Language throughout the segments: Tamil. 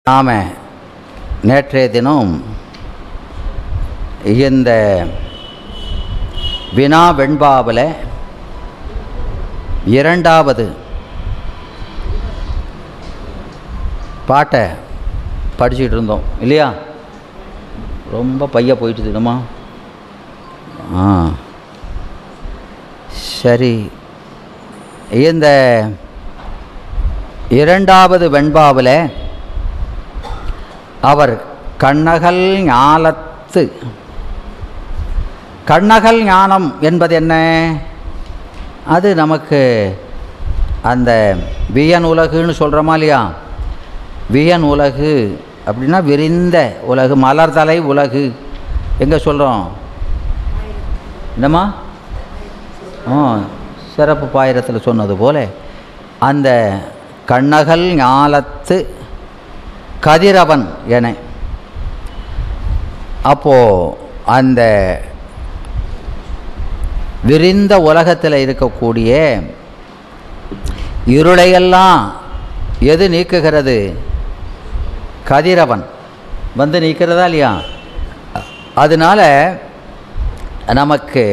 நாம் நேற்றைய தினம் இந்த வினா வெண்பாவில் இரண்டாவது பாட்டை படிச்சுக்கிட்டு இருந்தோம் இல்லையா ரொம்ப பைய போயிட்டு தினமா ஆ சரி இந்த இரண்டாவது வெண்பாவில் அவர் கண்ணகல் ஞாலத்து கண்ணகல் ஞானம் என்பது என்ன அது நமக்கு அந்த வியன் உலகுன்னு சொல்கிறோமா இல்லையா வியன் உலகு அப்படின்னா விரிந்த உலகு மலர்தலை உலகு எங்கே சொல்கிறோம் என்னம்மா ஆ சிறப்பு பாயிரத்தில் சொன்னது போல அந்த கண்ணகல் ஞாலத்து கதிரவன் என அப்போது அந்த விரிந்த உலகத்தில் இருக்கக்கூடிய இருளையெல்லாம் எது நீக்குகிறது கதிரவன் வந்து நீக்கிறதா இல்லையா அதனால் நமக்கு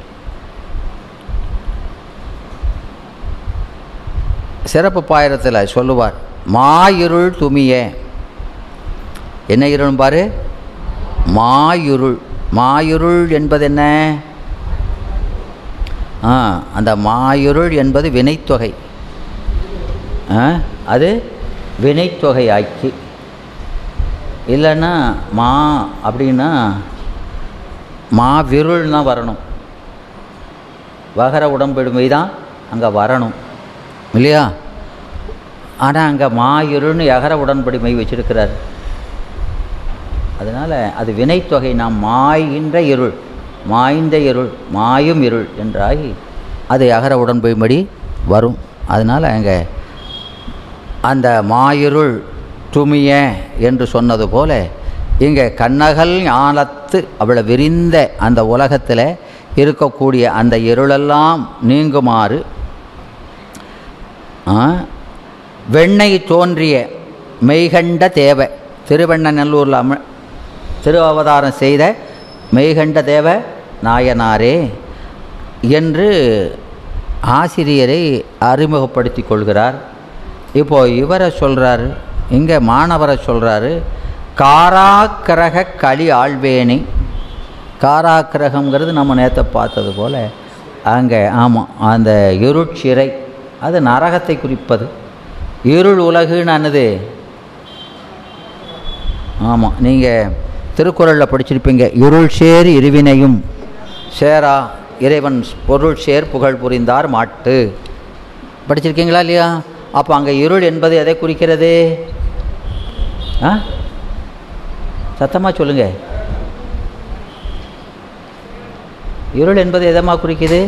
சிறப்பு பாயிரத்தில் சொல்லுவார் மாயிருள் துமிய என்ன இருள் பாரு மாயிருள் மாயிருள் என்பது என்ன ஆ அந்த மாயிருள் என்பது வினைத்தொகை ஆ அது வினைத்தொகை ஆக்கி இல்லைன்னா மா அப்படின்னா மா விருள்னா வரணும் வகர உடம்பெடுமை தான் அங்கே வரணும் இல்லையா ஆனால் அங்கே மாயிருள்னு எகர உடன்படிமை வச்சிருக்கிறார் அதனால் அது வினைத்தொகை நாம் மாய்கின்ற இருள் மாய்ந்த இருள் மாயும் இருள் என்றாகி அது அகர உடன்படிபடி வரும் அதனால் அங்கே அந்த மாயிருள் துமிய என்று சொன்னது போல இங்கே கண்ணகல் ஞானத்து அவ்வளோ விரிந்த அந்த உலகத்தில் இருக்கக்கூடிய அந்த இருளெல்லாம் நீங்குமாறு வெண்ணெய் தோன்றிய மெய்கண்ட தேவ திருவெண்ணநல்லூரில் அம திரு அவதாரம் செய்த மெய்கண்ட தேவ நாயனாரே என்று ஆசிரியரை அறிமுகப்படுத்தி கொள்கிறார் இப்போது இவரை சொல்கிறாரு இங்கே மாணவரை சொல்கிறாரு காராக்கிரக களி ஆழ்வேணி காராக்கிரகங்கிறது நம்ம நேற்று பார்த்தது போல் அங்கே ஆமாம் அந்த இருட்சிறை அது நரகத்தை குறிப்பது இருள் உலகுன்னு ஆமாம் நீங்கள் திருக்குறளில் படிச்சிருப்பீங்க இருள் சேர் இருவினையும் சேரா இறைவன் பொருள் சேர் புகழ் புரிந்தார் மாட்டு படிச்சிருக்கீங்களா இல்லையா அப்போ அங்கே இருள் என்பது எதை குறிக்கிறது ஆ சத்தமாக சொல்லுங்க இருள் என்பது எதமா குறிக்குது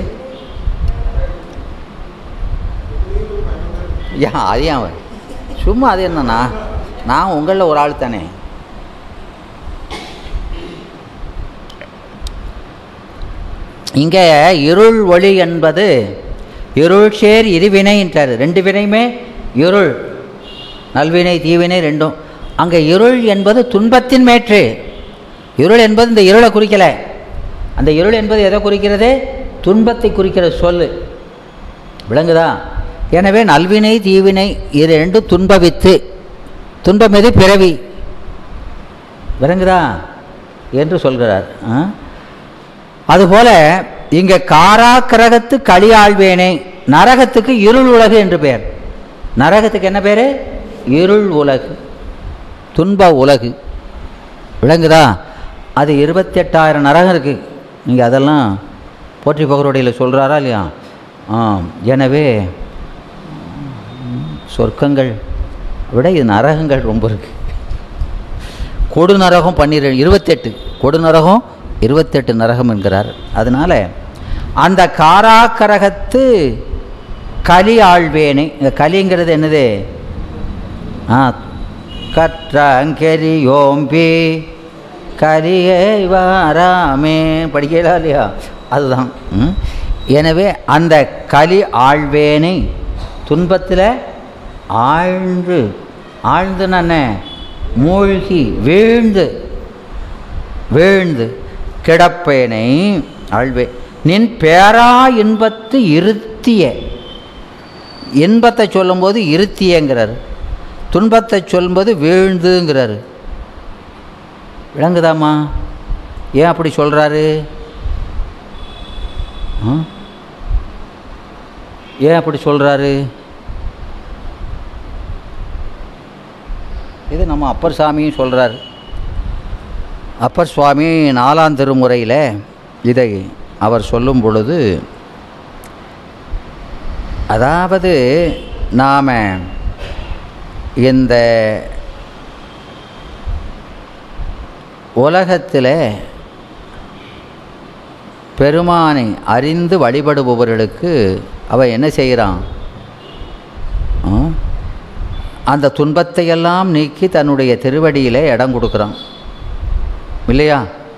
ஏன் அது ஏன் சும்மா அது என்னண்ணா நான் உங்களில் ஒரு ஆள் தானே இங்கே இருள் ஒளி என்பது இருள் சேர் இருவினைன்றார் ரெண்டு வினையுமே இருள் நல்வினை தீவினை ரெண்டும் அங்கே இருள் என்பது துன்பத்தின் மேற்று இருள் என்பது இந்த இருளை குறிக்கலை அந்த இருள் என்பது எதை குறிக்கிறது துன்பத்தை குறிக்கிற சொல் விளங்குதா எனவே நல்வினை தீவினை இது ரெண்டும் துன்பவித்து துன்பம் எது பிறவி விளங்குதா என்று சொல்கிறார் அதுபோல் இங்கே காராக்கிரகத்து களியாழ்வேனே நரகத்துக்கு இருள் உலகு என்று பெயர் நரகத்துக்கு என்ன பேர் இருள் உலகு துன்ப உலகு விளங்குதா அது இருபத்தெட்டாயிரம் நரகம் இருக்குது நீங்கள் அதெல்லாம் போற்றி பகருடையில் சொல்கிறாரா இல்லையா ஆ எனவே சொர்க்கங்கள் விட இது நரகங்கள் ரொம்ப இருக்குது கொடு நரகம் பன்னிரெண்டு இருபத்தெட்டு கொடு நரகம் இருபத்தெட்டு நரகம் என்கிறார் அதனால் அந்த காராக்கரகத்து களி ஆழ்வேனே இந்த களிங்கிறது என்னது ஆ கற்றங்கெரி ஓம்பி கரியை வாராமே படிக்கலாம் இல்லையா அதுதான் எனவே அந்த களி ஆழ்வேனை துன்பத்தில் ஆழ்ந்து ஆழ்ந்துன்னு மூழ்கி வீழ்ந்து வீழ்ந்து கிடப்பேனை ஆழ்வே நின் பேரா இன்பத்து இருத்திய இன்பத்தை சொல்லும்போது இருத்தியங்கிறார் துன்பத்தை சொல்லும்போது வீழ்ந்துங்கிறாரு விளங்குதாம்மா ஏன் அப்படி சொல்கிறாரு ஏன் அப்படி சொல்கிறாரு இது நம்ம அப்பர் சாமியும் சொல்கிறார் அப்பர் சுவாமி நாலாம் திருமுறையில் இதை அவர் சொல்லும் பொழுது அதாவது நாம் இந்த உலகத்தில் பெருமானை அறிந்து வழிபடுபவர்களுக்கு அவன் என்ன செய்கிறான் ஆ? அந்த துன்பத்தையெல்லாம் நீக்கி தன்னுடைய திருவடியில் இடம் கொடுக்குறான் இல்லையா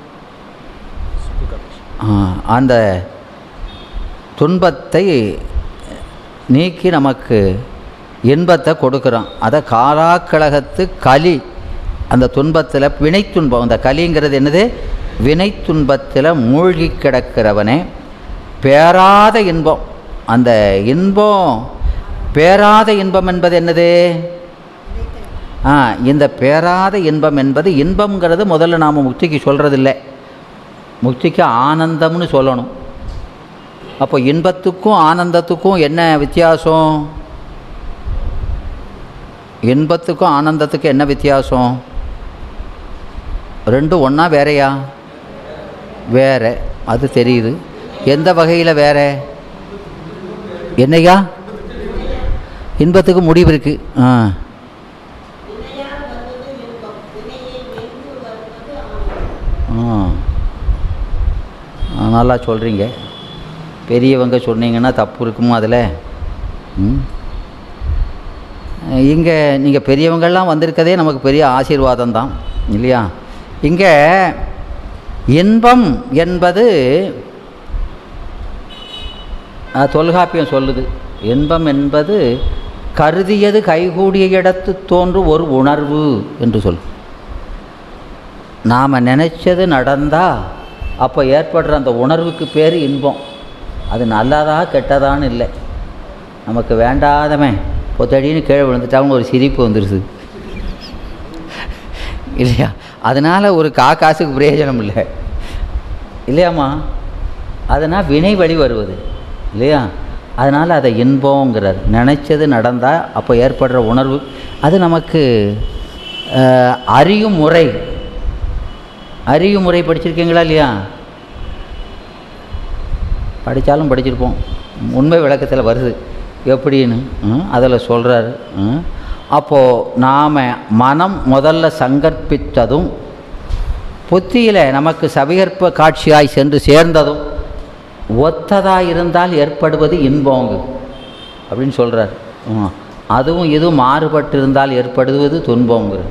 ஆ, அந்த துன்பத்தை நீக்கி நமக்கு இன்பத்தை கொடுக்குறான் அதை காலாக்கழகத்து களி அந்த துன்பத்தில் வினை துன்பம் அந்த கலிங்கிறது என்னது வினை துன்பத்தில் மூழ்கி கிடக்கிறவனே பேராத இன்பம் அந்த இன்பம் பேராத இன்பம் என்பது என்னது ஆ இந்த பேராத இன்பம் என்பது இன்பம்ங்கிறது முதல்ல நாம் முக்திக்கு சொல்கிறதில்ல முக்திக்கு ஆனந்தம்னு சொல்லணும் அப்போ இன்பத்துக்கும் ஆனந்தத்துக்கும் என்ன வித்தியாசம் இன்பத்துக்கும் ஆனந்தத்துக்கும் என்ன வித்தியாசம் ரெண்டும் ஒன்றா வேறையா வேற அது தெரியுது எந்த வகையில் வேற என்னையா இன்பத்துக்கு முடிவு இருக்குது ஆ ஆ ஆ, நல்லா சொல்கிறீங்க பெரியவங்க சொன்னீங்கன்னா தப்பு இருக்குமா அதில் ம் இங்கே நீங்கள் பெரியவங்கள்லாம் வந்திருக்கதே நமக்கு பெரிய ஆசீர்வாதம் தான் இல்லையா இங்கே இன்பம் என்பது அஹ், தொல்காப்பியம் சொல்லுது இன்பம் என்பது கருதியது கைகூடிய இடத்து தோன்றும் ஒரு உணர்வு என்று சொல் நாம் நினச்சது நடந்தால் அப்போ ஏற்படுற அந்த உணர்வுக்கு பேர் இன்பம் அது நல்லதா கெட்டதான்னு இல்லை நமக்கு வேண்டாதவன் பொத்தடின்னு கீழே விழுந்துட்டாவும் ஒரு சிரிப்பு வந்துடுது இல்லையா அதனால் ஒரு கா காசுக்கு பிரயோஜனம் இல்லை இல்லையாம்மா அதனால் வினை வழி வருவது இல்லையா அதனால் அதை இன்பங்கிறார் நினச்சது நடந்தால் அப்போ ஏற்படுற உணர்வு அது நமக்கு அஹ், அறியும் முறை அறியும் முறை படிச்சிருக்கீங்களா இல்லையா படித்தாலும் படிச்சிருப்போம் உண்மை விளக்கத்தில் வருது எப்படின்னு அதில் சொல்கிறாரு அப்போது நாம் மனம் முதல்ல சங்கற்பித்ததும் புத்தியில் நமக்கு சவிகற்ப காட்சியாய் சென்று சேர்ந்ததும் ஒத்ததாக இருந்தால் ஏற்படுவது இன்பங்க அப்படின்னு சொல்கிறார் அதுவும் இதுவும் மாறுபட்டு இருந்தால் ஏற்படுவது துன்பங்கிறது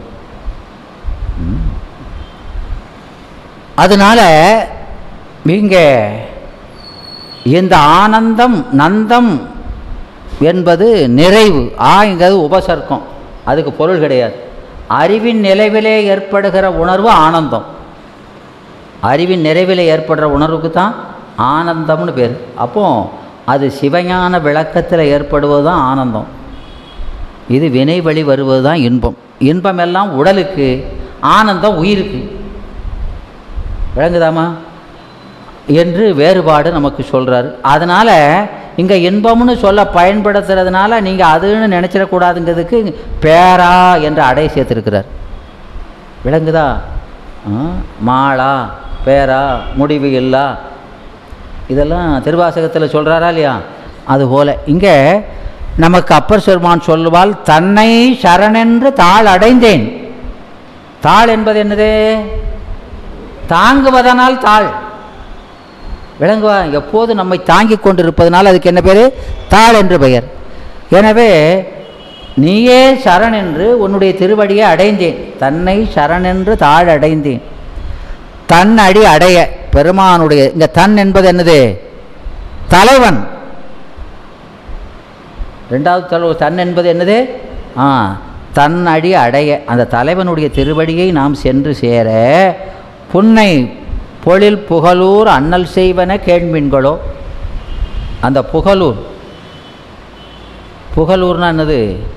அதனால் இங்கே இந்த ஆனந்தம் நந்தம் என்பது நிறைவு ஆங்கிறது உபசர்க்கம் அதுக்கு பொருள் கிடையாது அறிவின் நிலைவிலே ஏற்படுகிற உணர்வு ஆனந்தம் அறிவின் நிறைவிலே ஏற்படுற உணர்வுக்கு தான் ஆனந்தம்னு பேர் அப்போ அது சிவஞான விளக்கத்தில் ஏற்படுவது தான் ஆனந்தம் இது வினை வழி வருவது தான் இன்பம் இன்பம் எல்லாம் உடலுக்கு ஆனந்தம் உயிருக்கு விளங்குதாமா என்று வேறுபாடு நமக்கு சொல்கிறாரு அதனால் இங்கே இன்பம்னு சொல்ல பயன்படுத்துறதுனால நீங்கள் அதுன்னு நினச்சிடக்கூடாதுங்கிறதுக்கு பேரா என்று அடை சேர்த்துருக்கிறார் விளங்குதா ஆ, மாளா பேரா முடிவு இல்லா இதெல்லாம் திருவாசகத்தில் சொல்கிறாரா இல்லையா அதுபோல் இங்கே நமக்கு அப்பர் பெருமான் சொல்லுவால் தன்னை சரணென்று தாழ் அடைந்தேன் தாழ் என்பது என்னது தாங்குவதனால் தாழ் விளங்குவா எப்போது நம்மை தாங்கிக் கொண்டிருப்பதனால் அதுக்கு என்ன பேர் தாழ் என்று பெயர் எனவே நீயே சரண் என்று உன்னுடைய திருவடியை அடைந்தேன் தன்னை சரண் என்று தாழ் அடைந்தேன் தன் அடி அடைய பெருமானுடைய இந்த தன் என்பது என்னது தலைவன் ரெண்டாவது தலைவர் தன் என்பது என்னது ஆ தன் அடி அடைய அந்த தலைவனுடைய திருவடியை நாம் சென்று சேர புன்னை பொழில் புகழூர் அண்ணல் செய்வன கேள்மின்களோ அந்த புகழூர் புகழூர்னா என்னது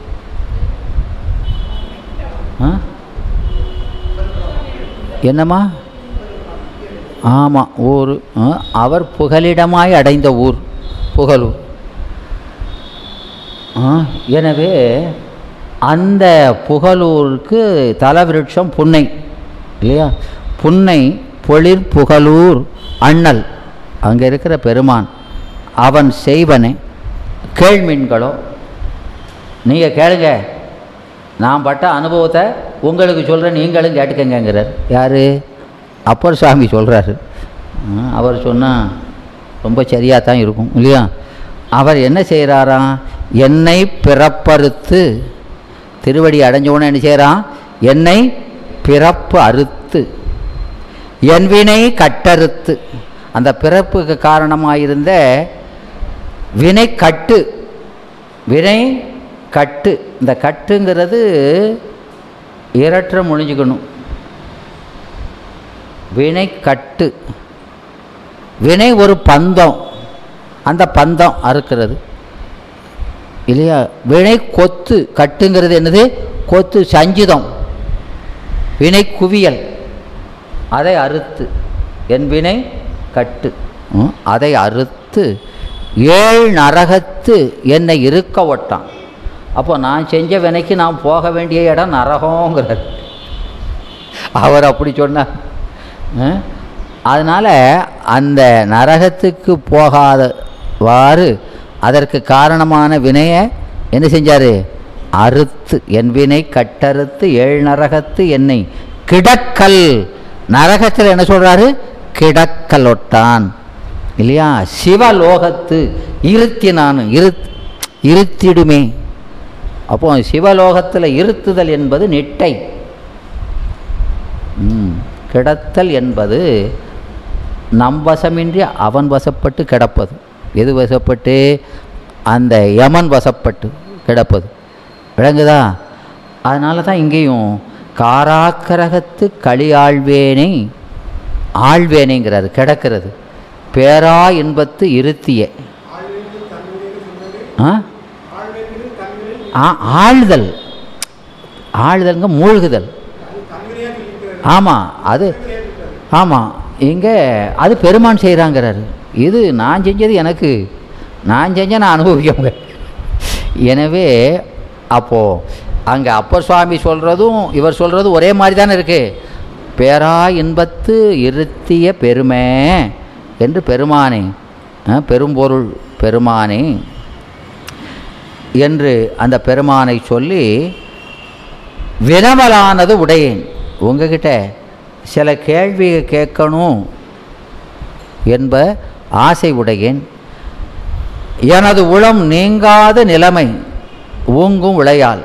ஆ? என்னம்மா ஆமாம் ஊர் ஆ, அவர் புகலிடமாய் அடைந்த ஊர் புகழூர் ஆ, எனவே அந்த புகழூருக்கு தலவிருட்சம் புன்னை இல்லையா புன்னை பொழிற் புகழூர் அண்ணல் அங்கே இருக்கிற பெருமான் அவன் செய்வனை கேள்மீன்களோ நீங்கள் கேளுங்க நான் பட்ட அனுபவத்தை உங்களுக்கு சொல்கிறேன் நீங்களும் கேட்டுக்கங்கிறார் யார் அப்பர் சாமி சொல்கிறாரு அவர் சொன்னால் ரொம்ப சரியாக தான் இருக்கும் இல்லையா அவர் என்ன செய்கிறாராம் என்னை பிறப்பறுத்து திருவடி அடைஞ்ச உடனே என்ன செய்கிறான் என்னை பிறப்பு அறுத்து என் வினை கட்டறுத்து அந்த பிறப்புக்கு காரணமாயிருந்த வினை கட்டு வினை கட்டு இந்த கட்டுங்கிறது இரற்ற முடிஞ்சுக்கணும் வினை கட்டு வினை ஒரு பந்தம் அந்த பந்தம் அறுக்கிறது இல்லையா வினை கொத்து கட்டுங்கிறது என்னது கொத்து சஞ்சிதம் வினை குவியல் அதை அறுத்து என் வினை கட்டு ம், அதை அறுத்து ஏழ் நரகத்து என்னை இருக்க ஒட்டான் அப்போ நான் செஞ்ச வினைக்கு நான் போக வேண்டிய இடம் நரகங்கிறார் அவர் அப்படி சொன்னார் ம்? அதனால் அந்த நரகத்துக்கு போகாதவாறு அதற்கு காரணமான வினையை என்ன செஞ்சார் அறுத்து என் வினை கட்டறுத்து ஏழு நரகத்து என்னை கிடக்கல் நரகத்தில் என்ன சொல்கிறாரு கிடக்கல் ஒட்டான் இல்லையா சிவலோகத்து இருத்தினான் இருத் இருத்திடுமே அப்போ சிவலோகத்தில் இருத்துதல் என்பது நிட்டை ம், கிடத்தல் என்பது நம் வசமின்றி அவன் வசப்பட்டு கிடப்பது எது வசப்பட்டு அந்த யமன் வசப்பட்டு கிடப்பது விளங்குதா அதனால தான் இங்கேயும் காராக்கரகத்து களி ஆழ்வேனை ஆழ்வேனைங்கிறாரு கிடக்கிறது பேரா இன்பத்து இருத்திய ஆ ஆ ஆழ்தல் ஆழ்தல்ங்க மூழ்குதல் ஆமாம் அது ஆமாம் இங்கே அது பெருமான் செய்கிறாங்கிறாரு இது நான் செஞ்சது எனக்கு நான் செஞ்ச நான் அனுபவிக்கவங்க எனவே அப்போது அங்கே அப்பர் சுவாமி சொல்கிறதும் இவர் சொல்கிறதும் ஒரே மாதிரி தானே இருக்குது பேரா இன்பத்து இருத்திய பெருமை என்று பெருமானே ஆ, பெரும்பொருள் பெருமானே என்று அந்த பெருமானை சொல்லி வினவலானது உடையேன் உங்ககிட்ட சில கேள்வி கேட்கணும் என்ப ஆசை உடையேன் எனது உளம் நீங்காத நிலைமை ஊங்கும் விளையால்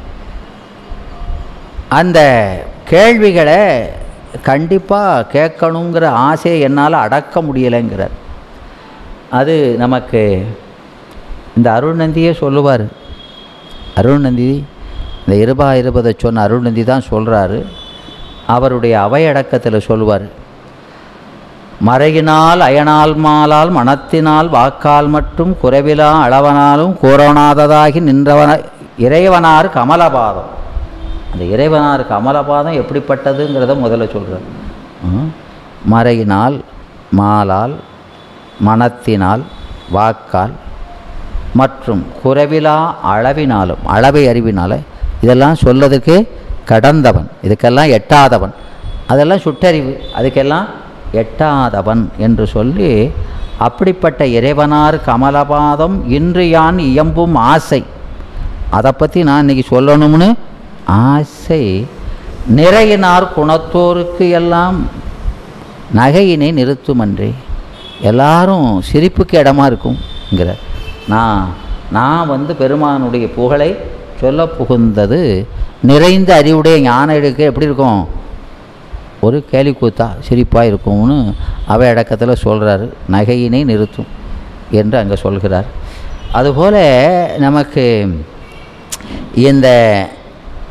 அந்த கேள்விகளை கண்டிப்பாக கேட்கணுங்கிற ஆசையை என்னால் அடக்க முடியலைங்கிறார் அது நமக்கு இந்த அருள்நந்தியே சொல்லுவார் அருள்நந்தி இந்த இருபா இருபதை சொன்ன அருள்நந்தி தான் சொல்கிறாரு அவருடைய அவையடக்கத்தில் சொல்லுவார் மறையினால் அயனால் மாலால் மனத்தினால் வாக்கால் மற்றும் குறைவிலா அளவனாலும் கூறணாததாகி நின்றவன இறைவனார் கமலபாதம் அந்த இறைவனார் கமலபாதம் எப்படிப்பட்டதுங்கிறத முதல்ல சொல்கிறார் மறையினால் மாலால் மனத்தினால் வாக்கால் மற்றும் குறைவிலா அளவினாலும் அளவை அறிவினால இதெல்லாம் சொல்லதுக்கு கடந்தவன் இதுக்கெல்லாம் எட்டாதவன் அதெல்லாம் சுட்டறிவு அதுக்கெல்லாம் எட்டாதவன் என்று சொல்லி அப்படிப்பட்ட இறைவனார் கமலபாதம் இன்று யான் இயம்பும் ஆசை அதை பற்றி நான் இன்னைக்கு சொல்லணும்னு ஆசை நிறையினார் குணத்தோருக்கு எல்லாம் நகையினை நிறுத்துமன்றே எல்லாரும் சிரிப்புக்கு இடமா இருக்கும்ங்கிற நான் நான் வந்து பெருமானுடைய புகழை சொல்ல புகுந்தது நிறைந்த அறிவுடைய ஞான எடுக்க எப்படி இருக்கும் ஒரு கேலி கூத்தா சிரிப்பாக இருக்கும்னு அவை அடக்கத்தில் சொல்கிறாரு நகையினை நிறுத்தும் என்று அங்கே சொல்கிறார் அதுபோல் நமக்கு இந்த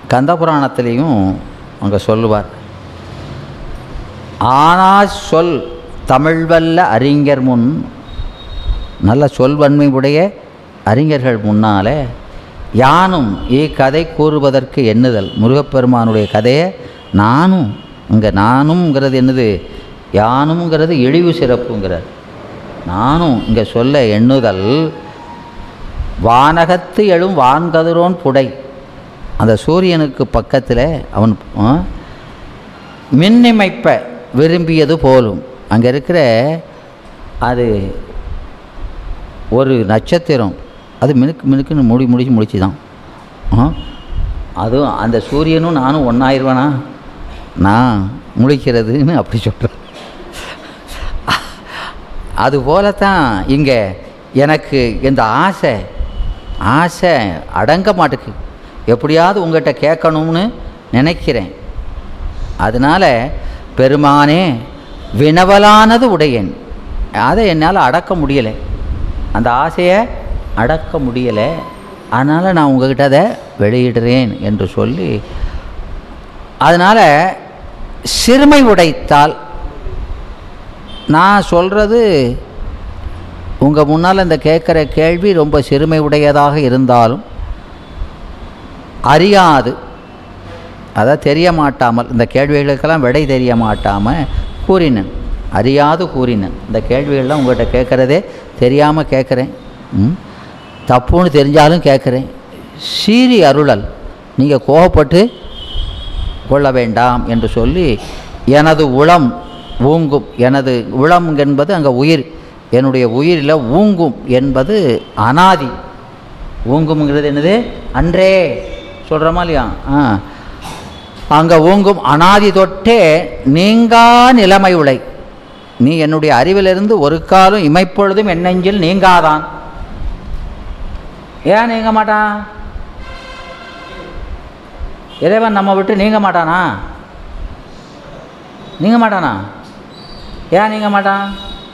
கந்த புராணத்திலையும் அங்கே சொல்லுவார் ஆனா சொல் தமிழ்வல்ல அறிஞர் முன் நல்ல சொல்வன்மை உடைய அறிஞர்கள் முன்னாலே யானும் இக்கதை கூறுவதற்கு எண்ணுதல் முருகப்பெருமானுடைய கதையை நானும் இங்கே நானும்ங்கிறது என்னது யானும்ங்கிறது இழிவு சிறப்புங்கிறார் நானும் இங்கே சொல்ல எண்ணுதல் வானகத்து எழும் வான்கதிரோன் புடை அந்த சூரியனுக்கு பக்கத்தில் அவன் ஆ, மின்னிமைப்ப விரும்பியது போலும் அங்கே இருக்கிற அது ஒரு நட்சத்திரம் அது மினுக்கு மினுக்குன்னு முடி முடிச்சு முடிச்சு தான் ஆ, அதுவும் அந்த சூரியனும் நானும் ஒன்றாயிருவேனா நான் முழிக்கிறதுன்னு அப்படி சொல்கிறேன் அதுபோல தான் இங்கே எனக்கு இந்த ஆசை ஆசை அடங்க மாட்டுக்கு எப்படியாவது உங்கள்கிட்ட கேட்கணும்னு நினைக்கிறேன் அதனால் பெருமானே வினவலானது உடையேன் அதை என்னால் அடக்க முடியலை அந்த ஆசையை அடக்க முடியலை அதனால் நான் உங்ககிட்ட அதை வெளியிடுறேன் என்று சொல்லி அதனால் சிறுமை உடைத்தால் நான் சொல்கிறது உங்கள் முன்னால் இந்த கேட்குற கேள்வி ரொம்ப சிறுமை உடையதாக இருந்தாலும் அறியாது அதாவது தெரிய மாட்டாமல் இந்த கேள்விகளுக்கெல்லாம் விடை தெரிய மாட்டாமல் கூறினேன் அறியாது கூறினேன் இந்த கேள்விகள்லாம் உங்கள்கிட்ட கேட்குறதே தெரியாமல் கேட்குறேன் ம்? தப்புன்னு தெரிஞ்சாலும் கேட்குறேன் சீறி அருளல் நீங்கள் கோபப்பட்டு கொள்ள வேண்டாம் என்று சொல்லி எனது உளம் ஊங்கும் எனது உளம் என்பது அங்கே உயிர் என்னுடைய உயிரில் ஊங்கும் என்பது அனாதி ஊங்கும்ங்கிறது என்னது அன்றே சொல்கிறோமா இல்லையா ஆ அங்கே ஊங்கும் அனாதி தொட்டே நீங்கா நிலைமை உளை நீ என்னுடைய அறிவிலிருந்து ஒரு காலம் இமைப்பொழுதும் என் நெஞ்சில் நீங்காதான் ஏன் நீங்க மாட்டான் இறைவன் நம்ம விட்டு நீங்க மாட்டானா நீங்க மாட்டானா ஏன் நீங்க மாட்டான்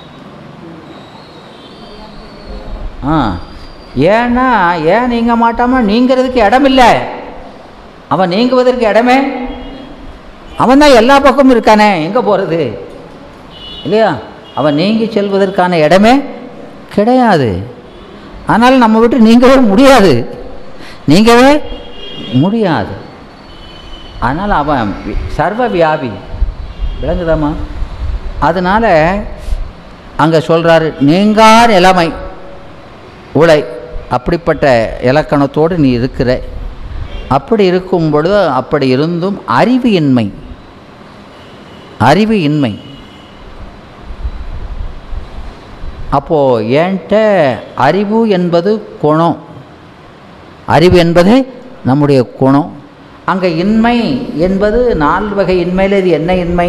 ஆ ஏன்னா ஏன் நீங்க மாட்டாம நீங்கிறதுக்கு இடம் இல்லை அவன் நீங்குவதற்கு இடமே அவன் தான் எல்லா பக்கமும் இருக்கானே எங்கே போகிறது இல்லையா அவன் நீங்கி செல்வதற்கான இடமே கிடையாது ஆனால் நம்ம விட்டு நீங்கவே முடியாது நீங்கவே முடியாது அதனால் அவன் வி- சர்வ வியாபி விளங்குதாம்மா அதனால் அங்கே சொல்கிறாரு நீங்கா நிலைமை உலை அப்படிப்பட்ட இலக்கணத்தோடு நீ இருக்கிற அப்படி இருக்கும் பொழுது அப்படி இருந்தும் அறிவு இன்மை அறிவு இன்மை அப்போது என்கிட்ட அறிவு என்பது குணம் அறிவு என்பது நம்முடைய குணம் அங்கே இன்மை என்பது நால் வகை இன்மையில் இது என்ன இன்மை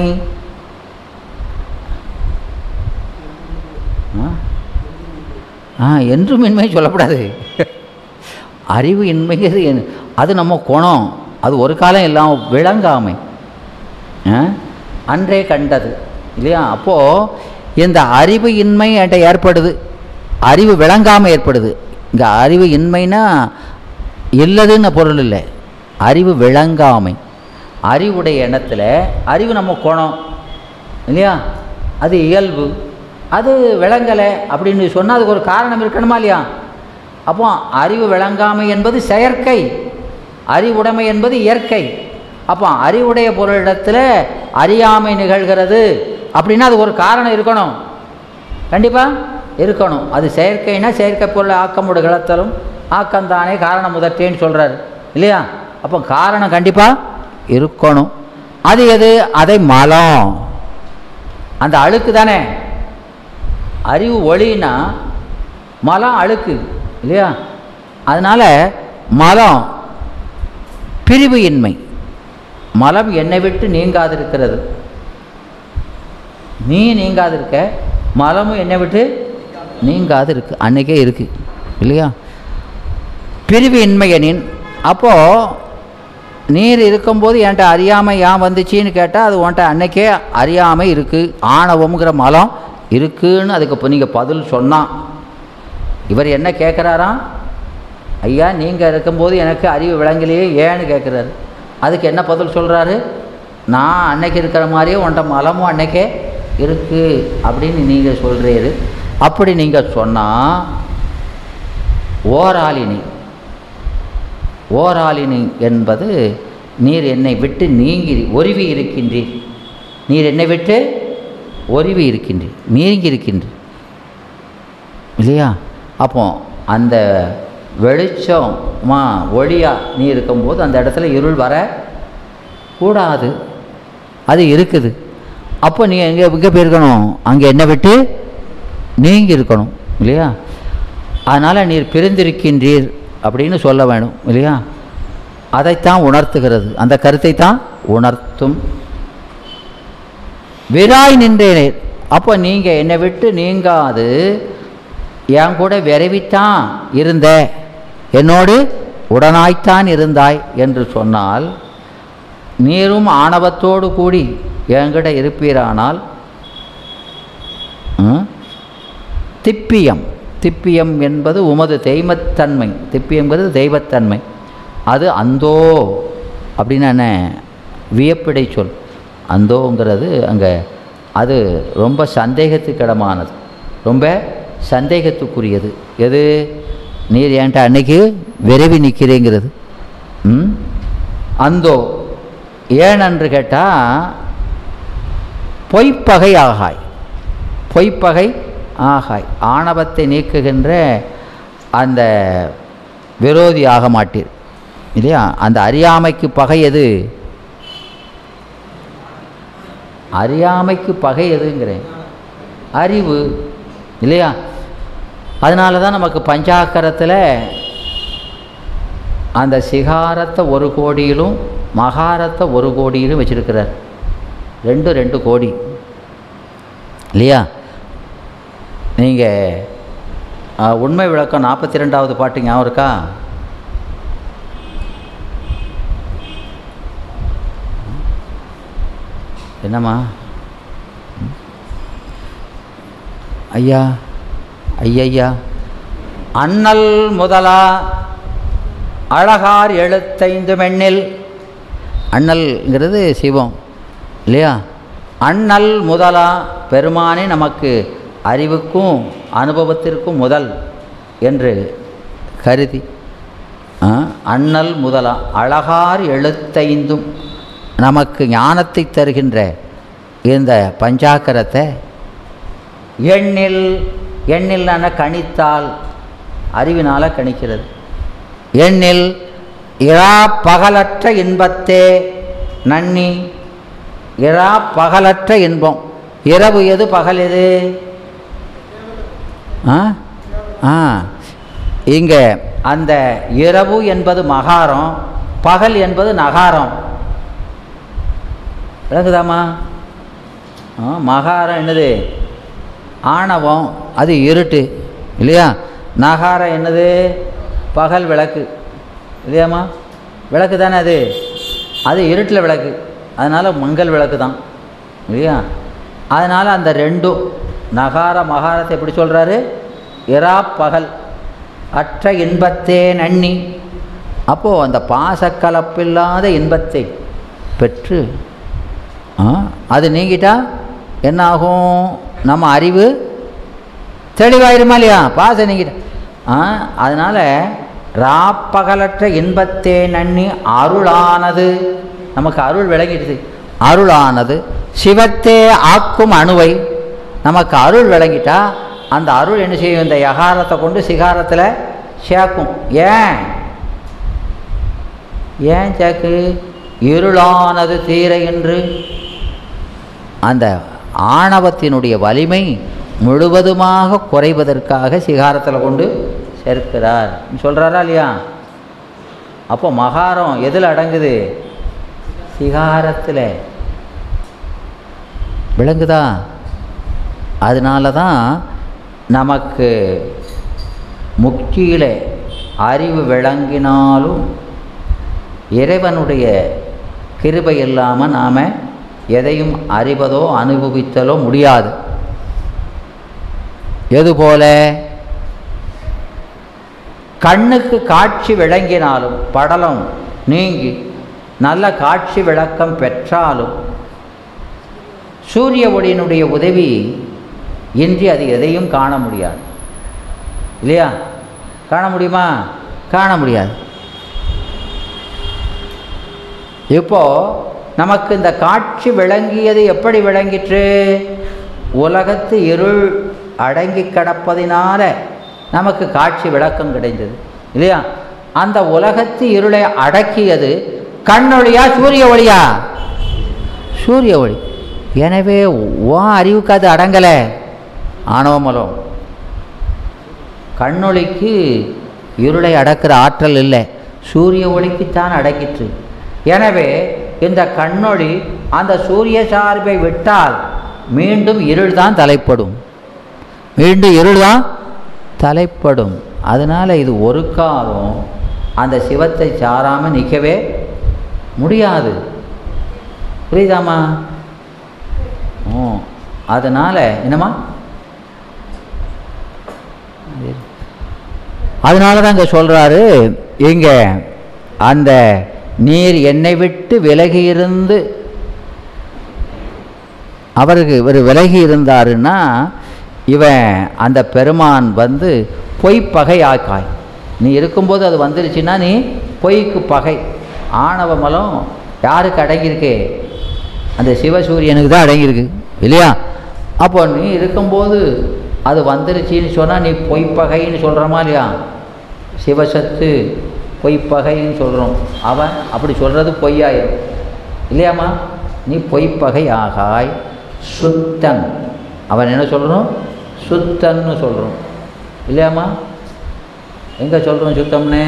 ஆ? ஆ என்றும் இன்மை சொல்லக்கூடாது அறிவு இன்மைங்கிறது என்ன- அது நம்ம குணம் அது ஒரு காலம் எல்லாம் விளங்காமை ஆ? அன்றே கண்டது இல்லையா அப்போது இந்த அறிவு இன்மை என்கிட்ட ஏற்படுது அறிவு விளங்காமல் ஏற்படுது இங்கே அறிவு இன்மைனா இல்லதுன்னு பொருள் இல்லை அறிவு விளங்காமை அறிவுடைய எண்ணத்தில் அறிவு நம்ம குணம் இல்லையா அது இயல்பு அது விளங்கலை அப்படின்னு சொன்னால் அதுக்கு ஒரு காரணம் இருக்கணுமா இல்லையா அப்போ அறிவு விளங்காமை என்பது செயற்கை அறிவுடைமை என்பது இயற்கை அப்போ அறிவுடைய பொருளிடத்தில் அறியாமை நிகழ்கிறது அப்படின்னா அதுக்கு ஒரு காரணம் இருக்கணும் கண்டிப்பாக இருக்கணும் அது செயற்கைனா செயற்கை பொருளை ஆக்கமுடு கிளத்தலும் ஆக்கம்தானே காரணம் முதற்றேன்னு சொல்கிறாரு இல்லையா அப்போ காரணம் கண்டிப்பாக இருக்கணும் அது எது அதை மலம் அந்த அழுக்கு தானே அறிவு ஒளினா மலம் அழுக்கு இல்லையா அதனால் மலம் பிரிவு இன்மை மலம் என்னை விட்டு நீங்காதிருக்கிறது நீ நீங்காதிருக்க மலமும் என்னை விட்டு நீங்காது இருக்கு அன்னைக்கே இருக்கு இல்லையா பிரிவு இன்மையனின் அப்போது நீர் இருக்கும்போது என்கிட்ட அறியாமை ஏன் வந்துச்சின்னு கேட்டால் அது உன்கிட்ட அன்னைக்கே அறியாமை இருக்குது ஆணவம்ங்கிற மலம் இருக்குன்னு அதுக்கு இப்போ நீங்கள் பதில் சொன்னான் இவர் என்ன கேட்குறாராம் ஐயா நீங்கள் இருக்கும்போது எனக்கு அறிவு விளங்கலையே ஏன்னு கேட்குறாரு அதுக்கு என்ன பதில் சொல்கிறாரு நான் அன்னைக்கு இருக்கிற மாதிரியே உன்ட்ட மலமும் அன்னைக்கே இருக்குது அப்படின்னு நீங்கள் சொல்கிறீரு அப்படி நீங்கள் சொன்னால் ஓராளினி ஓராளினி என்பது நீர் என்னை விட்டு நீங்கி ஒருவி இருக்கின்றீர் நீர் என்னை விட்டு ஒருவி இருக்கின்றீர் நீங்கி இருக்கின்றீர் இல்லையா அப்போ அந்த வெளிச்சமா ஒளியாக நீ இருக்கும்போது அந்த இடத்துல இருள் வர கூடாது அது இருக்குது அப்போ நீ எங்கே எங்கே போயிருக்கணும் அங்கே என்ன விட்டு நீங்கி இருக்கணும் இல்லையா அதனால் நீர் பிரிந்திருக்கின்றீர் அப்படின்னு சொல்ல வேணும் இல்லையா அதைத்தான் உணர்த்துகிறது அந்த கருத்தை தான் உணர்த்தும் விராய் நின்றேனே அப்போ நீங்கள் என்னை விட்டு நீங்காது என் கூட விரைவித்தான் இருந்த என்னோடு உடனாய்த்தான் இருந்தாய் என்று சொன்னால் நீரும் ஆணவத்தோடு கூடி என்கிட்ட இருப்பீரானால் ம், திப்பியம் திப்பியம் என்பது உமது தெய்வத்தன்மை திப்பியங்கிறது தெய்வத்தன்மை அது அந்தோ அப்படின்னு என்ன வியப்பிடை சொல் அந்தோங்கிறது அங்கே அது ரொம்ப சந்தேகத்துக்கிடமானது ரொம்ப சந்தேகத்துக்குரியது எது நீர் என்கிட்ட அன்னைக்கு விரைவி நிற்கிறேங்கிறது ம் அந்தோ ஏனென்று கேட்டால் பொய்ப்பகை ஆகாய் பொய்ப்பகை ஆகாய் ஆணவத்தை நீக்குகின்ற அந்த விரோதி ஆக மாட்டீர் இல்லையா அந்த அறியாமைக்கு பகை எது அறியாமைக்கு பகை எதுங்கிறேன் அறிவு இல்லையா அதனால தான் நமக்கு பஞ்சாக்கரத்தில் அந்த சிகாரத்தை ஒரு கோடியிலும் மகாரத்தை ஒரு கோடியிலும் வச்சிருக்கிறார் ரெண்டு ரெண்டு கோடி இல்லையா நீங்கள் உண்மை விளக்கம் நாற்பத்தி ரெண்டாவது பாட்டு ஞாபகம் இருக்கா என்னம்மா ம்? ஐயா ஐயையா அண்ணல் முதலா அழகார் எழுத்தைந்து மெண்ணில் அண்ணல்ங்கிறது சிவம் இல்லையா அண்ணல் முதலா பெருமானே நமக்கு அறிவுக்கும் அனுபவத்திற்கும் முதல் என்று கருதி ஆ, அண்ணல் முதலா அழகார் எழுத்தைந்தும் நமக்கு ஞானத்தை தருகின்ற இந்த பஞ்சாக்கரத்தை எண்ணில் எண்ணில் கணித்தால் அறிவினால் கணிக்கிறது எண்ணில் இரா பகலற்ற இன்பத்தே நன்னி இரா பகலற்ற இன்பம் இரவு எது பகல் எது ஆ ஆ இங்கே அந்த இரவு என்பது மகாரம் பகல் என்பது நகாரம் விளங்குதாம்மா ஆ மகாரம் என்னது ஆணவம் அது இருட்டு இல்லையா நகாரம் என்னது பகல் விளக்கு இல்லையாம்மா விளக்கு தானே அது அது இருட்டில் விளக்கு அதனால் மங்கள் விளக்கு தான் இல்லையா அதனால் அந்த ரெண்டும் நகார மகாரத்தை எப்படி சொல்கிறாரு இரா பகல் அற்ற இன்பத்தே நன்னி அப்போது அந்த பாசக்கலப்பில்லாத இன்பத்தை பெற்று ஆ, அது நீங்கிட்டா என்ன ஆகும் நம்ம அறிவு தெளிவாயிருமா இல்லையா பாசம் நீங்கிட்ட ஆ அதனால் ராப்பகலற்ற இன்பத்தே நன்னி அருளானது நமக்கு அருள் விளங்கிடுது அருளானது சிவத்தே ஆக்கும் அணுவை நமக்கு அருள் விளங்கிட்டா அந்த அருள் என்ன செய்யும் இந்த யகாரத்தை கொண்டு சிகாரத்தில் சேர்க்கும் ஏன் ஏன் சேர்க்கு இருளானது தீர என்று அந்த ஆணவத்தினுடைய வலிமை முழுவதுமாக குறைவதற்காக சிகாரத்தில் கொண்டு சேர்க்கிறார் சொல்கிறாரா இல்லையா அப்போ மகாரம் எதில் அடங்குது சிகாரத்தில் விளங்குதா அதனால தான் நமக்கு முக்தியில் அறிவு விளங்கினாலும் இறைவனுடைய கிருபை இல்லாமல் நாம் எதையும் அறிவதோ அனுபவித்தலோ முடியாது எதுபோல கண்ணுக்கு காட்சி விளங்கினாலும் படலம் நீங்கி நல்ல காட்சி விளக்கம் பெற்றாலும் சூரிய ஒளியினுடைய உதவி இன்றி அது எதையும் காண முடியாது இல்லையா காண முடியுமா காண முடியாது இப்போ நமக்கு இந்த காட்சி விளங்கியது எப்படி விளங்கிற்று உலகத்து இருள் அடங்கி கிடப்பதினால நமக்கு காட்சி விளக்கம் கிடைத்தது இல்லையா அந்த உலகத்து இருளை அடக்கியது கண்ணொழியா சூரிய ஒளியா சூரிய ஒளி எனவே உன் அறிவுக்கு அது அடங்கலை ஆணவமலம் கண்ணொளிக்கு இருளை அடக்கிற ஆற்றல் இல்லை சூரிய ஒளிக்குத்தான் அடக்கிற்று எனவே இந்த கண்ணொளி அந்த சூரிய சார்பை விட்டால் மீண்டும் இருள் தான் தலைப்படும் மீண்டும் இருள் தான் தலைப்படும் அதனால் இது ஒரு காலம் அந்த சிவத்தை சாராமல் நிற்கவே முடியாது புரியுதாம்மா ஓ அதனால் என்னம்மா அதனால தான் இங்கே சொல்கிறாரு இங்கே அந்த நீர் என்னை விட்டு விலகி இருந்து அவருக்கு இவர் விலகி இருந்தாருன்னா இவன் அந்த பெருமான் வந்து பொய்ப்பகை ஆக்காய் நீ இருக்கும்போது அது வந்துருச்சுன்னா நீ பொய்க்கு பகை ஆணவ மலம் யாருக்கு அடங்கியிருக்கு அந்த சிவசூரியனுக்கு தான் அடங்கியிருக்கு இல்லையா அப்போ நீ இருக்கும்போது அது வந்துருச்சின்னு சொன்னால் நீ பொய்ப்பகைன்னு சொல்கிறோமா இல்லையா சிவசத்து பொய்ப்பகைன்னு சொல்கிறோம் அவன் அப்படி சொல்கிறது பொய்யாயிரும் இல்லையாம்மா நீ பொய்ப்பகை ஆகாய் சுத்தன் அவன் என்ன சொல்கிறோம் சுத்தன்னு சொல்கிறோம் இல்லையாம்மா எங்கே சொல்கிறோம் சுத்தம்னு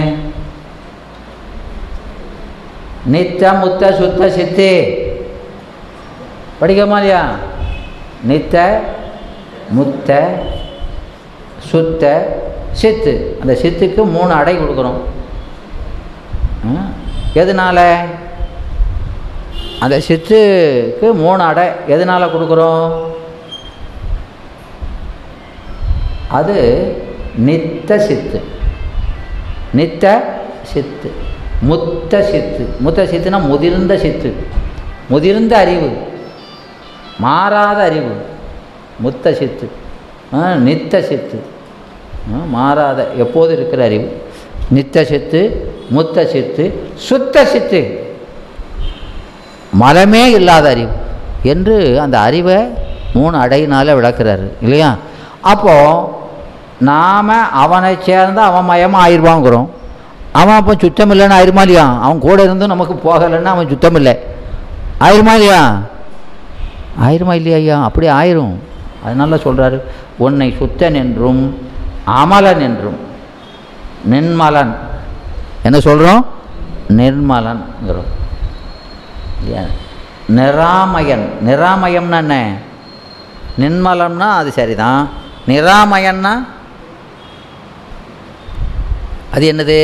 நித்த முத்த சுத்த சித்து படிக்கமா இல்லையா நித்த முத்த சுத்த சித்து அந்த சித்துக்கு மூணு அடை கொடுக்குறோம் ம், எதனால அந்த சித்துக்கு மூணு அடை எதனால் கொடுக்குறோம் அது நித்த சித்து நித்த சித்து முத்த சித்து முத்த சித்துனா முதிர்ந்த சித்து முதிர்ந்த அறிவு மாறாத அறிவு முத்த சித்து ஆ, நித்த சித்து ஆ, மாறாத எப்போது இருக்கிற அறிவு நித்த சித்து முத்த சித்து சுத்த சித்து மலமே இல்லாத அறிவு என்று அந்த அறிவை மூணு அடையினால் விளக்குறாரு இல்லையா அப்போது நாம் அவனை சேர்ந்து அவன் மயமாக ஆயிடுவாங்கிறோம் அவன் அப்போ சுத்தம் இல்லைன்னு ஆயிருமா இல்லையா அவன் கூட இருந்தும் நமக்கு போகலைன்னா அவன் சுத்தம் இல்லை ஆயிருமா இல்லையா ஆயிருமா இல்லையா ஐயா அப்படி ஆயிரும் அதனால சொல்கிறாரு உன்னை சுத்தன் என்றும் அமலன் என்றும் நின்மலன் என்ன சொல்கிறோம் நிர்மலன்கிறோம் இல்லையா நிராமயன் நிராமயம்னா என்ன நின்மலம்னா அது சரிதான் நிராமயன்னா அது என்னது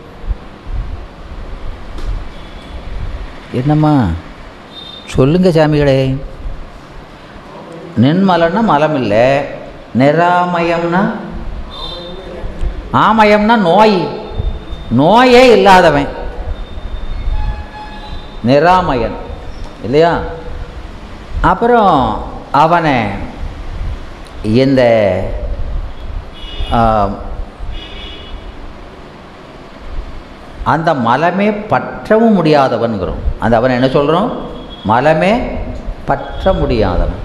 என்னம்மா சொல்லுங்க சாமிகளே நின்மலம்னா மலம் இல்லை நிராமயம்னா ஆமயம்னா நோய் நோயே இல்லாதவன் நிராமயன் இல்லையா அப்புறம் அவனை இந்த ஆ, அந்த மலமே பற்றவும் முடியாதவன்கிறோம் அந்த அவனை என்ன சொல்கிறோம் மலமே பற்ற முடியாதவன்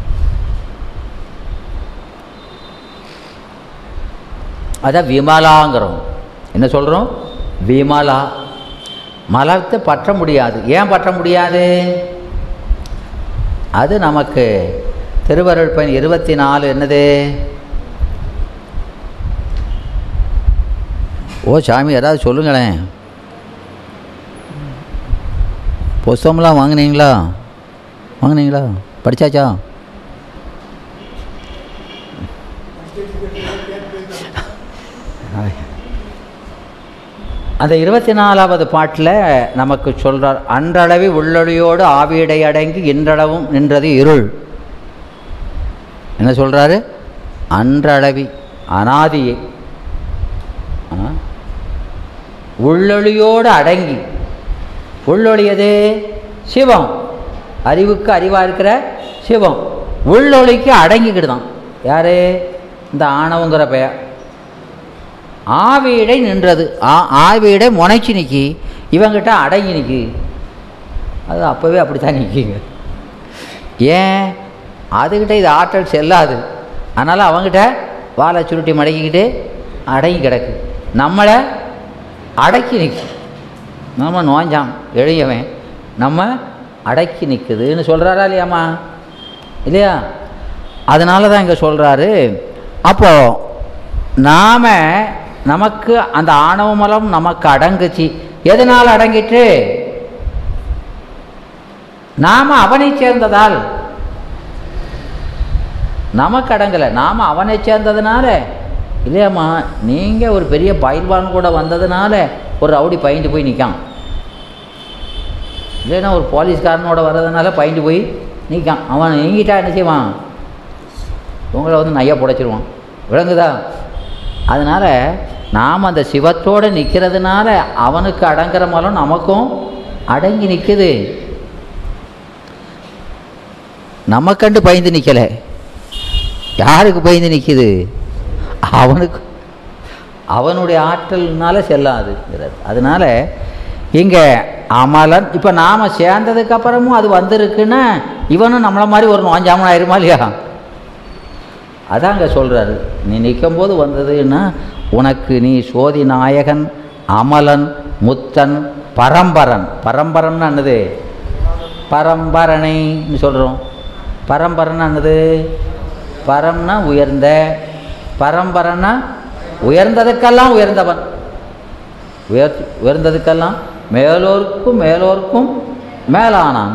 அதான் விமலாங்கிறோம் என்ன சொல்கிறோம் விமலா மலத்தை பற்ற முடியாது ஏன் பற்ற முடியாது அது நமக்கு திருவருள் பயன் இருபத்தி நாலு என்னது ஓ சாமி யாராவது சொல்லுங்களேன் புஸ்தகம்லாம் வாங்குனீங்களா வாங்குனீங்களா படிச்சாச்சா அந்த இருபத்தி நாலாவது பாட்டில் நமக்கு சொல்கிறார் அன்றளவி உள்ளொளியோடு ஆவியடை அடங்கி இன்றளவும் நின்றது இருள் என்ன சொல்கிறாரு அன்றளவி அனாதியை ஆ? உள்ளொளியோடு அடங்கி உள்ளொளி எது சிவம் அறிவுக்கு அறிவாக இருக்கிற சிவம் உள்ளொளிக்கு அடங்கிக்கிடுதான் யார் இந்த ஆணவங்கிற பெயர் ஆவியடை நின்றது ஆ ஆவியடை முனைச்சி நிற்கி இவங்கிட்ட அடங்கி நிற்கி அது அப்போவே அப்படித்தான் நிற்கிங்க ஏன் அதுக்கிட்ட இது ஆற்றல் செல்லாது அதனால் அவங்ககிட்ட வாழை சுருட்டி மடக்கிக்கிட்டு அடங்கி கிடக்கு நம்மளை அடக்கி நிற்கும் நம்ம நோஞ்சான் எளியவன் நம்ம அடக்கி நிற்குதுன்னு சொல்கிறாரா இல்லையாம்மா இல்லையா அதனால தான் இங்கே சொல்கிறாரு அப்போது நாம் நமக்கு அந்த ஆணவ மலம் நமக்கு அடங்குச்சு எதனால் அடங்கிட்டு நாம் அவனை சேர்ந்ததால் நமக்கு அடங்கலை நாம் அவனை சேர்ந்ததுனால இல்லையாம்மா நீங்கள் ஒரு பெரிய பயில்வான் கூட வந்ததுனால ஒரு ரவுடி பயந்து போய் நிற்கான் இல்லைன்னா ஒரு போலீஸ்காரனோட வர்றதுனால பயந்து போய் நிற்கான் அவன் நீங்கிட்டா என்ன செய்வான் உங்களை வந்து நையா புடைச்சிருவான் விளங்குதா அதனால் நாம் அந்த சிவத்தோடு நிற்கிறதுனால அவனுக்கு அடங்குற மலம் நமக்கும் அடங்கி நிற்குது நமக்கண்டு பயந்து நிற்கலை யாருக்கு பயந்து நிற்கிது அவனுக்கு அவனுடைய ஆற்றல்னால செல்லாதுங்கிறது அதனால் இங்கே அமலன் இப்போ நாம் சேர்ந்ததுக்கு அப்புறமும் அது வந்திருக்குன்னா இவனும் நம்மளை மாதிரி ஒரு நோஞ்சாமன் ஆயிருமா இல்லையா அதான் அங்கே சொல்கிறாரு நீ நிற்கும்போது வந்ததுன்னா உனக்கு நீ சோதி நாயகன் அமலன் முத்தன் பரம்பரன் பரம்பரம்னு என்னது பரம்பரனைன்னு சொல்கிறோம் பரம்பரன்னா என்னது பரம்னா உயர்ந்த பரம்பரன்னா உயர்ந்ததுக்கெல்லாம் உயர்ந்தவன் உயர் உயர்ந்ததுக்கெல்லாம் மேலோருக்கும் மேலோருக்கும் மேலானான்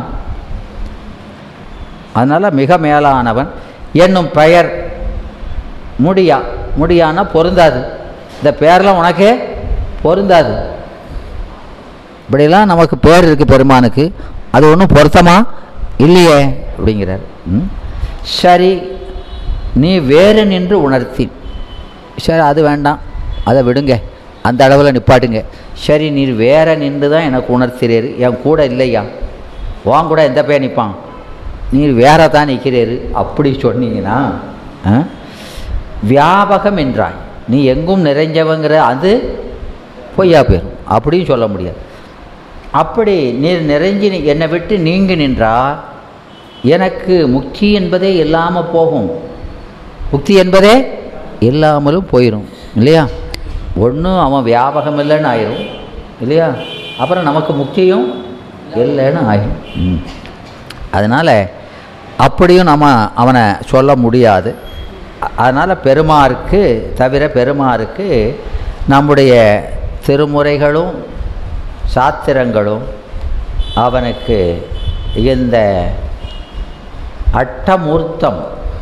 அதனால் மிக மேலானவன் என்னும் பெயர் முடியா முடியானா பொருந்தாது இந்த பேரெலாம் உனக்கே பொருந்தாது இப்படிலாம் நமக்கு பேர் இருக்குது பெருமானுக்கு அது ஒன்றும் பொருத்தமா இல்லையே அப்படிங்கிறார் ம். சரி நீ வேறு நின்று உணர்த்தி சரி அது வேண்டாம் அதை விடுங்க அந்த அளவில் நிப்பாட்டுங்க சரி நீர் வேற நின்று தான் எனக்கு உணர்த்துறீர் என் கூட இல்லையா உன் கூட எந்த பேர் நிற்பான் நீர் வேற தான் நிற்கிறீர் அப்படி சொன்னீங்கன்னா ஆ? வியாபகம் என்றாய் நீ எங்கும் நிறைஞ்சவங்கிற அது பொய்யா போயிடும் அப்படியும் சொல்ல முடியாது அப்படி நீர் நிறைஞ்சி நி- என்னை விட்டு நீங்கி நின்றா எனக்கு முக்தி என்பதே இல்லாமல் போகும் முக்தி என்பதே இல்லாமலும் போயிடும் இல்லையா ஒன்றும் அவன் வியாபகம் இல்லைன்னு ஆயிரும் இல்லையா அப்புறம் நமக்கு முக்தியும் இல்லைன்னு ஆயிரும் ம். அதனால் அப்படியும் நம்ம அவனை சொல்ல முடியாது அதனால் பெருமாருக்கு தவிர பெருமாருக்கு நம்முடைய திருமுறைகளும் சாத்திரங்களும் அவனுக்கு இந்த அட்டமூர்த்தம்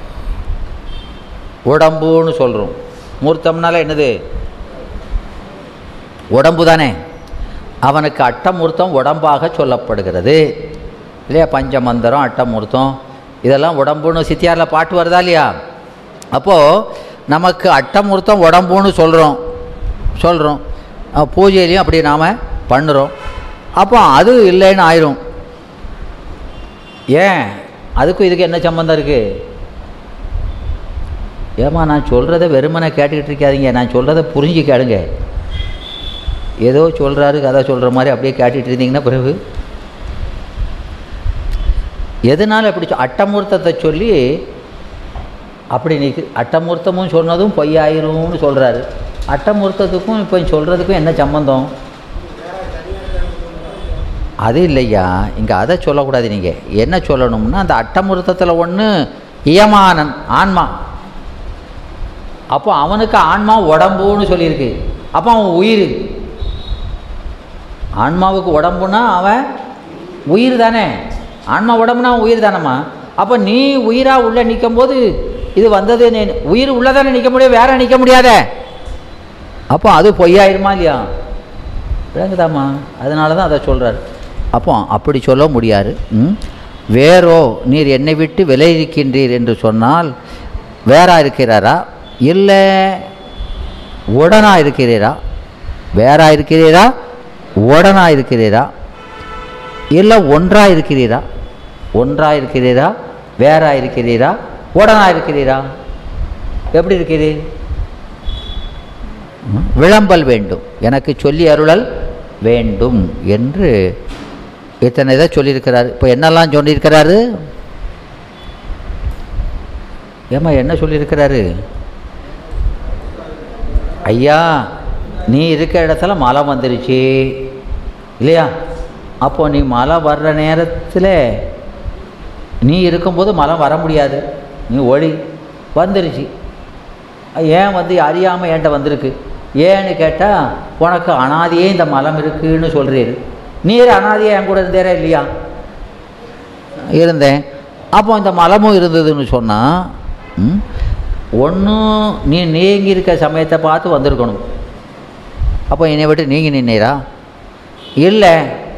உடம்புன்னு சொல்கிறோம் மூர்த்தம்னால என்னது உடம்பு தானே அவனுக்கு அட்டமூர்த்தம் உடம்பாக சொல்லப்படுகிறது இல்லையா பஞ்சமந்திரம் அட்டமூர்த்தம் இதெல்லாம் உடம்புன்னு சித்தியாரில் பாட்டு வருதா இல்லையா அப்போது நமக்கு அட்டமூர்த்தம் உடம்புன்னு சொல்கிறோம் சொல்கிறோம் பூஜையிலையும் அப்படி நாம் பண்ணுறோம் அப்போ அது இல்லைன்னு ஆயிரும் ஏன் அதுக்கும் இதுக்கு என்ன சம்மந்தம் இருக்குது ஏம்மா நான் சொல்கிறத வெறுமனை கேட்டுக்கிட்டு இருக்காதீங்க நான் சொல்கிறத புரிஞ்சு கேளுங்க ஏதோ சொல்கிறாரு கதை சொல்கிற மாதிரி அப்படியே கேட்டுட்டு இருந்தீங்கன்னா பிறகு எதனால் அப்படி சொ- அட்டமூர்த்தத்தை சொல்லி அப்படி நீ அட்டமூர்த்தமும் சொன்னதும் பொய்யாயிரும்னு சொல்கிறாரு அட்டமூர்த்தத்துக்கும் இப்போ சொல்கிறதுக்கும் என்ன சம்பந்தம் அது இல்லையா இங்கே அதை சொல்லக்கூடாது நீங்கள் என்ன சொல்லணும்னா அந்த அட்டமூர்த்தத்தில் ஒன்று இயமானன் ஆன்மா அப்போ அவனுக்கு ஆன்மா உடம்புன்னு சொல்லியிருக்கு அப்போ அவன் உயிர் ஆன்மாவுக்கு உடம்புனா அவன் உயிர் தானே ஆன்மா உடம்புனா அவன் உயிர் தானம்மா அப்போ நீ உயிராக உள்ளே நிற்கும் போது இது வந்தது நீ- உயிர் உள்ளே தானே நிற்க முடியும் வேற நிற்க முடியாதே அப்போ அது பொய்யாயிருமா இல்லையா விளங்குதாம்மா அதனால தான் அதை சொல்கிறார் அப்போ அப்படி சொல்ல முடியாது ம்? வேறோ நீர் என்னை விட்டு விலகிருக்கின்றீர் என்று சொன்னால் வேறா இருக்கிறாரா இல்லை உடனா இருக்கிறீரா வேறா இருக்கிறீரா உடனா இருக்கிறீரா இல்லை ஒன்றாக இருக்கிறீரா ஒன்றாக இருக்கிறீரா வேறா இருக்கிறீரா உடனா இருக்கிறீரா எப்படி இருக்கிறீர் ம், விளம்பல் வேண்டும் எனக்கு சொல்லி அருளல் வேண்டும் என்று இத்தனை இதை சொல்லியிருக்கிறாரு இப்போ என்னெல்லாம் சொல்லியிருக்கிறாரு ஏம்மா என்ன சொல்லியிருக்கிறாரு ஐயா நீ இருக்கிற இடத்துல மழை வந்துருச்சு இல்லையா அப்போ நீ மழை வர்ற நேரத்தில் நீ இருக்கும்போது மழை வர முடியாது நீ ஒளி வந்துருச்சு ஏன் வந்து அறியாமல் என்கிட்ட வந்திருக்கு ஏன்னு கேட்டால் உனக்கு அனாதியே இந்த மலம் இருக்குன்னு சொல்கிறீரு நீர் அனாதியே என் கூட இருந்தேரா இல்லையா இருந்தேன் அப்போ இந்த மலமும் இருந்ததுன்னு சொன்னால் ஒன்றும் நீ நீங்கி இருக்க சமயத்தை பார்த்து வந்திருக்கணும் அப்போ என்னை விட்டு நீங்கி நின்னீரா இல்லை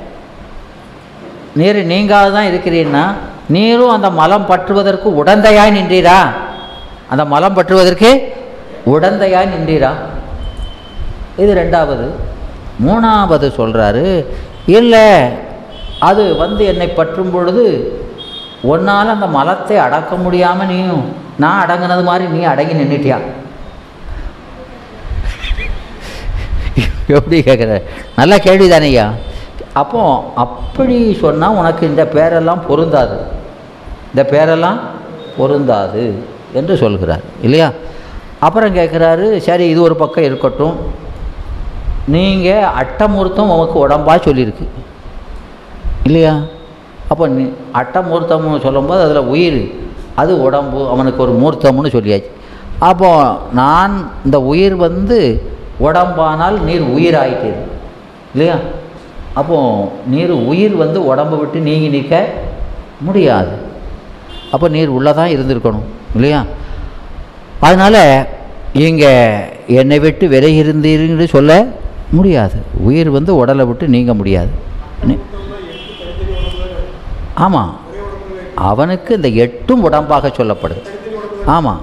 நீர் நீங்காது தான் இருக்கிறீன்னா நீரும் அந்த மலம் பற்றுவதற்கு உடந்தையாய் நின்றீரா அந்த மலம் பற்றுவதற்கு உடந்தையாய் நின்றீரா இது ரெண்டாவது மூணாவது சொல்கிறாரு இல்லை அது வந்து என்னை பற்றும் பொழுது உன்னால் அந்த மலத்தை அடக்க முடியாமல் நீயும் நான் அடங்கினது மாதிரி நீ அடங்கி நின்றுட்டியா எப்படி கேட்குற நல்ல கேள்வி தானேய்யா அப்போ அப்படி சொன்னால் உனக்கு இந்த பேரெல்லாம் பொருந்தாது இந்த பேரெல்லாம் பொருந்தாது என்று சொல்கிறார் இல்லையா அப்புறம் கேட்குறாரு சரி இது ஒரு பக்கம் இருக்கட்டும் நீங்கள் அட்டமூர்த்தம் உமக்கு உடம்பாக சொல்லியிருக்கு இல்லையா அப்போ நீ அட்டமூர்த்தம்னு சொல்லும்போது அதில் உயிர் அது உடம்பு அவனுக்கு ஒரு மூர்த்தம்னு சொல்லியாச்சு அப்போ நான் இந்த உயிர் வந்து உடம்பானால் நீர் உயிராயிட்டது இல்லையா அப்போ நீர் உயிர் வந்து உடம்பை விட்டு நீங்கி நிற்க முடியாது அப்போ நீர் உள்ளே தான் இருந்திருக்கணும் இல்லையா அதனால் இங்கே என்னை விட்டு விலகி இருந்தீர்கள் சொல்ல முடியாது உயிர் வந்து உடலை விட்டு நீங்க முடியாது நீ- ஆமாம் அவனுக்கு இந்த எட்டும் உடம்பாக சொல்லப்படுது ஆமாம்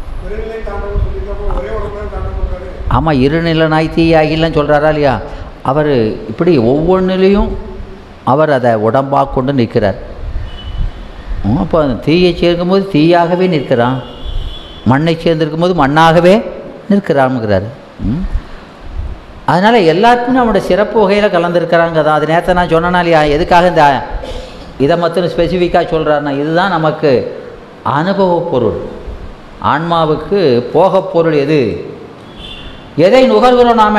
ஆமாம் இருநிலனாய் தீயாகிலாம் சொல்கிறாரா இல்லையா அவர் இப்படி ஒவ்வொன்றிலையும் அவர் அதை உடம்பாக கொண்டு நிற்கிறார் அப்போ அந்த தீயை சேர்க்கும்போது தீயாகவே நிற்கிறான் மண்ணை சேர்ந்திருக்கும் போது மண்ணாகவே நிற்கிறான்ங்கிறாரு ம். அதனால் எல்லாருக்குமே அவனோட சிறப்பு வகையில் கலந்துருக்கிறாங்க தான் அது நேரத்தை நான் சொன்னேனா இல்லையா எதுக்காக இந்த இதை மட்டும் ஸ்பெசிஃபிக்காக சொல்கிறாருன்னா இதுதான் நமக்கு அனுபவ பொருள் ஆன்மாவுக்கு போகப் பொருள் எது எதை நுகர்கிறோம் நாம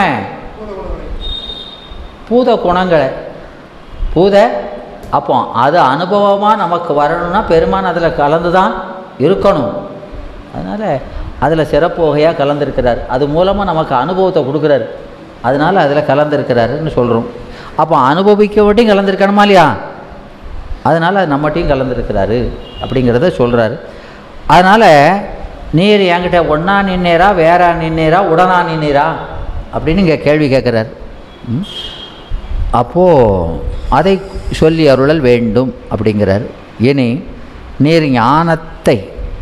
பூத குணங்களை பூத அப்போ அது அனுபவமாக நமக்கு வரணும்னா பெருமான் அதில் கலந்து தான் இருக்கணும் அதனால் அதில் சிறப்பு வகையாக கலந்துருக்கிறார் அது மூலமாக நமக்கு அனுபவத்தை கொடுக்குறாரு அதனால் அதில் கலந்துருக்கிறாருன்னு சொல்கிறோம் அப்போ அனுபவிக்க வட்டியும் கலந்துருக்கணுமா இல்லையா அதனால் நம்மகிட்டையும் கலந்துருக்கிறாரு அப்படிங்கிறத சொல்கிறாரு அதனால் நீர் என்கிட்ட ஒன்றா நின்னேரா வேறா நின்னேரா உடனா நின்னீரா அப்படின்னு இங்கே கேள்வி கேட்குறாரு ம். அப்போது அதை சொல்லி அருளல் வேண்டும் அப்படிங்கிறார் இனி நீர் ஞானத்தை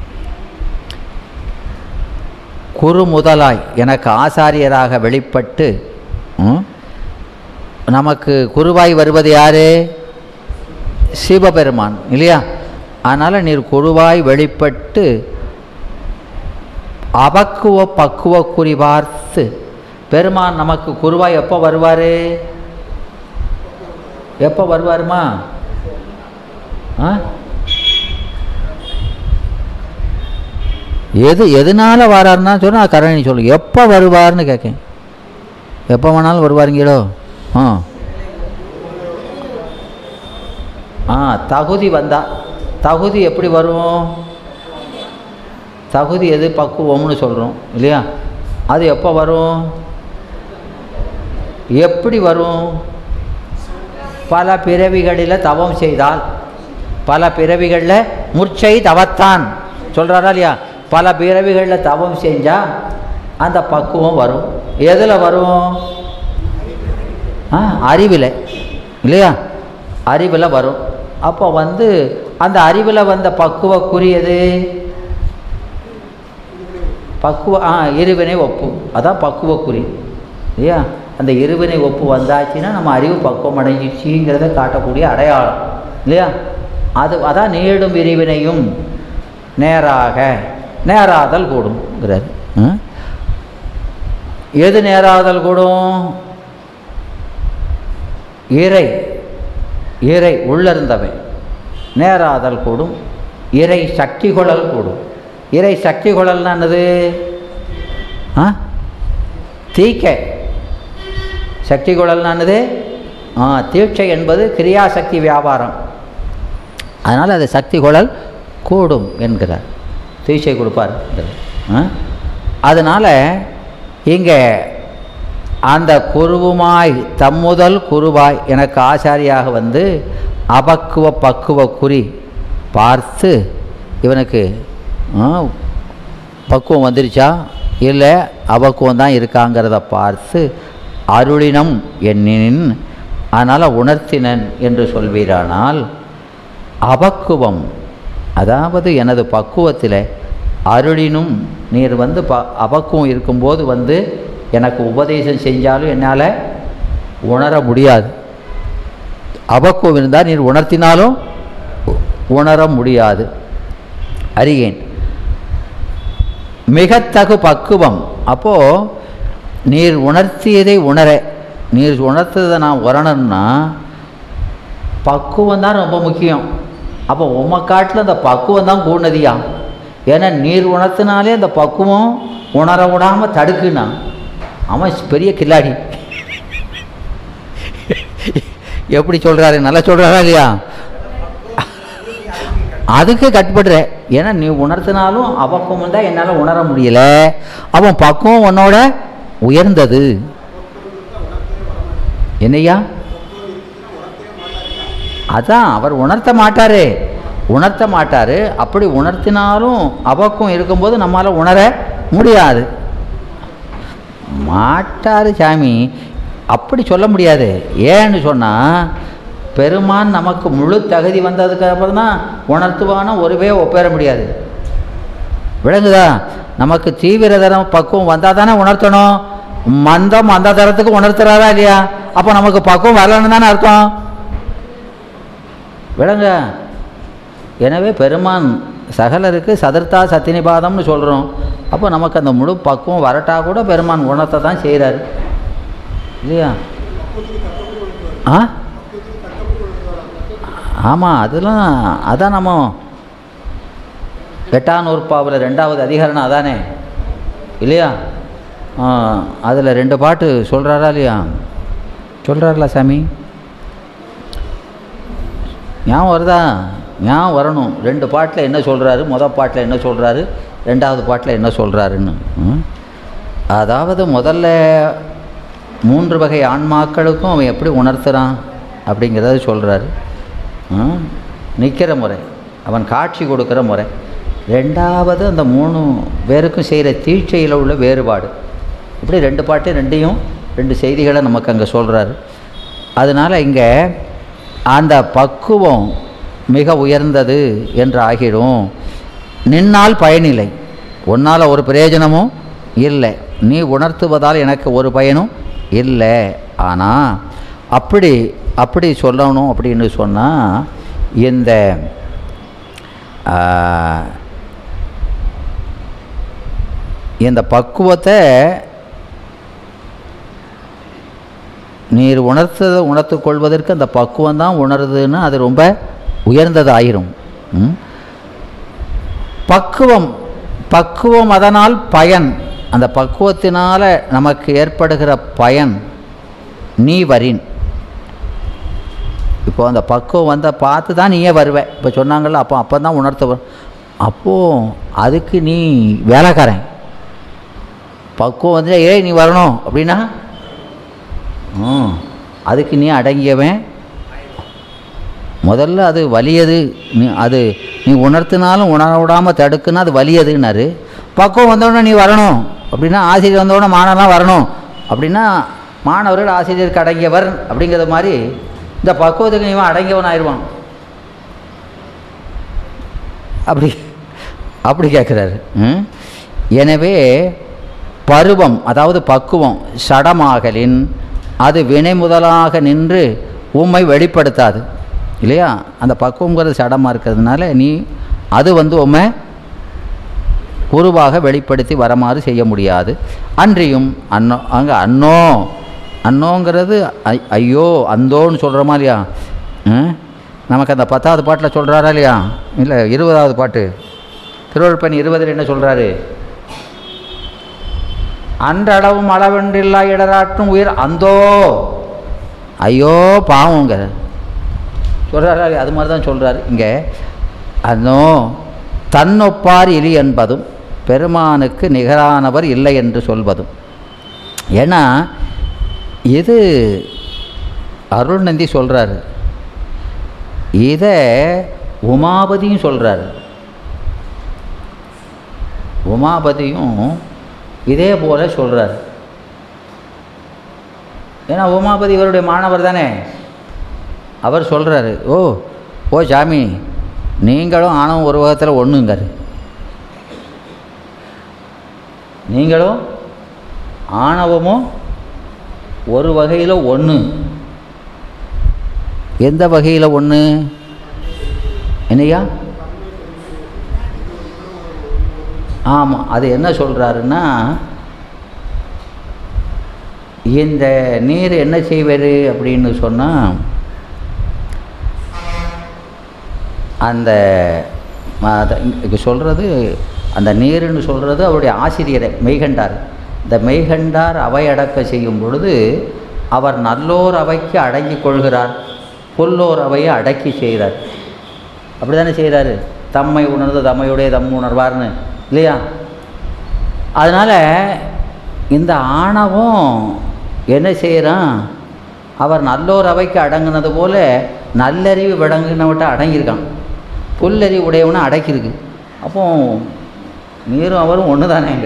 குறு முதலாய் எனக்கு ஆசாரியராக வெளிப்பட்டு ம், நமக்கு குருவாய் வருவது யாரு சிவபெருமான் இல்லையா அதனால் நீர் குருவாய் வெளிப்பட்டு அபக்குவ பக்குவ குறி பார்த்து பெருமான் நமக்கு குருவாய் எப்போ வருவார் எப்போ வருவாருமா ஆ எது எதனால் வராருன்னா சொன்னால் கரணி சொல்லு எப்போ வருவார்னு கேட்கேன் எப்போ வேணாலும் வருவாருங்களோ ஆ ஆ தகுதி வந்தா தகுதி எப்படி வரும் தகுதி எது பக்குவம்னு சொல்கிறோம் இல்லையா அது எப்போ வரும் எப்படி வரும் பல பிறவிகளில் தவம் செய்தால் பல பிறவிகளில் முற்சை தவத்தான் சொல்கிறாரா இல்லையா பல பிறவிகளில் தவம் செஞ்சால் அந்த பக்குவம் வரும் எதில் வரும் ஆ அறிவில் இல்லையா அறிவில் வரும் அப்போ வந்து அந்த அறிவில் வந்த பக்குவ குறியது பக்குவ ஆ இருவினை ஒப்பு அதான் பக்குவ குறி இல்லையா அந்த இருவினை ஒப்பு வந்தாச்சுன்னா நம்ம அறிவு பக்குவம் அடைஞ்சிச்சுங்கிறத காட்டக்கூடிய அடையாளம் இல்லையா அது அதான் நீடும் விரிவினையும் நேராக நேராதல் கூடும்ங்கிறார் ம்? எது நேராதல் கூடும் இறை இறை உள்ளிருந்தவன் நேராதல் கூடும் இறை சக்தி குழல் கூடும் இறை சக்தி குழல்னா என்னது ஆ தீக்க சக்தி குழல்னா என்னது ஆ தீட்சை என்பது கிரியாசக்தி வியாபாரம் அதனால் அது சக்தி குழல் கூடும் என்கிறார் தீட்சை கொடுப்பார் அதனால் இங்கே அந்த குருவுமாய் தம்முதல் குருவாய் எனக்கு ஆசாரியாக வந்து அபக்குவ பக்குவ குறி பார்த்து இவனுக்கு ஆ, பக்குவம் வந்துருச்சா இல்லை அபக்குவம் தான் இருக்காங்கிறத பார்த்து அருளினம் எண்ணின் அதனால் உணர்த்தினன் என்று சொல்வீரானால் அபக்குவம் அதாவது எனது பக்குவத்தில் அருளினும் நீர் வந்து ப அபக்குவம் இருக்கும்போது வந்து எனக்கு உபதேசம் செஞ்சாலும் என்னால் உணர முடியாது அபக்குவம் இருந்தால் நீர் உணர்த்தினாலும் உ- உணர முடியாது அறியேன் மிகத்தகு பக்குவம் அப்போது நீர் உணர்த்தியதை உணர நீர் உணர்த்ததை நான் உணரணும்னா பக்குவம் தான் ரொம்ப முக்கியம் அப்போ உமக்காட்டில் அந்த பக்குவம் தான் கூடதியா ஏன்னா நீர் உணர்த்தினாலே அந்த பக்குவம் உணர விடாமல் தடுக்குனா அவன் பெரிய கில்லாடி எப்படி சொல்கிறாரு நல்லா சொல்கிறாரா இல்லையா அதுக்கு கட்டுப்படுற ஏன்னா நீ உணர்த்தினாலும் அபக்குவம் தான் என்னால் உணர முடியல அவன் பக்குவம் உன்னோட உயர்ந்தது என்னய்யா அதான் அவர் உணர்த்த மாட்டாரு உணர்த்த மாட்டாரு அப்படி உணர்த்தினாலும் அபக்கம் இருக்கும்போது நம்மால் உணர முடியாது மாட்டாரு சாமி அப்படி சொல்ல முடியாது ஏன்னு சொன்னால் பெருமான் நமக்கு முழு தகுதி வந்ததுக்கு அப்புறம் தான் உணர்த்துவானா ஒருவே ஒப்பேற முடியாது விளங்குதா நமக்கு தீவிரதரம் பக்குவம் வந்தால் தானே உணர்த்தணும் மந்தம் அந்த தரத்துக்கு உணர்த்துறாரா இல்லையா அப்போ நமக்கு பக்குவம் வரலன்னு தானே அர்த்தம் விளங்க எனவே பெருமான் சகலருக்கு சதர்த்தா சத்தினிபாதம்னு சொல்கிறோம் அப்போ நமக்கு அந்த முழு பக்குவம் வரட்டா கூட பெருமான் குணத்தை தான் செய்கிறாரு இல்லையா ஆ ஆமாம் அதெல்லாம் அதான் நம்ம எட்டாம் நூற்பாவில் ரெண்டாவது அதிகாரம் அதானே இல்லையா அதில் ரெண்டு பாட்டு சொல்கிறாரா இல்லையா சொல்கிறார்களா சாமி ஞாபகம் வருதா ஞாபகம் வரணும் ரெண்டு பாட்டில் என்ன சொல்கிறாரு மொதல் பாட்டில் என்ன சொல்கிறாரு ரெண்டாவது பாட்டில் என்ன சொல்கிறாருன்னு ம்? அதாவது முதல்ல மூன்று வகை ஆன்மாக்களுக்கும் அவன் எப்படி உணர்த்துறான் அப்படிங்கிறத சொல்கிறாரு நிற்கிற முறை அவன் காட்சி கொடுக்குற முறை ரெண்டாவது அந்த மூணு பேருக்கும் செய்கிற தீட்சையில் உள்ள வேறுபாடு இப்படி ரெண்டு பாட்டு ரெண்டையும் ரெண்டு செய்திகளை நமக்கு அங்கே சொல்கிறாரு அதனால் இங்கே அந்த பக்குவம் மிக உயர்ந்தது என்று ஆகிடும் நின்னால் பயனில்லை உன்னால் ஒரு பிரயோஜனமும் இல்லை நீ உணர்த்துவதால் எனக்கு ஒரு பயனும் இல்லை ஆனால் அப்படி அப்படி சொல்லணும் அப்படின்னு சொன்னால் இந்த ஆ, இந்த பக்குவத்தை நீர் உணர்த்ததை உணர்த்து கொள்வதற்கு அந்த பக்குவம் தான் உணருதுன்னா அது ரொம்ப உயர்ந்தது ஆயிரும் ம்? பக்குவம் பக்குவம் அதனால் பயன் அந்த பக்குவத்தினால் நமக்கு ஏற்படுகிற பயன் நீ வரின் இப்போ அந்த பக்குவம் வந்த பார்த்து தான் நீயே வருவ இப்போ சொன்னாங்கள்ல அப்போ அப்போ தான் உணர்த்த வரும் அப்போது அதுக்கு நீ வேலைக்காரன் பக்குவம் வந்து ஏய் நீ வரணும் அப்படின்னா ம் அதுக்கு நீ அடங்கியவன் முதல்ல அது வலியது நீ அது நீ உணர்த்தினாலும் உணர விடாமல் தடுக்குன்னா அது வலியதுன்னாரு பக்குவம் வந்தோடனே நீ வரணும் அப்படின்னா ஆசிரியர் வந்தோடனே மாணவர்லாம் வரணும் அப்படின்னா மாணவர்கள் ஆசிரியருக்கு அடங்கியவர் அப்படிங்கிற மாதிரி இந்த பக்குவத்துக்கு நீ அடங்கியவன் ஆயிடுவான் அப்படி அப்படி கேட்குறாரு ம்? எனவே பருவம் அதாவது பக்குவம் சடமாகலின் அது வினை முதலாக நின்று உம்மை வெளிப்படுத்தாது இல்லையா அந்த பக்குவங்கிறது சடமாக இருக்கிறதுனால நீ அது வந்து உம்மை குருவாக வெளிப்படுத்தி வரமாறு செய்ய முடியாது அன்றியும் அன்னோ அங்கே அன்னோ அன்னோங்கிறது ஐ- ஐயோ அந்தோன்னு சொல்கிற மாதிரியா ம்? நமக்கு அந்த பத்தாவது பாட்டில் சொல்கிறாரா இல்லையா இல்லை இருபதாவது பாட்டு திருவள்ளுப்பன் இருபதில் என்ன சொல்கிறாரு அன்றளவும் அளவென்றில்லா இடராட்டும் உயிர் அந்தோ ஐயோ பாவங்க சொல்கிறாரு அது மாதிரி தான் சொல்கிறாரு இங்கே அந்தோ தன்னொப்பார் இலி என்பதும் பெருமானுக்கு நிகரானவர் இல்லை என்று சொல்வதும் ஏன்னா இது அருள்நந்தி சொல்கிறாரு இதை உமாபதியும் சொல்கிறாரு உமாபதியும் இதே போல சொல்கிறார் ஏன்னா உமாபதி இவருடைய மாணவர் தானே அவர் சொல்கிறாரு ஓ ஓ சாமி நீங்களும் ஆணவம் ஒரு விதத்தில் ஒன்றுங்காரு நீங்களும் ஆணவமும் ஒரு வகையில் ஒன்று எந்த வகையில் ஒன்று என்னையா ஆமாம் அது என்ன சொல்கிறாருன்னா இந்த நீர் என்ன செய்வார் அப்படின்னு சொன்னால் அந்த இங்கே சொல்கிறது அந்த நீருன்னு சொல்கிறது அவருடைய ஆசிரியரை மெய்கண்டார் இந்த மெய்கண்டார் அவை அடக்க செய்யும் பொழுது அவர் நல்லோர் அவைக்கு அடங்கிக் கொள்கிறார் புல்லோர் அவையை அடக்கி செய்கிறார் அப்படி தானே செய்கிறாரு தம்மை உணர்ந்து தம்மையுடைய தம் உணர்வார்னு இல்லையா அதனால் இந்த ஆணவம் என்ன செய்கிறான் அவர் நல்லோர் அவைக்கு அடங்குனது போல நல்லறிவு விளங்குனவட்ட அடங்கியிருக்கான் புல்லறிவு உடையவனை அடக்கியிருக்கு அப்போ நீரும் அவரும் ஒன்று தானேங்க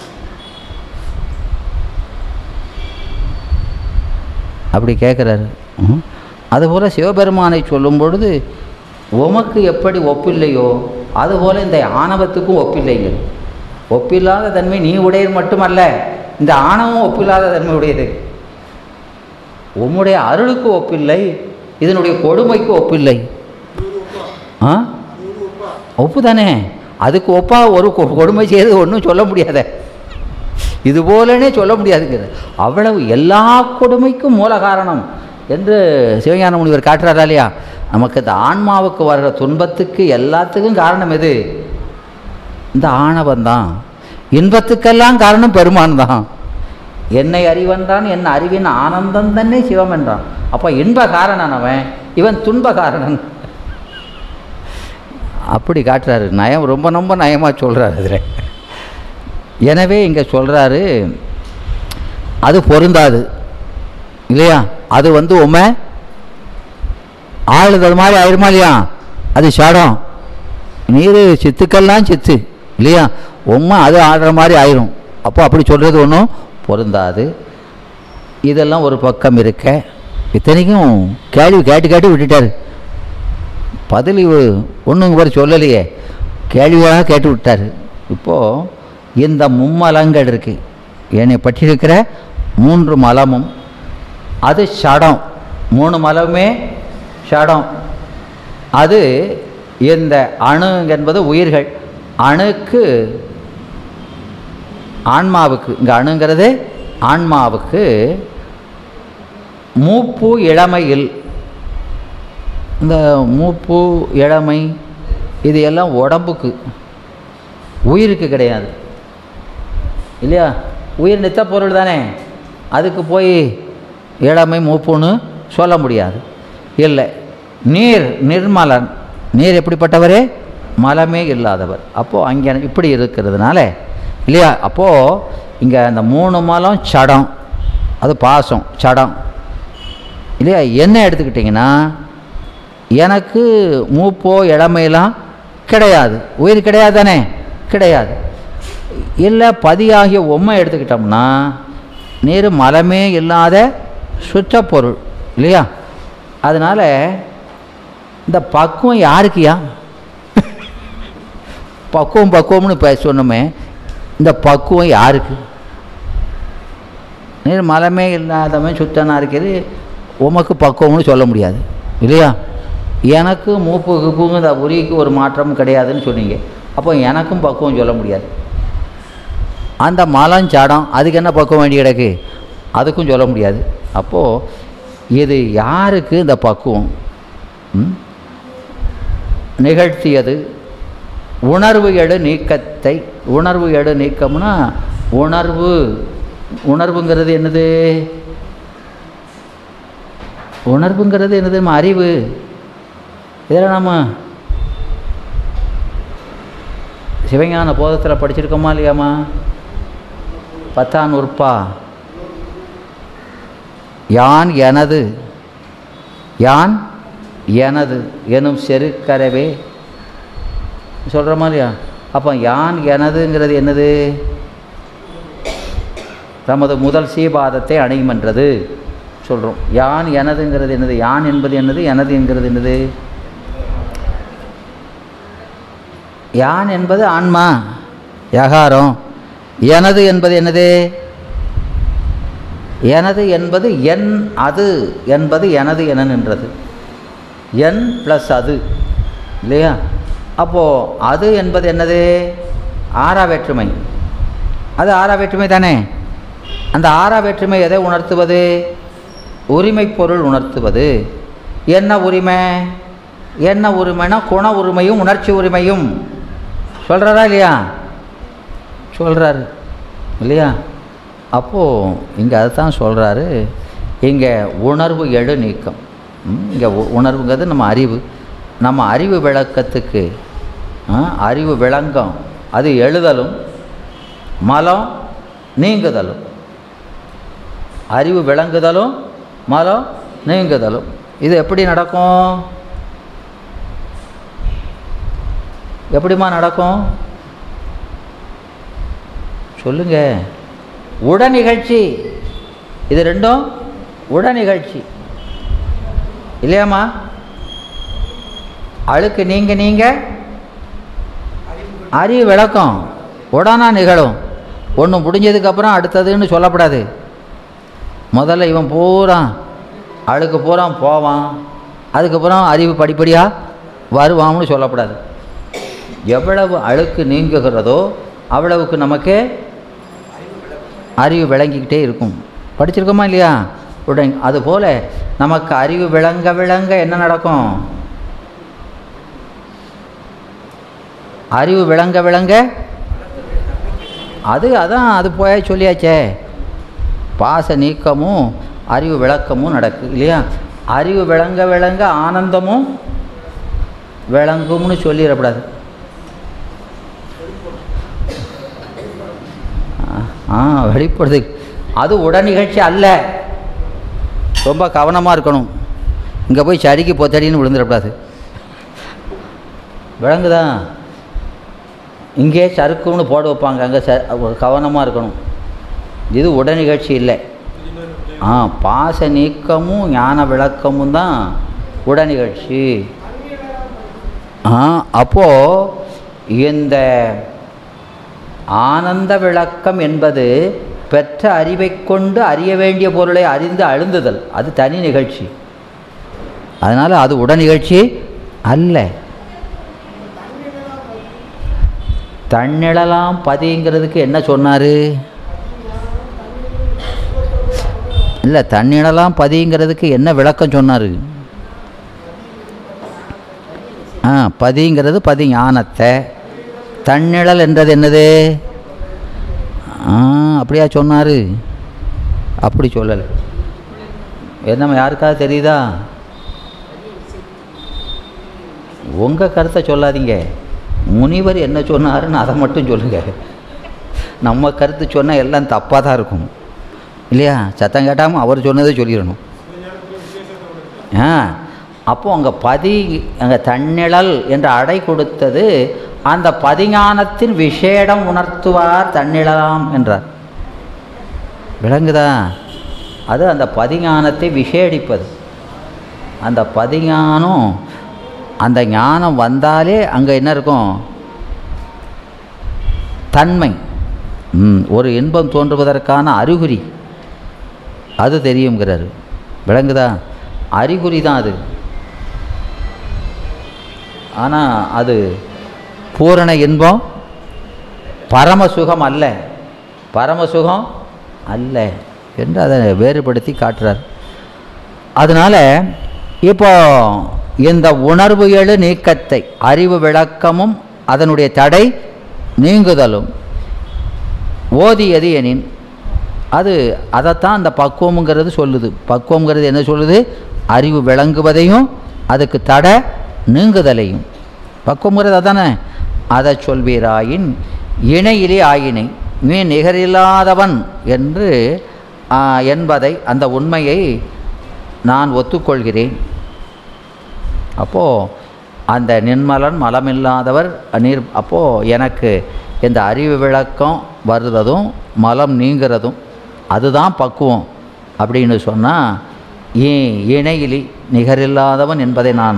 அப்படி கேட்குறாரு ம். அதுபோல் சிவபெருமானை சொல்லும் பொழுது உமக்கு எப்படி ஒப்பில்லையோ அதுபோல் இந்த ஆணவத்துக்கும் ஒப்பில்லைங்க ஒப்பில்லாத தன்மை நீ உடையது மட்டுமல்ல இந்த ஆணவம் ஒப்பில்லாத தன்மை உடையது உம்முடைய அருளுக்கு ஒப்பில்லை இதனுடைய கொடுமைக்கு ஒப்பில்லை ஆ ஒப்பு தானே அதுக்கு ஒப்பா ஒரு கொ- கொடுமை செய்து ஒன்றும் சொல்ல முடியாத இது போலனே சொல்ல முடியாதுங்கிறது அவ்வளவு எல்லா கொடுமைக்கும் மூல காரணம் என்று சிவஞான முனிவர் காட்டுறாரா இல்லையா நமக்கு இந்த ஆன்மாவுக்கு வர்ற துன்பத்துக்கு எல்லாத்துக்கும் காரணம் எது இந்த ஆணவந்தான் இன்பத்துக்கெல்லாம் காரணம் பெருமான் தான் என்னை அறிவன்றான் என் அறிவின் ஆனந்தம் தன்னே சிவம் என்றான் அப்போ இன்ப காரணன் அவன் இவன் துன்ப காரணன் அப்படி காட்டுறாரு நயம் ரொம்ப ரொம்ப நயமாக சொல்கிறாரு அதில் எனவே இங்கே சொல்கிறாரு அது பொருந்தாது இல்லையா அது வந்து உமை ஆளுதல் மாதிரி ஆயிருமா இல்லையா அது சடம் நீர் சித்துக்கெல்லாம் சித்து இல்லையா உண்மை அது ஆடுற மாதிரி ஆயிரும் அப்போ அப்படி சொல்கிறது ஒன்றும் பொருந்தாது இதெல்லாம் ஒரு பக்கம் இருக்க இத்தனைக்கும் கேள்வி கேட்டு கேட்டு விட்டுட்டார் பதில் ஒன்றும் இவர் சொல்லலையே கேள்வியாக கேட்டு விட்டார் இப்போது இந்த மும்மலங்கள் இருக்குது என்னை பற்றியிருக்கிற மூன்று மலமும் அது ஷடம் மூணு மலமே ஷடம் அது இந்த அணு என்பது உயிர்கள் அணுக்கு ஆன்மாவுக்கு இங்கே அணுங்கிறது ஆன்மாவுக்கு மூப்பு இளமையில் இந்த மூப்பு இளமை இது எல்லாம் உடம்புக்கு உயிருக்கு கிடையாது இல்லையா உயிர் நித்த பொருள் தானே அதுக்கு போய் இளமை மூப்புன்னு சொல்ல முடியாது இல்லை நீர் நிர்மலன் நீர் எப்படிப்பட்டவரே மலமே இல்லாதவர் அப்போது அங்கே இப்படி இருக்கிறதுனால இல்லையா அப்போது இங்கே அந்த மூணு மலம் சடம் அது பாசம் சடம் இல்லையா என்ன எடுத்துக்கிட்டிங்கன்னா எனக்கு மூப்போ இளமையெல்லாம் கிடையாது உயிர் கிடையாது தானே கிடையாது இல்லை பதியாகிய உம்மை எடுத்துக்கிட்டோம்னா நீர் மலமே இல்லாத சுத்த பொருள் இல்லையா அதனால் இந்த பக்குவம் யாருக்குயா பக்குவம் பக்குவம்னு பேச சொன்னோமே இந்த பக்குவம் யாருக்கு நீர் மலமே இல்லாதவன் சுத்தனாக இருக்கிறது உமக்கு பக்குவம்னு சொல்ல முடியாது இல்லையா எனக்கு மூப்பு கிப்புங்க இந்த உரிக்கு ஒரு மாற்றமும் கிடையாதுன்னு சொன்னீங்க அப்போ எனக்கும் பக்குவம் சொல்ல முடியாது அந்த மலம் சடம் அதுக்கு என்ன பக்குவம் வேண்டி கிடக்கு அதுக்கும் சொல்ல முடியாது அப்போது இது யாருக்கு இந்த பக்குவம் ம்? நிகழ்த்தியது உணர்வு எடு நீக்கத்தை உணர்வு எடு நீக்கம்னா உணர்வு உணர்வுங்கிறது என்னது உணர்வுங்கிறது என்னது நம்ம அறிவு இதில் நம்ம சிவஞான போதத்தில் படிச்சிருக்கோமா இல்லையாம்மா பத்தாம் உறுப்பா யான் எனது யான் எனது எனும் செருக்கரவே சொல்கிற மாதிரியா அப்போ யான் எனதுங்கிறது என்னது தமது முதல் சீபாதத்தை அணையுமென்றது சொல்கிறோம் யான் எனதுங்கிறது என்னது யான் என்பது என்னது எனது என்கிறது என்னது யான் என்பது ஆன்மா யகாரம் எனது என்பது என்னது எனது என்பது என் அது என்பது எனது என நின்றது என் ப்ளஸ் அது இல்லையா அப்போது அது என்பது என்னது ஆறா வேற்றுமை அது ஆறா வேற்றுமை தானே அந்த ஆறா வேற்றுமை எதை உணர்த்துவது உரிமை பொருள் உணர்த்துவது என்ன உரிமை என்ன உரிமைனா குண உரிமையும் உணர்ச்சி உரிமையும் சொல்கிறாரா இல்லையா சொல்கிறாரு இல்லையா அப்போது இங்கே அதுதான் சொல்கிறாரு இங்கே உணர்வு எழு நீக்கம் இங்கே உணர்வுங்கிறது நம்ம அறிவு நம்ம அறிவு விளக்கத்துக்கு ஆ, அறிவு விளங்கம் அது எழுதலும் மலம் நீங்குதலும் அறிவு விளங்குதலும் மலம் நீங்குதலும் இது எப்படி நடக்கும் எப்படிம்மா நடக்கும் சொல்லுங்க உட நிகழ்ச்சி இது ரெண்டும் உட நிகழ்ச்சி இல்லையாம்மா அழுக்கு நீங்க நீங்க அறிவு விளக்கம் உடனா நிகழும் ஒன்று முடிஞ்சதுக்கப்புறம் அடுத்ததுன்னு சொல்லப்படாது முதல்ல இவன் பூரா அழுக்கு பூரா போவான் அதுக்கப்புறம் அறிவு படிப்படியாக வருவான்னு சொல்லப்படாது எவ்வளவு அழுக்கு நீங்குகிறதோ அவ்வளவுக்கு நமக்கு அறிவு விளங்கிக்கிட்டே இருக்கும் படிச்சிருக்கோமா இல்லையா உடன் அதுபோல் நமக்கு அறிவு விளங்க விளங்க என்ன நடக்கும் அறிவு விளங்க விளங்க அது அதான் அது போய் சொல்லியாச்சே பாச நீக்கமும் அறிவு விளக்கமும் நடக்கு இல்லையா அறிவு விளங்க விளங்க ஆனந்தமும் விளங்கும்னு சொல்லிடக்கூடாது ஆ வெளிப்படுது அது உடன் நிகழ்ச்சி அல்ல ரொம்ப கவனமாக இருக்கணும் இங்கே போய் சரிக்கு பொத்தடின்னு விழுந்துடக்கூடாது விளங்குதா இங்கே சறுக்குன்னு போட வைப்பாங்க அங்கே ச கவனமாக இருக்கணும் இது உடன் நிகழ்ச்சி இல்லை ஆ பாச நீக்கமும் ஞான விளக்கமும் தான் உடன் நிகழ்ச்சி ஆ அப்போது இந்த ஆனந்த விளக்கம் என்பது பெற்ற அறிவை கொண்டு அறிய வேண்டிய பொருளை அறிந்து அழுந்துதல் அது தனி நிகழ்ச்சி அதனால் அது உட நிகழ்ச்சி அல்ல தன்னிழலாம் பதிங்கிறதுக்கு என்ன சொன்னார் இல்லை தன்னிழலாம் பதிங்கிறதுக்கு என்ன விளக்கம் சொன்னார் ஆ பதிங்கிறது பதி ஞானத்தை தன்னிழல் என்றது என்னது ஆ அப்படியா சொன்னார் அப்படி சொல்லலை என்னம்மா யாருக்காவது தெரியுதா உங்கள் கருத்தை சொல்லாதீங்க முனிவர் என்ன சொன்னாருன்னு அதை மட்டும் சொல்லுங்கள் நம்ம கருத்து சொன்னால் எல்லாம் தப்பாக தான் இருக்கும் இல்லையா சத்தம் கேட்டாமல் அவர் சொன்னதை சொல்லிடணும் ஆ அப்போ அங்கே பதி அங்கே தன்னிழல் என்ற அடை கொடுத்தது அந்த பதிஞானத்தின் விஷேடம் உணர்த்துவார் தன்னிழலாம் என்றார் விளங்குதா அது அந்த பதிஞானத்தை விஷேடிப்பது அந்த பதிஞானம் அந்த ஞானம் வந்தாலே அங்கே என்ன இருக்கும் தன்மை ம், ஒரு இன்பம் தோன்றுவதற்கான அறிகுறி அது தெரியுங்கிறாரு விளங்குதா அறிகுறி தான் அது ஆனால் அது பூரண இன்பம் பரமசுகம் அல்ல பரமசுகம் அல்ல என்று அதை வேறுபடுத்தி காட்டுறார் அதனால் இப்போ இந்த உணர்வு எழு நீக்கத்தை அறிவு விளக்கமும் அதனுடைய தடை நீங்குதலும் ஓதியது எனின் அது அதைத்தான் அந்த பக்குவம்ங்கிறது சொல்லுது பக்குவம்ங்கிறது என்ன சொல்லுது அறிவு விளங்குவதையும் அதுக்கு தடை நீங்குதலையும் பக்குவங்கிறது அதானே அதை சொல்வீராயின் இணையிலே ஆயினை நீ நிகரில்லாதவன் என்று ஆ, என்பதை அந்த உண்மையை நான் ஒத்துக்கொள்கிறேன் அப்போது அந்த நிர்மலன் மலமில்லாதவர் நீர் அப்போது எனக்கு இந்த அறிவு விளக்கம் வருவதும் மலம் நீங்கிறதும் அதுதான் பக்குவம் அப்படின்னு சொன்னால் ஏன் இணையிலி நிகரில்லாதவன் என்பதை நான்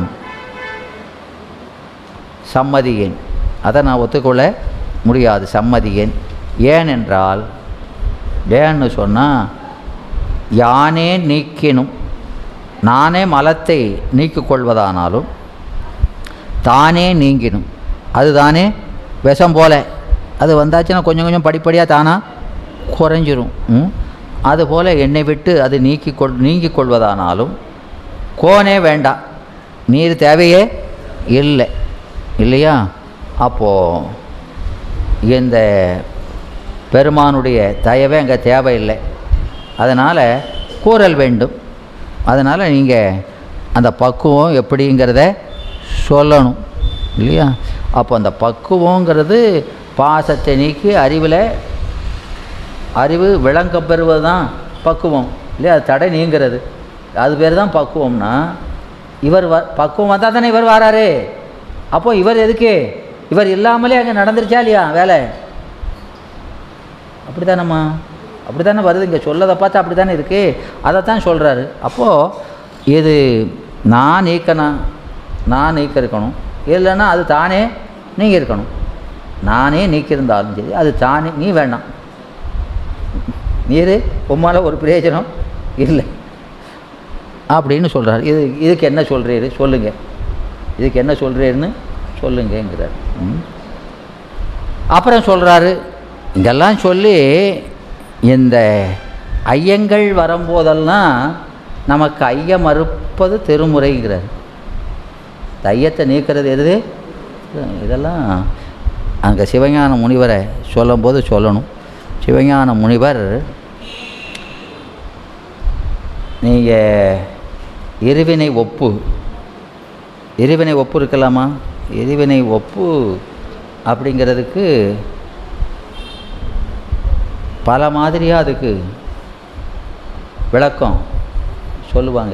சம்மதியேன் அதை நான் ஒத்துக்கொள்ள முடியாது சம்மதியேன் ஏனென்றால் ஏன்னு சொன்னால் யானே நீக்கினும் நானே மலத்தை நீக்கிக் கொள்வதானாலும் தானே நீங்கினும் அதுதானே விஷம் போல அது வந்தாச்சுன்னா கொஞ்சம் கொஞ்சம் படிப்படியாக தானாக குறைஞ்சிரும் ம்? அதுபோல் என்னை விட்டு அது நீக்கி கொள் நீங்கி கொள்வதானாலும் கோனே வேண்டாம் நீர் தேவையே இல்லை இல்லையா அப்போது இந்த பெருமானுடைய தயவே அங்கே தேவையில்லை அதனால் கூறல் வேண்டும் அதனால் நீங்கள் அந்த பக்குவம் எப்படிங்கிறத சொல்லணும் இல்லையா அப்போ அந்த பக்குவங்கிறது பாசத்தை நீக்கி அறிவில் அறிவு விளங்க பெறுவது தான் பக்குவம் இல்லையா அது தடை நீங்கிறது அது பேர் தான் பக்குவம்னா இவர் வ பக்குவம் வந்தால் தானே இவர் வராரு அப்போ இவர் எதுக்கு இவர் இல்லாமலே அங்கே நடந்துருச்சா இல்லையா வேலை அப்படி தானம்மா அப்படி தானே வருது இங்கே சொல்லதை பார்த்தா அப்படி தானே இருக்குது அதை தான் சொல்கிறாரு அப்போது இது நான் நீக்கணும் நான் நீக்க இருக்கணும் இல்லைன்னா அது தானே நீங்கள் இருக்கணும் நானே நீக்கியிருந்தாலும் சரி அது தானே நீ வேண்டாம் நீர் உம்மால ஒரு பிரயோஜனம் இல்லை அப்படின்னு சொல்கிறார் இது இதுக்கு என்ன சொல்கிறீரு சொல்லுங்க இதுக்கு என்ன சொல்கிறீருன்னு சொல்லுங்கங்கிறார் ம். அப்புறம் சொல்கிறாரு இங்கெல்லாம் சொல்லி இந்த ஐயங்கள் வரும்போதெல்லாம் நமக்கு ஐயம் மறுப்பது திருமுறைங்கிறார் இந்த ஐயத்தை நீக்கிறது எது இதெல்லாம் அங்கே சிவஞான முனிவரை சொல்லும்போது சொல்லணும் சிவஞான முனிவர் நீங்கள் இருவினை ஒப்பு இருவினை ஒப்பு இருக்கலாமா இருவினை ஒப்பு அப்படிங்கிறதுக்கு பல மாதிரியாக அதுக்கு விளக்கம் சொல்லுவாங்க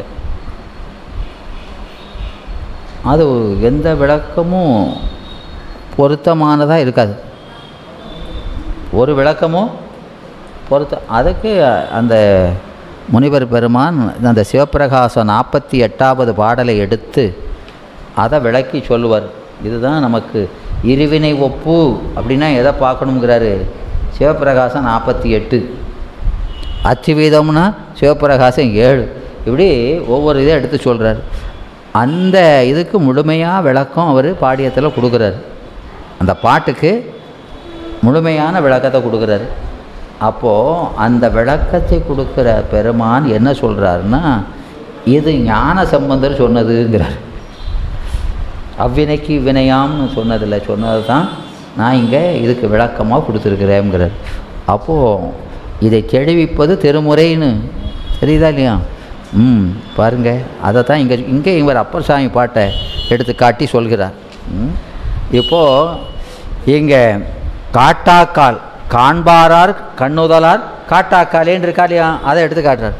அது எந்த விளக்கமும் பொருத்தமானதாக இருக்காது ஒரு விளக்கமும் பொருத்த அதுக்கு அந்த முனிவர் பெருமான் அந்த சிவப்பிரகாசம் நாற்பத்தி எட்டாவது பாடலை எடுத்து அதை விளக்கி சொல்லுவார் இதுதான் நமக்கு இருவினை ஒப்பு அப்படின்னா எதை பார்க்கணுங்கிறாரு சிவப்பிரகாசம் நாற்பத்தி எட்டு அச்சுவீதம்னா சிவப்பிரகாசம் ஏழு இப்படி ஒவ்வொரு இதை எடுத்து சொல்கிறார் அந்த இதுக்கு முழுமையாக விளக்கம் அவர் பாடியத்தில் கொடுக்குறாரு அந்த பாட்டுக்கு முழுமையான விளக்கத்தை கொடுக்குறாரு அப்போது அந்த விளக்கத்தை கொடுக்குற பெருமான் என்ன சொல்கிறாருன்னா இது ஞான சம்பந்தர் சொன்னதுங்கிறார் அவ்வினைக்கு வினையாம்னு சொன்னதில்லை சொன்னது தான் நான் இங்கே இதுக்கு விளக்கமாக கொடுத்துருக்குறேங்கிறார் அப்போது இதை தெளிவிப்பது திருமுறைன்னு தெரியுதா இல்லையா ம் பாருங்க அதை தான் இங்கே இங்கே இவர் அப்பர் சாமி பாட்டை எடுத்து காட்டி சொல்கிறார் ம் இப்போது இங்கே காட்டாக்கால் காண்பாரார் கண்ணுதலார் காட்டாக்காலேன்னு இருக்கா இல்லையா அதை எடுத்து காட்டுறார்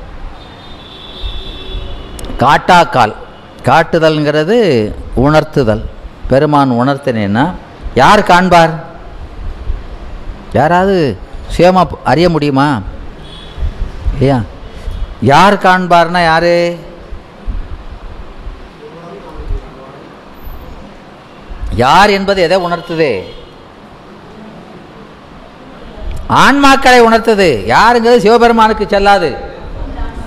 காட்டாக்கால் காட்டுதல்ங்கிறது உணர்த்துதல் பெருமான் உணர்த்தினேன்னா யார் காண்பார் யாராவது சுயமா அறிய முடியுமா இல்லையா யார் காண்பார்னா யாரு யார் என்பது எதை உணர்த்துது ஆன்மாக்களை உணர்த்தது யாருங்கிறது சிவபெருமானுக்கு செல்லாது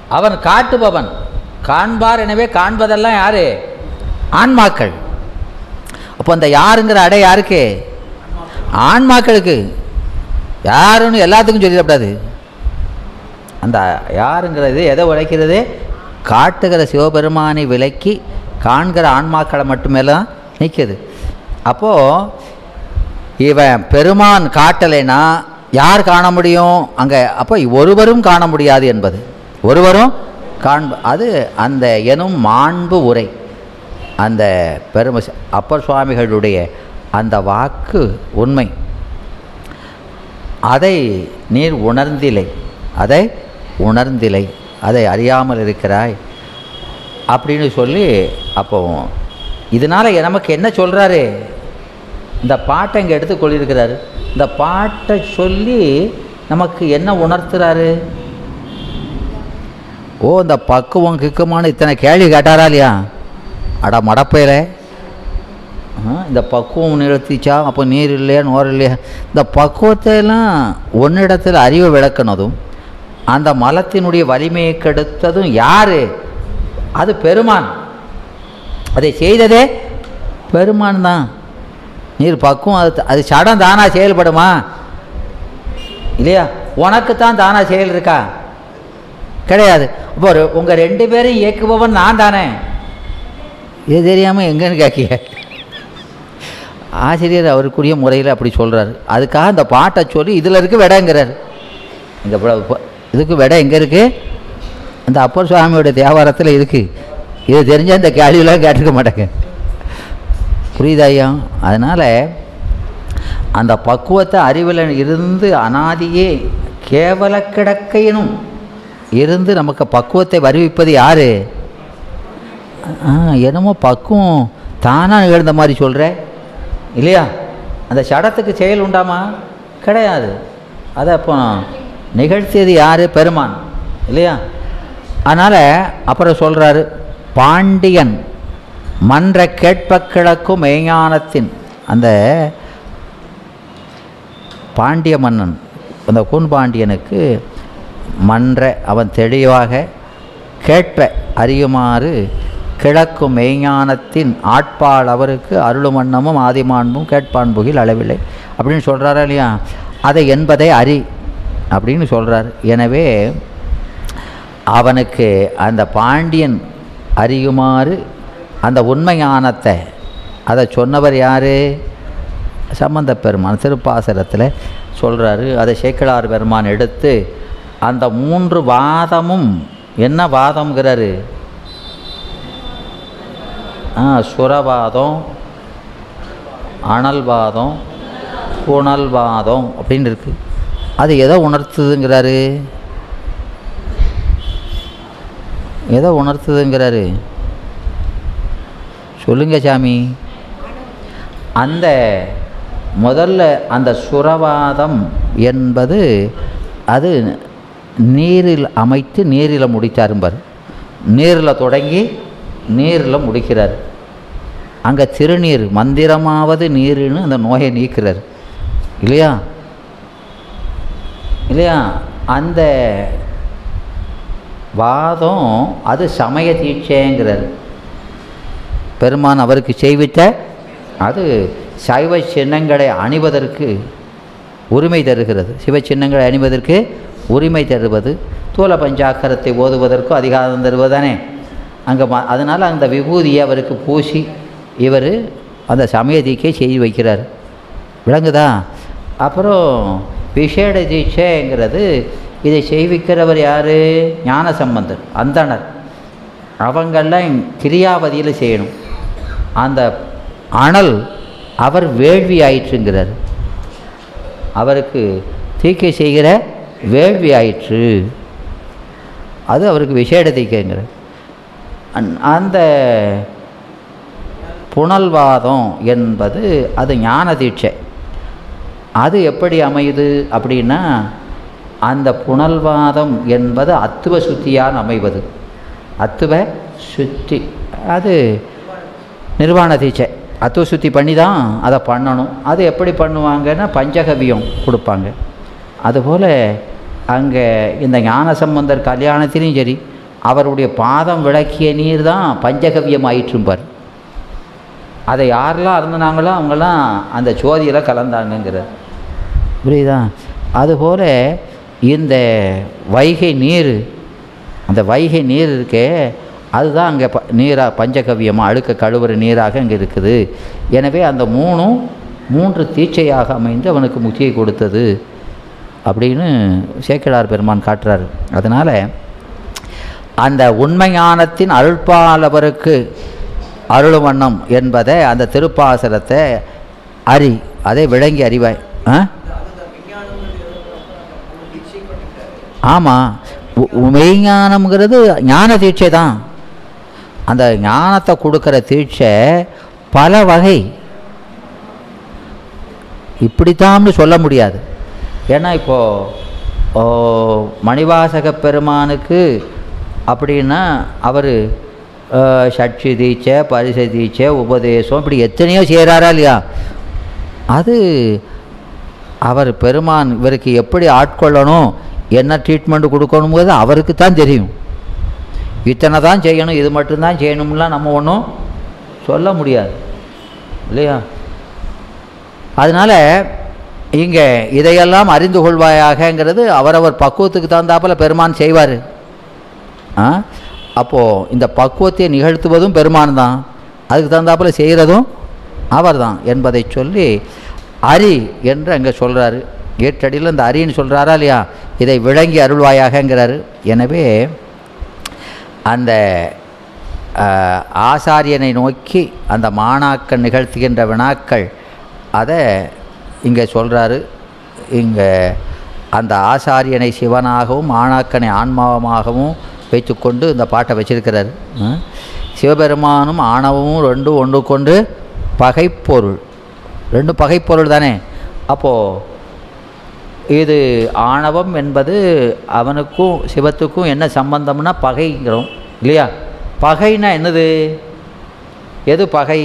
அவன் காட்டுபவன் காண்பார் எனவே காண்பதெல்லாம் யாரு ஆன்மாக்கள் அப்போ அந்த யாருங்கிற அடை யாருக்கு ஆன்மாக்களுக்கு யாருன்னு எல்லாத்துக்கும் சொல்லிடக்கூடாது அந்த யாருங்கிறது எதை உழைக்கிறது காட்டுகிற சிவபெருமானை விலக்கி காண்கிற ஆன்மாக்களை மட்டுமேலாம் நிற்குது அப்போது இவன் பெருமான் காட்டலைன்னா யார் காண முடியும் அங்கே அப்போ ஒருவரும் காண முடியாது என்பது ஒருவரும் காண்ப அது அந்த எனும் மாண்பு உரை அந்த பெரும அப்பர் சுவாமிகளுடைய அந்த வாக்கு உண்மை அதை நீர் உணர்ந்திலை அதை உணர்ந்திலை அதை அறியாமல் இருக்கிறாய் அப்படின்னு சொல்லி அப்போ இதனால் நமக்கு என்ன சொல்கிறாரு இந்த பாட்டை இங்கே எடுத்து கொள்ளியிருக்கிறாரு இந்த பாட்டை சொல்லி நமக்கு என்ன உணர்த்துறாரு ஓ இந்த பக்குவம் கிக்குமான இத்தனை கேள்வி கேட்டாரா இல்லையா அட மடப்பையில ஆ, இந்த பக்குவம் நிறுத்திச்சா அப்போ நீர் இல்லையா நோர் இல்லையா இந்த பக்குவத்தை எல்லாம் ஒன்னிடத்தில் அறிவை விளக்குனதும் அந்த மலத்தினுடைய வலிமையை கெடுத்ததும் யாரு அது பெருமான் அதை செய்ததே பெருமான் தான் நீர் பக்குவம் அது அது சடம் தானா செயல்படுமா இல்லையா உனக்கு தான் தானா செயல் இருக்கா கிடையாது இப்போ ஒரு உங்கள் ரெண்டு பேரும் இயக்குபவன் நான் தானே இது தெரியாமல் எங்கன்னு கேட்கிய ஆசிரியர் அவருக்குரிய முறையில் அப்படி சொல்கிறாரு அதுக்காக அந்த பாட்டை சொல்லி இதில் இருக்கு விடங்கிறார் இந்த ப- ப- இதுக்கு விட எங்கே இருக்குது அந்த அப்பர் சுவாமியோட தேவாரத்தில் இருக்குது இது தெரிஞ்சால் இந்த கேள்வியெல்லாம் கேட்டுக்க மாட்டேங்க புரியுதா ஐயா அதனால் அந்த பக்குவத்தை அறிவில் இருந்து அனாதியே கேவல கிடக்கையினும் இருந்து நமக்கு பக்குவத்தை வருவிப்பது யாரு ஆ என்னமோ பக்குவம் தானாக நிகழ்ந்த மாதிரி சொல்கிற இல்லையா அந்த சடத்துக்கு செயல் உண்டாமா கிடையாது அதை அப்போ நிகழ்த்தியது யார் பெருமான் இல்லையா அதனால் அப்புறம் சொல்கிறாரு பாண்டியன் மன்ற கேட்ப கிழக்கும் மெய்ஞானத்தின் அந்த பாண்டிய மன்னன் அந்த கூன் பாண்டியனுக்கு மன்ற அவன் தெளிவாக கேட்ப அறியுமாறு கிழக்கும் மெய்ஞானத்தின் ஆட்பால் அவருக்கு அருளுமன்னமும் ஆதிமாண்பும் கேட்பான்புகில் அளவில்லை அப்படின்னு சொல்கிறாரா இல்லையா அதை என்பதை அறி அப்படின்னு சொல்கிறார் எனவே அவனுக்கு அந்த பாண்டியன் அறியுமாறு அந்த உண்மையானத்தை அதை சொன்னவர் யார் சம்பந்த பெருமான் திருப்பாசரத்தில் சொல்கிறாரு அதை சேக்கிழார் பெருமான் எடுத்து அந்த மூன்று வாதமும் என்ன வாதம்ங்கிறாரு ஆ சுரவாதம் அனல்வாதம் புனல்வாதம் அப்படின்னு இருக்கு அது எதை உணர்த்துதுங்கிறாரு எதை உணர்த்துதுங்கிறாரு சொல்லுங்க சாமி அந்த முதல்ல அந்த சுரவாதம் என்பது அது நீரில் அமைத்து நீரில் முடித்தாரும்பார் நீரில் தொடங்கி நீரில் முடிக்கிறார் அங்கே திருநீர் மந்திரமாவது நீருன்னு அந்த நோயை நீக்கிறார் இல்லையா இல்லையா அந்த வாதம் அது சமய தீட்சைங்கிறார் பெருமான் அவருக்கு செய்வித்த அது சைவ சின்னங்களை அணிவதற்கு உரிமை தருகிறது சிவ சின்னங்களை அணிவதற்கு உரிமை தருவது தூல பஞ்சாக்கரத்தை ஓதுவதற்கும் அதிகாரம் தருவதானே அங்கே ம அதனால் அந்த விபூதியை அவருக்கு பூசி இவர் அந்த சமய தீக்கை செய்து வைக்கிறார் விளங்குதா அப்புறம் விசேட தீட்சைங்கிறது இதை செய்விக்கிறவர் யார் ஞான சம்பந்தர் அந்தணர் அவங்கெல்லாம் கிரியாவதியில் செய்யணும் அந்த அனல் அவர் வேள்வி ஆயிற்றுங்கிறார் அவருக்கு தீக்கை செய்கிற வேள்வி ஆயிற்று அது அவருக்கு விசேட தீக்கைங்கிறார் அந்- அந்த புனல்வாதம் என்பது அது ஞான தீட்சை அது எப்படி அமையுது அப்படின்னா அந்த புனல்வாதம் என்பது அத்துவ சுத்தியால் அமைவது அத்துவ சுத்தி அது நிர்வாண தீட்சை அத்துவ சுத்தி பண்ணி தான் அதை பண்ணணும் அது எப்படி பண்ணுவாங்கன்னா பஞ்சகவியம் கொடுப்பாங்க அதுபோல் அங்கே இந்த ஞான சம்பந்தர் கல்யாணத்திலையும் சரி அவருடைய பாதம் விளக்கிய நீர் தான் பஞ்சகவியம் ஆயிற்றும்பார் அதை யாரெல்லாம் இருந்தனாங்களோ அவங்கெல்லாம் அந்த ஜோதியில் கலந்தாங்கங்கிறார் புரியுதா அதுபோல் இந்த வைகை நீர் அந்த வைகை நீர் இருக்கே அதுதான் அங்கே ப நீராக பஞ்சகவியமாக அழுக்க கழுவுற நீராக அங்கே இருக்குது எனவே அந்த மூணும் மூன்று தீட்சையாக அமைந்து அவனுக்கு முக்கியை கொடுத்தது அப்படின்னு சேக்கிழார் பெருமான் காட்டுறாரு அதனால் அந்த உண்மைஞானத்தின் அருள்பாலவருக்கு அருளும் வண்ணம் என்பதை அந்த திருப்பாசரத்தை அறி அதை விளங்கி அறிவாய் ஆ ஆமாம் மெய்ஞானம்ங்கிறது ஞான தீட்சை தான் அந்த ஞானத்தை கொடுக்குற தீட்சை பல வகை இப்படித்தான்னு சொல்ல முடியாது ஏன்னா இப்போது மணிவாசக பெருமானுக்கு அப்படின்னா அவர் சட்சி தீட்சை பரிசை தீட்சை உபதேசம் இப்படி எத்தனையோ செய்கிறாரா இல்லையா அது அவர் பெருமான் இவருக்கு எப்படி ஆட்கொள்ளணும் என்ன ட்ரீட்மெண்ட் கொடுக்கணுங்கிறது அவருக்கு தான் தெரியும் இத்தனை தான் செய்யணும் இது மட்டும்தான் செய்யணும்லாம் நம்ம ஒன்றும் சொல்ல முடியாது இல்லையா அதனால் இங்கே இதையெல்லாம் அறிந்து கொள்வாயாகங்கிறது அவரவர் பக்குவத்துக்கு தகுந்தாப்பில் பெருமான் செய்வார் ஆ அப்போது இந்த பக்குவத்தை நிகழ்த்துவதும் பெருமான் தான் அதுக்கு தகுந்தாப்பில் செய்கிறதும் அவர் தான் என்பதை சொல்லி அரி என்று அங்கே சொல்கிறாரு ஏற்றடியில் இந்த அரின்னு சொல்கிறாரா இல்லையா இதை விளங்கி அருள்வாயாகங்கிறாரு எனவே அந்த ஆசாரியனை நோக்கி அந்த மாணாக்கன் நிகழ்த்துகின்ற வினாக்கள் அதை இங்கே சொல்கிறாரு இங்கே அந்த ஆசாரியனை சிவனாகவும் மாணாக்கனை ஆன்மாவமாகவும் வைத்துக்கொண்டு இந்த பாட்டை வச்சிருக்கிறார் சிவபெருமானும் ஆணவமும் ரெண்டும் ஒன்று கொண்டு பகைப்பொருள் ரெண்டும் பகைப்பொருள் தானே அப்போது இது ஆணவம் என்பது அவனுக்கும் சிவத்துக்கும் என்ன சம்பந்தம்னா பகைங்கிறோம் இல்லையா பகைனா என்னது எது பகை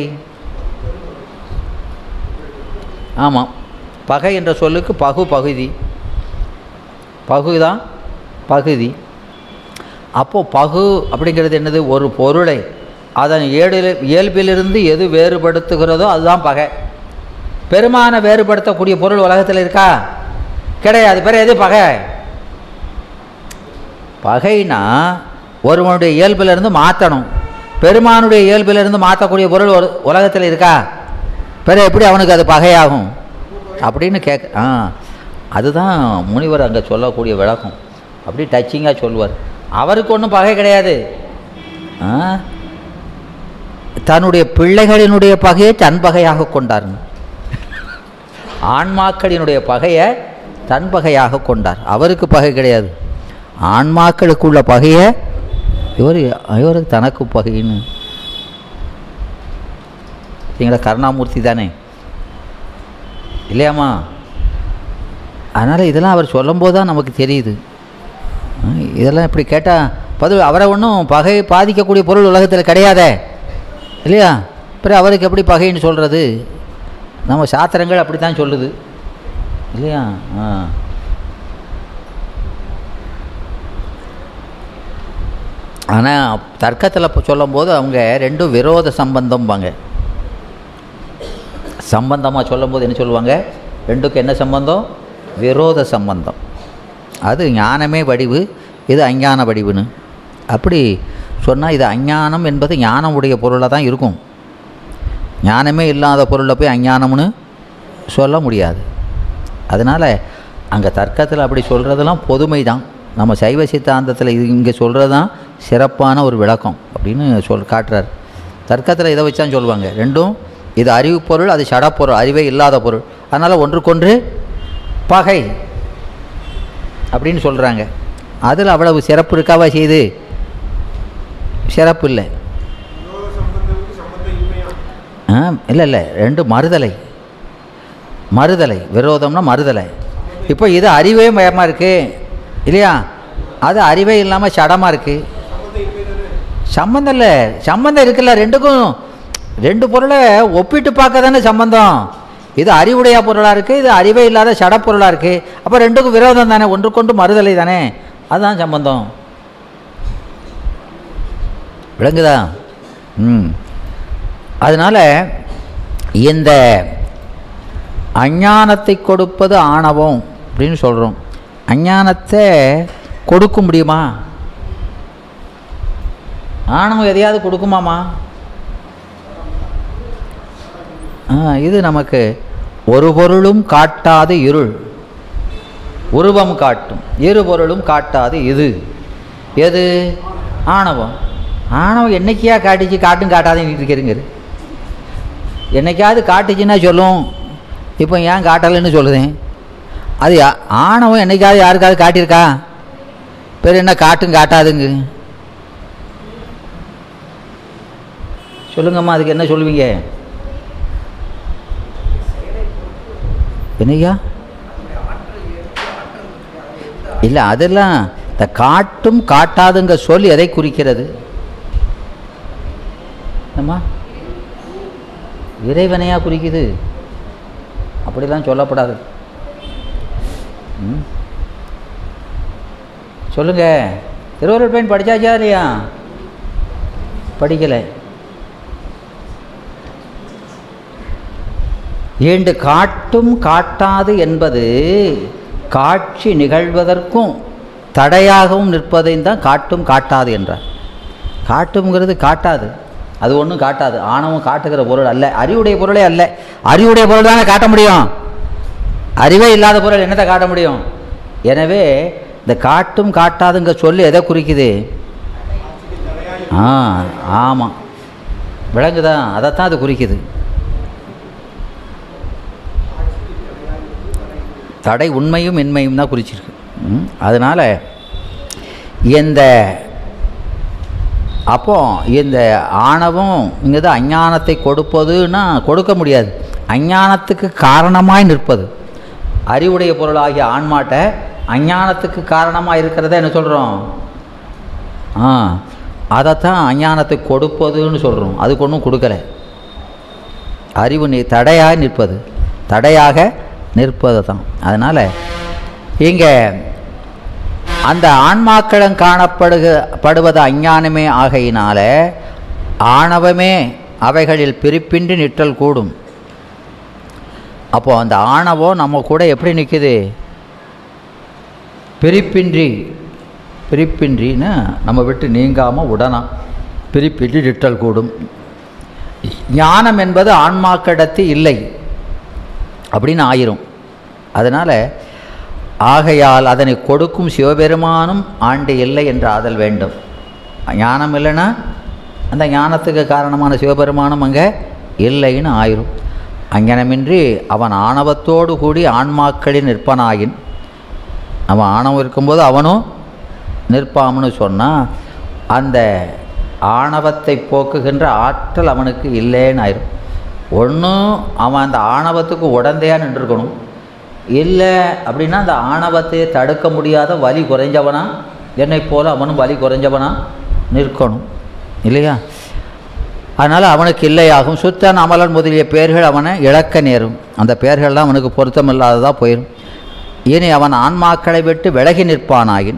ஆமாம் பகை என்ற சொல்லுக்கு பகு பகுதி பகுதான் பகுதி அப்போது பகு அப்படிங்கிறது என்னது ஒரு பொருளை அதன் ஏடு இயல்பிலிருந்து எது வேறுபடுத்துகிறதோ அதுதான் பகை பெருமானை வேறுபடுத்தக்கூடிய பொருள் உலகத்தில் இருக்கா கிடையாது பேர் எது பகை பகைனா ஒருவனுடைய இயல்பிலிருந்து மாற்றணும் பெருமானுடைய இயல்பிலிருந்து மாற்றக்கூடிய பொருள் ஒரு உலகத்தில் இருக்கா பிற எப்படி அவனுக்கு அது பகையாகும் அப்படின்னு கேட்க ஆ அதுதான் முனிவர் அங்கே சொல்லக்கூடிய விளக்கம் அப்படி டச்சிங்காக சொல்லுவார் அவருக்கு ஒன்றும் பகை கிடையாது ஆ தன்னுடைய பிள்ளைகளினுடைய பகையை தன் பகையாக கொண்டாருங்க ஆன்மாக்களினுடைய பகையை தன் பகையாக கொண்டார் அவருக்கு பகை கிடையாது ஆன்மாக்களுக்குள்ள பகையை இவர் இவருக்கு தனக்கு பகைன்னு சரிங்களா கருணாமூர்த்தி தானே இல்லையாம்மா அதனால் இதெல்லாம் அவர் சொல்லும்போது தான் நமக்கு தெரியுது இதெல்லாம் இப்படி கேட்டால் பதில் அவரை ஒன்றும் பகை பாதிக்கக்கூடிய பொருள் உலகத்தில் கிடையாதே இல்லையா அப்புறம் அவருக்கு எப்படி பகைன்னு சொல்கிறது நம்ம சாத்திரங்கள் அப்படி தான் சொல்லுது இல்லையா ஆ ஆனால் தர்க்கத்தில் சொல்லும்போது அவங்க ரெண்டும் விரோத சம்பந்தம்பாங்க சம்பந்தமாக சொல்லும்போது என்ன சொல்லுவாங்க ரெண்டுக்கும் என்ன சம்பந்தம் விரோத சம்பந்தம் அது ஞானமே வடிவு இது அஞ்ஞான வடிவுன்னு அப்படி சொன்னால் இது அஞ்ஞானம் என்பது ஞானம் உடைய பொருளாக தான் இருக்கும் ஞானமே இல்லாத பொருளை போய் அஞ்ஞானம்னு சொல்ல முடியாது அதனால் அங்கே தர்க்கத்தில் அப்படி சொல்கிறதெல்லாம் பொதுமை தான் நம்ம சைவ சித்தாந்தத்தில் இது இங்கே சொல்கிறது தான் சிறப்பான ஒரு விளக்கம் அப்படின்னு சொல் காட்டுறார் தர்க்கத்தில் இதை வச்சான் சொல்லுவாங்க ரெண்டும் இது அறிவு பொருள் அது சடப்பொருள் அறிவே இல்லாத பொருள் அதனால் ஒன்றுக்கொன்று பகை அப்படின்னு சொல்கிறாங்க அதில் அவ்வளவு சிறப்பு இருக்காவா செய்து சிறப்பு இல்லை ஆ இல்லை இல்லை ரெண்டு மறுதலை மறுதலை விரோதம்னா மறுதலை இப்போ இது அறிவே மயமாக இருக்குது இல்லையா அது அறிவே இல்லாமல் சடமாக இருக்குது சம்மந்தம் இல்லை சம்மந்தம் இருக்குல்ல ரெண்டுக்கும் ரெண்டு பொருளை ஒப்பிட்டு பார்க்க தானே சம்பந்தம் இது அறிவுடைய பொருளாக இருக்குது இது அறிவே இல்லாத சடப்பொருளாக இருக்குது அப்போ ரெண்டுக்கும் விரோதம் தானே ஒன்றுக்கொண்டு மறுதலை தானே அதுதான் சம்பந்தம் விளங்குதா ம் அதனால் இந்த அஞ்ஞானத்தை கொடுப்பது ஆணவம் அப்படின்னு சொல்கிறோம் அஞ்ஞானத்தை கொடுக்க முடியுமா ஆணவம் எதையாவது கொடுக்குமாமா ஆ, இது நமக்கு ஒரு பொருளும் காட்டாது இருள் உருவம் காட்டும் இரு பொருளும் காட்டாது இது எது ஆணவம் ஆணவம் என்னைக்கியா காட்டிச்சு காட்டும் காட்டாதுன்னு இருக்கிறீங்க என்னைக்காவது காட்டுச்சுன்னா சொல்லும் இப்போ ஏன் காட்டலைன்னு சொல்லுதேன் அது யா- ஆணவம் என்னைக்காவது யாருக்காவது காட்டியிருக்கா பேர் என்ன காட்டும் காட்டாதுங்க சொல்லுங்கம்மா அதுக்கு என்ன சொல்லுவீங்க என்னய்யா இல்லை அதெல்லாம் இந்த காட்டும் காட்டாதுங்க சொல் எதை குறிக்கிறது என்னம்மா இறைவனையா குறிக்குது அப்படிலாம் சொல்லப்படாது ம் சொல்லுங்க திருவள்ளுவர் பயன் படிச்சாச்சா இல்லையா படிக்கலை ஈண்டு காட்டும் காட்டாது என்பது காட்சி நிகழ்வதற்கும் தடையாகவும் நிற்பதையும் தான் காட்டும் காட்டாது என்றார் காட்டுங்கிறது காட்டாது அது ஒன்றும் காட்டாது ஆணவம் காட்டுகிற பொருள் அல்ல அறிவுடைய பொருளே அல்ல அறிவுடைய பொருள் தானே காட்ட முடியும் அறிவே இல்லாத பொருள் என்னத்தை காட்ட முடியும் எனவே இந்த காட்டும் காட்டாதுங்க சொல்லி எதை குறிக்குது ஆ ஆமாம் விளங்குதா அதைத்தான் அது குறிக்குது தடை உண்மையும் இன்மையும் தான் குறிச்சிருக்கு ம், அதனால இந்த அப்போ இந்த ஆணவம் இங்கிறது அஞ்ஞானத்தை கொடுப்பதுன்னா கொடுக்க முடியாது அஞ்ஞானத்துக்கு காரணமாய் நிற்பது அறிவுடைய பொருளாகிய ஆன்மாட்ட அஞ்ஞானத்துக்கு காரணமாக இருக்கிறத என்ன சொல்கிறோம் ஆ அதைத்தான் அஞ்ஞானத்தை கொடுப்பதுன்னு சொல்கிறோம் அதுக்கு ஒன்றும் கொடுக்கல அறிவு நீ தடையாக நிற்பது தடையாக நிற்பது தான் அதனால் இங்கே அந்த ஆன்மாக்களும் காணப்படுக படுவது அஞ்ஞானமே ஆகையினால ஆணவமே அவைகளில் பிரிப்பின்றி நிற்றல் கூடும் அப்போது அந்த ஆணவம் நம்ம கூட எப்படி நிற்குது பிரிப்பின்றி பிரிப்பின்றின்னு நம்ம விட்டு நீங்காமல் உடனா பிரிப்பின்றி நிற்றல் கூடும் ஞானம் என்பது ஆன்மாக்கிடத்து இல்லை அப்படின்னு ஆயிரும் அதனால் ஆகையால் அதனை கொடுக்கும் சிவபெருமானும் ஆண்டு இல்லை என்று ஆதல் வேண்டும் ஞானம் இல்லைன்னா அந்த ஞானத்துக்கு காரணமான சிவபெருமானும் அங்கே இல்லைன்னு ஆயிரும் அங்கனமின்றி அவன் ஆணவத்தோடு கூடி ஆன்மாக்களின் நிற்பனாயின் அவன் ஆணவம் இருக்கும்போது அவனும் நிற்பாம்னு சொன்னால் அந்த ஆணவத்தை போக்குகின்ற ஆற்றல் அவனுக்கு இல்லைன்னு ஆயிரும் ஒன்றும் அவன் அந்த ஆணவத்துக்கு உடந்தையாக நின்றுருக்கணும் இல்லை அப்படின்னா அந்த ஆணவத்தை தடுக்க முடியாத வலி குறைஞ்சவனா என்னைப் போல அவனும் வலி குறைஞ்சவனா நிற்கணும் இல்லையா அதனால் அவனுக்கு இல்லையாகும் சுத்தன் அமலன் முதலிய பெயர்கள் அவனை இழக்க நேரும் அந்த பெயர்கள்லாம் அவனுக்கு பொருத்தமில்லாததாக போயிடும் இனி அவன் ஆன்மாக்களை விட்டு விலகி நிற்பானாயின்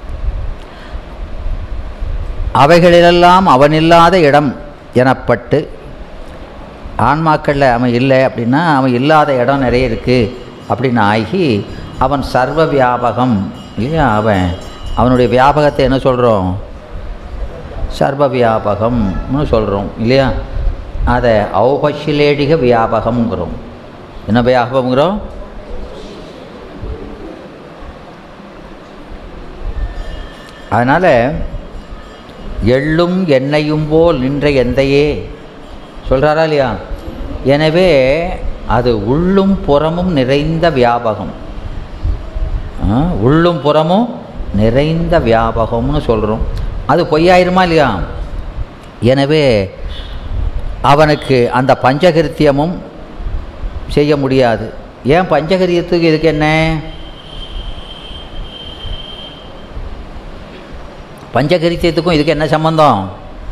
அவைகளிலெல்லாம் அவனில்லாத இடம் எனப்பட்டு ஆன்மாக்களில் அவன் இல்லை அப்படின்னா அவன் இல்லாத இடம் நிறைய இருக்குது அப்படின்னு ஆகி அவன் சர்வ வியாபகம் இல்லையா அவன் அவனுடைய வியாபகத்தை என்ன சொல்கிறோம் சர்வ வியாபகம்னு சொல்கிறோம் இல்லையா அதை ஔபசிலேடிக வியாபகம்ங்கிறோம் என்ன வியாபகம்ங்கிறோம் அதனால் எள்ளும் எண்ணெயும் போல் நின்ற எந்தையே சொல்கிறாரா இல்லையா எனவே அது உள்ளும் புறமும் நிறைந்த வியாபகம் ஆ, உள்ளும் புறமும் நிறைந்த வியாபகம்னு சொல்கிறோம் அது பொய்யாயிருமா இல்லையா எனவே அவனுக்கு அந்த பஞ்சகிருத்தியமும் செய்ய முடியாது ஏன் பஞ்சகரியத்துக்கு இதுக்கு என்ன பஞ்சகரித்தியத்துக்கும் இதுக்கு என்ன சம்பந்தம்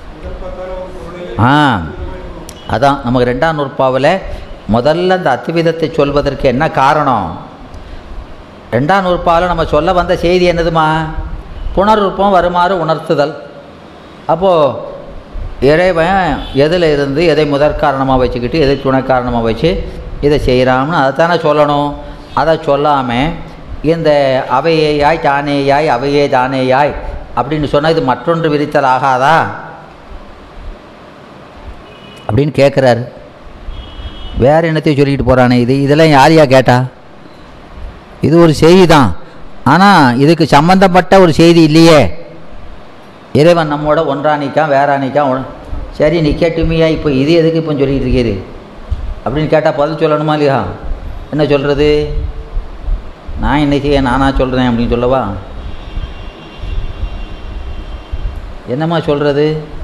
ஆ அதான் நமக்கு ரெண்டாம் நூற்பாவில் முதல்ல அந்த அத்விதத்தை சொல்வதற்கு என்ன காரணம் ரெண்டாம் நூற்பாவில் நம்ம சொல்ல வந்த செய்தி என்னதுமா புனருப்பம் வருமாறு உணர்த்துதல் அப்போது இறைவன் எதில் இருந்து எதை முதற் காரணமாக வச்சுக்கிட்டு எதை துணை காரணமாக வச்சு இதை செய்கிறான்னு அதைத்தானே சொல்லணும் அதை சொல்லாமல் இந்த அவையேயாய் தானேயாய் அவையே தானேயாய் அப்படின்னு சொன்னால் இது மற்றொன்று விரித்தல் ஆகாதா அப்படின்னு கேட்குறாரு வேறு என்னத்தையும் சொல்லிக்கிட்டு போகிறானே இது இதெல்லாம் யார் யா கேட்டா இது ஒரு செய்தி தான் ஆனால் இதுக்கு சம்மந்தப்பட்ட ஒரு செய்தி இல்லையே இறைவன் நம்மோட ஒன்றா நிற்கான் வேறா நிற்கான் உட- சரி நிற்கட்டுமையா இப்போ இது எதுக்கு இப்போ சொல்லிட்டு இருக்கீரு அப்படின்னு கேட்டால் பதில் சொல்லணுமா இல்லையா என்ன சொல்கிறது நான் என்ன செய்ய நானாக சொல்கிறேன் அப்படின்னு சொல்லவா என்னம்மா சொல்கிறது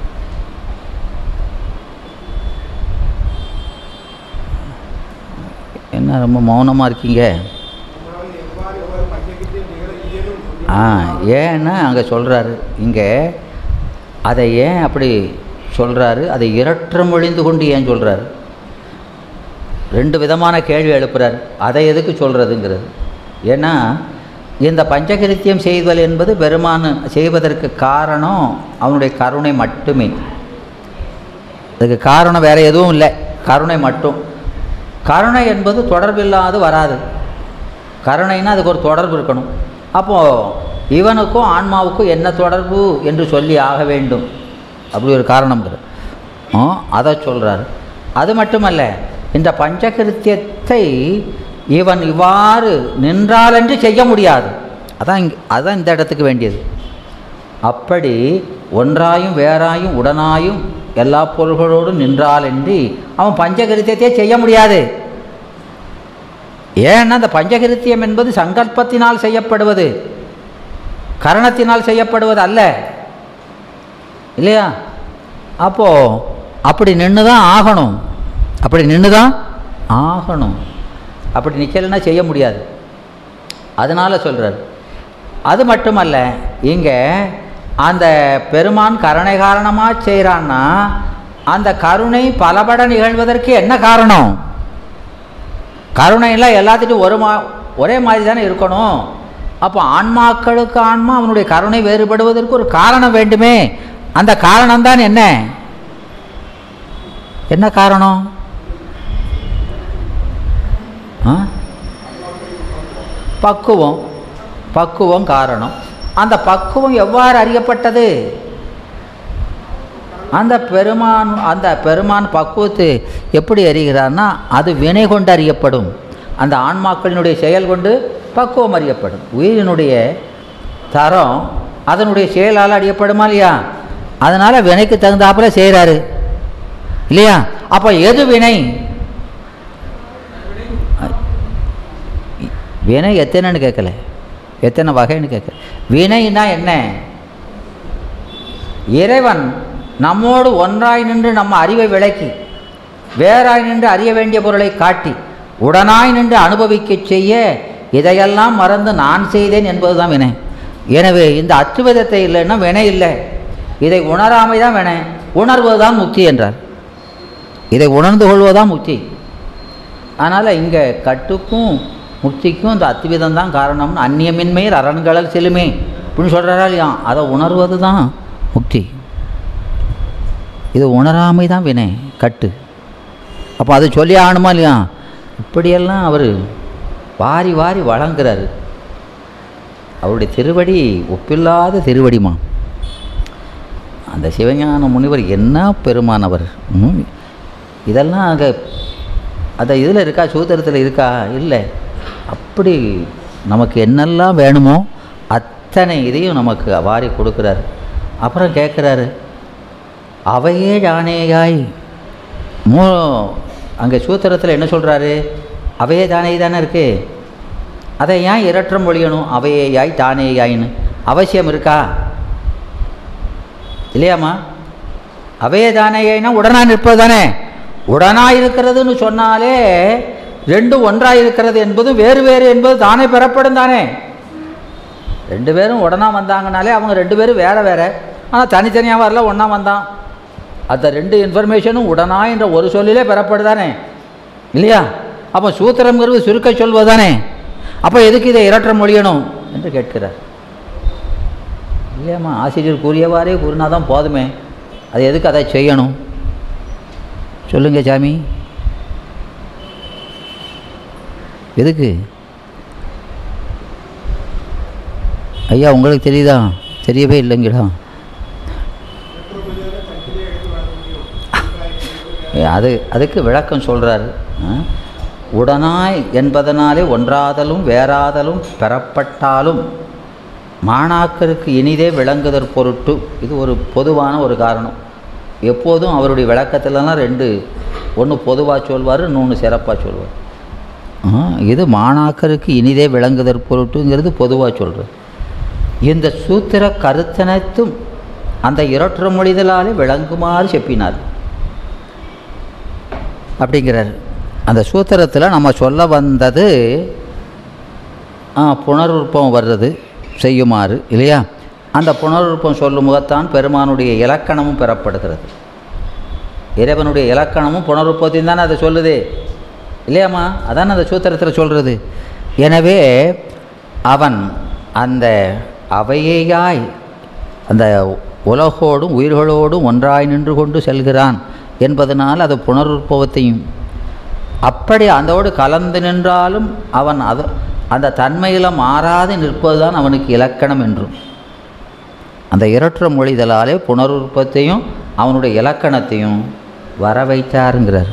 என்ன ரொம்ப மௌனமாக இருக்கீங்க ஆ ஏன்னா அங்கே சொல்கிறாரு இங்கே அதை ஏன் அப்படி சொல்கிறாரு அதை இரற்றம் ஒழிந்து கொண்டு ஏன் சொல்கிறாரு ரெண்டு விதமான கேள்வி எழுப்புறார் அதை எதுக்கு சொல்கிறதுங்கிறது ஏன்னா இந்த பஞ்சகிருத்தியம் செய்தல் என்பது பெருமான் செய்வதற்கு காரணம் அவனுடைய கருணை மட்டுமே அதுக்கு காரணம் வேறு எதுவும் இல்லை கருணை மட்டும் கருணை என்பது தொடர்பில்லாது வராது கருணைன்னா அதுக்கு ஒரு தொடர்பு இருக்கணும் அப்போது இவனுக்கும் ஆன்மாவுக்கும் என்ன தொடர்பு என்று சொல்லி ஆக வேண்டும் அப்படி ஒரு காரணம் இருக்கு. ஆ அதை சொல்கிறார் அது மட்டுமல்ல இந்த பஞ்சகிருத்தியத்தை இவன் இவ்வாறு நின்றாலென்று செய்ய முடியாது அதான் இங்க அதான் இந்த இடத்துக்கு வேண்டியது அப்படி ஒன்றாயும் வேறாயும் உடனாயும் எல்லா பொருள்களோடும் நின்றாலன்றி அவன் பஞ்சகிருத்தியத்தை செய்ய முடியாது ஏன்னா அந்த பஞ்சகிருத்தியம் என்பது சங்கல்பத்தினால் செய்யப்படுவது கரணத்தினால் செய்யப்படுவது அல்ல இல்லையா அப்போது அப்படி நின்று தான் ஆகணும் அப்படி நின்று தான் ஆகணும் அப்படி நிற்கலைன்னா செய்ய முடியாது அதனால் சொல்கிறார் அது மட்டுமல்ல இங்கே அந்த பெருமான் கருணை காரணமாக செய்கிறான்னா அந்த கருணை பலபட நிகழ்வதற்கு என்ன காரணம் கருணையெல்லாம் எல்லாத்துட்டும் ஒரு மா ஒரே மாதிரி தானே இருக்கணும் அப்போ ஆன்மாக்களுக்கு ஆன்மா அவனுடைய கருணை வேறுபடுவதற்கு ஒரு காரணம் வேண்டுமே அந்த காரணம்தான் என்ன என்ன காரணம் ஆ பக்குவம் பக்குவம் காரணம் அந்த பக்குவம் எவ்வாறு அறியப்பட்டது அந்த பெருமான் அந்த பெருமான் பக்குவத்தை எப்படி அறிகிறார்னா அது வினை கொண்டு அறியப்படும் அந்த ஆன்மாக்களினுடைய செயல் கொண்டு பக்குவம் அறியப்படும் உயிரினுடைய தரம் அதனுடைய செயலால் அறியப்படுமா இல்லையா அதனால் வினைக்கு தகுந்தாப்புல செய்கிறாரு இல்லையா அப்போ எது வினை வினை எத்தனைன்னு கேட்கல எத்தனை வகைன்னு கேட்கல வினைன்னா என்ன இறைவன் நம்மோடு ஒன்றாய் நின்று நம்ம அறிவை விளக்கி வேறாய் நின்று அறிய வேண்டிய பொருளை காட்டி உடனாய் நின்று அனுபவிக்கச் செய்ய இதையெல்லாம் மறந்து நான் செய்தேன் என்பதுதான் வினை எனவே இந்த அச்சுவிதத்தை இல்லைன்னா வினை இல்லை இதை உணராமை தான் வினை உணர்வது தான் முக்தி என்றார் இதை உணர்ந்து கொள்வதுதான் முக்தி அதனால் இங்கே கட்டுக்கும் முக்திக்கும் இந்த அத்துவிதம் தான் காரணம்னு அந்நியமின்மையில் அரண்களல் செல்லுமே அப்படின்னு சொல்கிறாரா இல்லையா அதை உணர்வது தான் முக்தி இது உணராமை தான் வினை கட்டு அப்போ அது சொல்லி ஆகணுமா இல்லையா இப்படியெல்லாம் அவர் வாரி வாரி வழங்குறாரு அவருடைய திருவடி ஒப்பில்லாத திருவடிமா அந்த சிவஞான முனிவர் என்ன பெருமானவர் ம். இதெல்லாம் அங்கே அந்த இதில் இருக்கா சூத்திரத்தில் இருக்கா இல்லை அப்படி நமக்கு என்னெல்லாம் வேணுமோ அத்தனை இதையும் நமக்கு வாரி கொடுக்குறாரு அப்புறம் கேட்குறாரு அவையே ஜானேயாய் மூ அங்கே சூத்திரத்தில் என்ன சொல்கிறாரு அவையே தானே தானே இருக்கு அதை ஏன் இரற்றம் ஒழியணும் அவையேயாய் தானேயாயின்னு அவசியம் இருக்கா இல்லையாம்மா அவையே தானேயாய்னா உடனா நிற்பது தானே உடனா இருக்கிறதுன்னு சொன்னாலே ரெண்டும் ஒன்றாக இருக்கிறது என்பது வேறு வேறு என்பது தானே பெறப்படும் தானே ரெண்டு பேரும் உடனா வந்தாங்கனாலே அவங்க ரெண்டு பேரும் வேற வேற ஆனால் தனித்தனியாக வரல ஒன்றா வந்தான் அந்த ரெண்டு இன்ஃபர்மேஷனும் உடனா என்ற ஒரு சொல்லிலே பெறப்படுதானே இல்லையா அப்போ சூத்திரங்கிறது சுருக்க சொல்வதானே அப்போ எதுக்கு இதை இரற்றம் மொழியணும் என்று கேட்கிறார் இல்லையாம்மா ஆசிரியர் கூறியவாறே கூறினாதான் போதுமே அது எதுக்கு அதை செய்யணும் சொல்லுங்க சாமி எதுக்கு ஐயா உங்களுக்கு தெரியுதா தெரியவே இல்லைங்கடா ஏ, அது அதுக்கு விளக்கம் சொல்கிறாரு உடனாய் என்பதனாலே ஒன்றாதலும் வேறாதலும் பெறப்பட்டாலும் மாணாக்கருக்கு இனிதே விளங்குதற் பொருட்டு இது ஒரு பொதுவான ஒரு காரணம் எப்போதும் அவருடைய விளக்கத்திலலாம் ரெண்டு ஒன்று பொதுவாக சொல்வார் இன்னொன்று சிறப்பாக சொல்வார் ஆ, இது மாணாக்கருக்கு இனிதே விளங்குதற் பொருட்டுங்கிறது பொதுவாக சொல்கிறது இந்த சூத்திர கருத்தனைத்தும் அந்த இரற்ற மொழிதலாலே விளங்குமாறு செப்பினார் அப்படிங்கிறார் அந்த சூத்திரத்தில் நம்ம சொல்ல வந்தது ஆ, புனருற்பம் வர்றது செய்யுமாறு இல்லையா அந்த புனருற்பம் சொல்லும் முகத்தான் பெருமானுடைய இலக்கணமும் பெறப்படுகிறது இறைவனுடைய இலக்கணமும் புனருற்பத்தையும் தானே அதை சொல்லுது இல்லையாம்மா அதானே அந்த சூத்திரத்தில் சொல்கிறது எனவே அவன் அந்த அவையேயாய் அந்த உலகோடும் உயிர்களோடும் ஒன்றாய் நின்று கொண்டு செல்கிறான் என்பதனால் அது புனருற்பவத்தையும் அப்படி அதோடு கலந்து நின்றாலும் அவன் அது அந்த தன்மையில் மாறாது நிற்பதுதான் அவனுக்கு இலக்கணம் என்றும் அந்த இரற்ற மொழிதலாலே புனருற்பத்தையும் அவனுடைய இலக்கணத்தையும் வர வைத்தாருங்கிறார்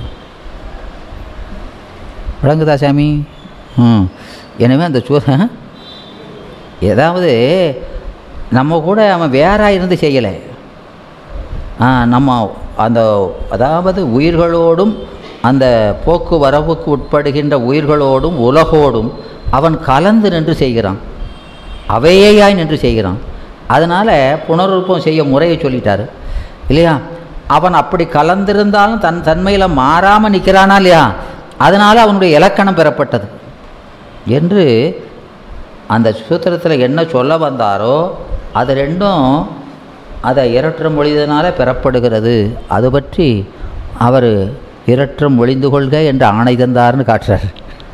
விளங்குதா சாமி ம் எனவே அந்த சூ ஏதாவது நம்ம கூட அவன் வேறா இருந்து செய்யலை ஆ, நம்ம அந்த அதாவது உயிர்களோடும் அந்த போக்குவரவுக்கு உட்படுகின்ற உயிர்களோடும் உலகோடும் அவன் கலந்து நின்று செய்கிறான் அவையாய் நின்று செய்கிறான் அதனால் புனருற்பம் செய்ய முறையை சொல்லிட்டாரு இல்லையா அவன் அப்படி கலந்திருந்தாலும் தன் தன்மையில் மாறாமல் நிற்கிறானா இல்லையா அதனால் அவனுடைய இலக்கணம் பெறப்பட்டது என்று அந்த சூத்திரத்தில் என்ன சொல்ல வந்தாரோ அது ரெண்டும் அதை இரற்ற மொழிதனால பெறப்படுகிறது அது பற்றி அவர் இரற்றம் ஒளிந்து கொள்க என்று ஆணை தந்தார்னு காட்டுறார்